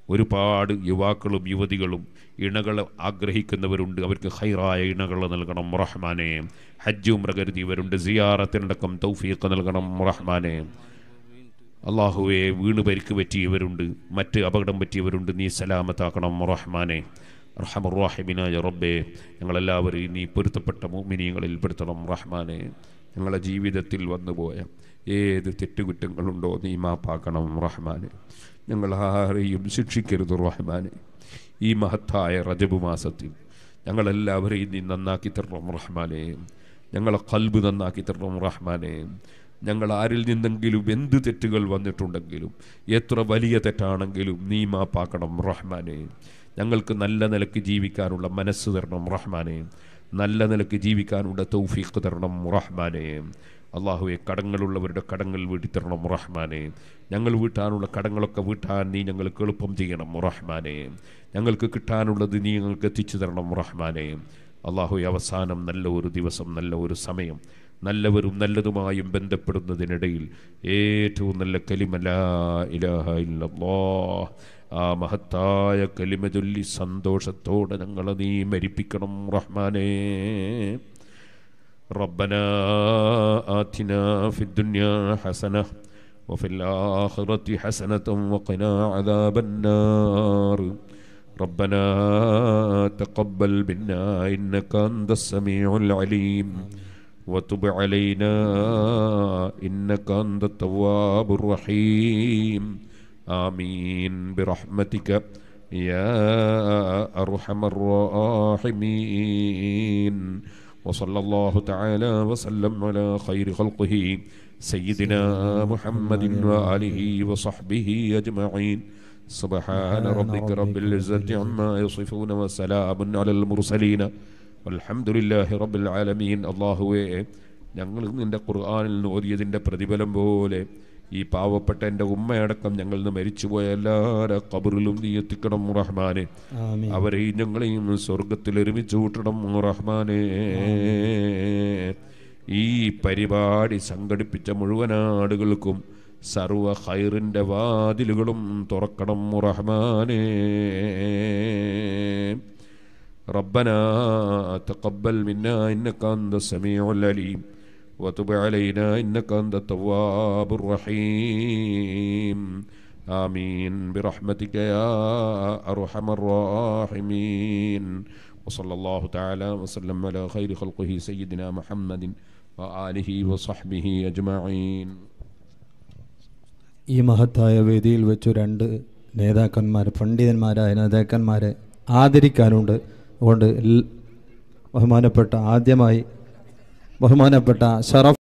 Speaker 1: ഒരുപാട് യുവാക്കളും യുവതികളും ഇണകൾ ആഗ്രഹിക്കുന്നവരുണ്ട് അവർക്ക് ഹൈറായ ഇണകൾ നൽകണം റഹ്മാനെ ഹജ്ജും പ്രകരുതിയവരുണ്ട് സിയാറത്തിനടക്കം തൗഫീഖ് നൽകണം റഹ്മാനെ അള്ളാഹുവെ വീണ് പരിക്ക് പറ്റിയവരുണ്ട് മറ്റ് അപകടം പറ്റിയവരുണ്ട് നീ സലാമത്താക്കണം റഹ്മാനെ റഹമുറാഹിമിനായ റബ്ബേ ഞങ്ങളെല്ലാവരെയും നീ പൊരുത്തപ്പെട്ട മോമിനിയങ്ങളിൽ പെടുത്തണം റഹ്മാനെ ഞങ്ങളുടെ ജീവിതത്തിൽ വന്നുപോയ ഏത് തെറ്റുകുറ്റങ്ങളുണ്ടോ നീ മാപ്പാക്കണം റഹ്മാനെ ഞങ്ങൾ ആരെയും ശിക്ഷിക്കരുത് റഹ്മാനെ ഈ മഹത്തായ റജബ് മാസത്തിൽ ഞങ്ങളെല്ലാവരെയും നീ നന്നാക്കി തരണം റഹ്മാനെ ഞങ്ങളെ കൽബ് നന്നാക്കി തരണം റഹ്മാനെ ഞങ്ങൾ ആരിൽ നിന്നെങ്കിലും എന്ത് തെറ്റുകൾ വന്നിട്ടുണ്ടെങ്കിലും എത്ര വലിയ തെറ്റാണെങ്കിലും നീ മാപ്പാക്കണം റഹ്മാനെ ഞങ്ങൾക്ക് നല്ല നിലക്ക് ജീവിക്കാനുള്ള മനസ്സ് തരണം റഹ്മാനെ നല്ല നിലക്ക് ജീവിക്കാനുള്ള തൗഫീഖ് തരണം റഹ്മാനെ അള്ളാഹുവെ കടങ്ങളുള്ളവരുടെ കടങ്ങൾ വീട്ടിത്തരണം റഹ്മാനെ ഞങ്ങൾ വീട്ടാനുള്ള കടങ്ങളൊക്കെ വീട്ടാൻ നീ ഞങ്ങൾക്ക് എളുപ്പം ചെയ്യണം റഹ്മാനെ ഞങ്ങൾക്ക് കിട്ടാനുള്ളത് നീ ഞങ്ങൾക്ക് എത്തിച്ചു തരണം റഹ്മാനെ അള്ളാഹു അവസാനം നല്ല ഒരു ദിവസം നല്ല ഒരു സമയം നല്ലവരും നല്ലതുമായും ബന്ധപ്പെടുന്നതിനിടയിൽ ഏറ്റവും നല്ല കലിമല ഇലാഹ ഇല്ലല്ലാഹ് ആ മഹത്തായ കലിമ ചൊല്ലി സന്തോഷത്തോടെ ഞങ്ങളെ നീ മരിപ്പിക്കണം റഹ്മാനേ ربنا آتنا في الدنيا حسنة وفي الآخرة حسنة وقنا عذاب النار ربنا تقبل منا إنك أنت السميع العليم وتب علينا إنك أنت التواب الرحيم آمين برحمتك يا أرحم الراحمين وصلى الله تعالى وسلم على خير خلقه سيدنا محمد وآله وصحبه أجمعين سبحان ربك رب العزة عما يصفون وسلام على المرسلين والحمد لله رب العالمين الله ഞങ്ങൾ നിന്റെ ഖുർആാനിൽ നിന്ന് ഓതിയതിൻ്റെ പ്രതിഫലം പോലെ ഈ പാവപ്പെട്ട എൻ്റെ ഉമ്മയടക്കം ഞങ്ങൾ നിന്ന് മരിച്ചുപോയ എല്ലാവരുടെ കബറിലും നീ എത്തിക്കണം റഹ്മാനെ
Speaker 2: ആമീൻ
Speaker 1: അവരെയും ഞങ്ങളെയും സ്വർഗത്തിൽ ഒരുമിച്ച് കൂട്ടണം റഹ്മാനെ ഈ പരിപാടി സംഘടിപ്പിച്ച മുഴുവൻ ആളുകൾക്കും സർവ ഹൈറിൻ്റെ വാതിലുകളും തുറക്കണം റഹ്മാനെ ربنا تقبل منا إنك أنت السميع العليم وتب علينا إنك أنت التواب الرحيم آمين برحمتك يا أرحم الراحمين وصلى الله تعالى وسلم على خير خلقه سيدنا محمد وآله وصحبه أجمعين
Speaker 2: ഈ മഹത്തായ വേദിയിൽ വെച്ചു രണ്ട് നേതാക്കന്മാർ പണ്ഡിതന്മാരായ നേതാക്കന്മാരെ ആദരിക്കാനുണ്ട് അതുകൊണ്ട് എൽ- ബഹുമാനപ്പെട്ട ആദ്യമായി ബഹുമാനപ്പെട്ട ഷറഫ്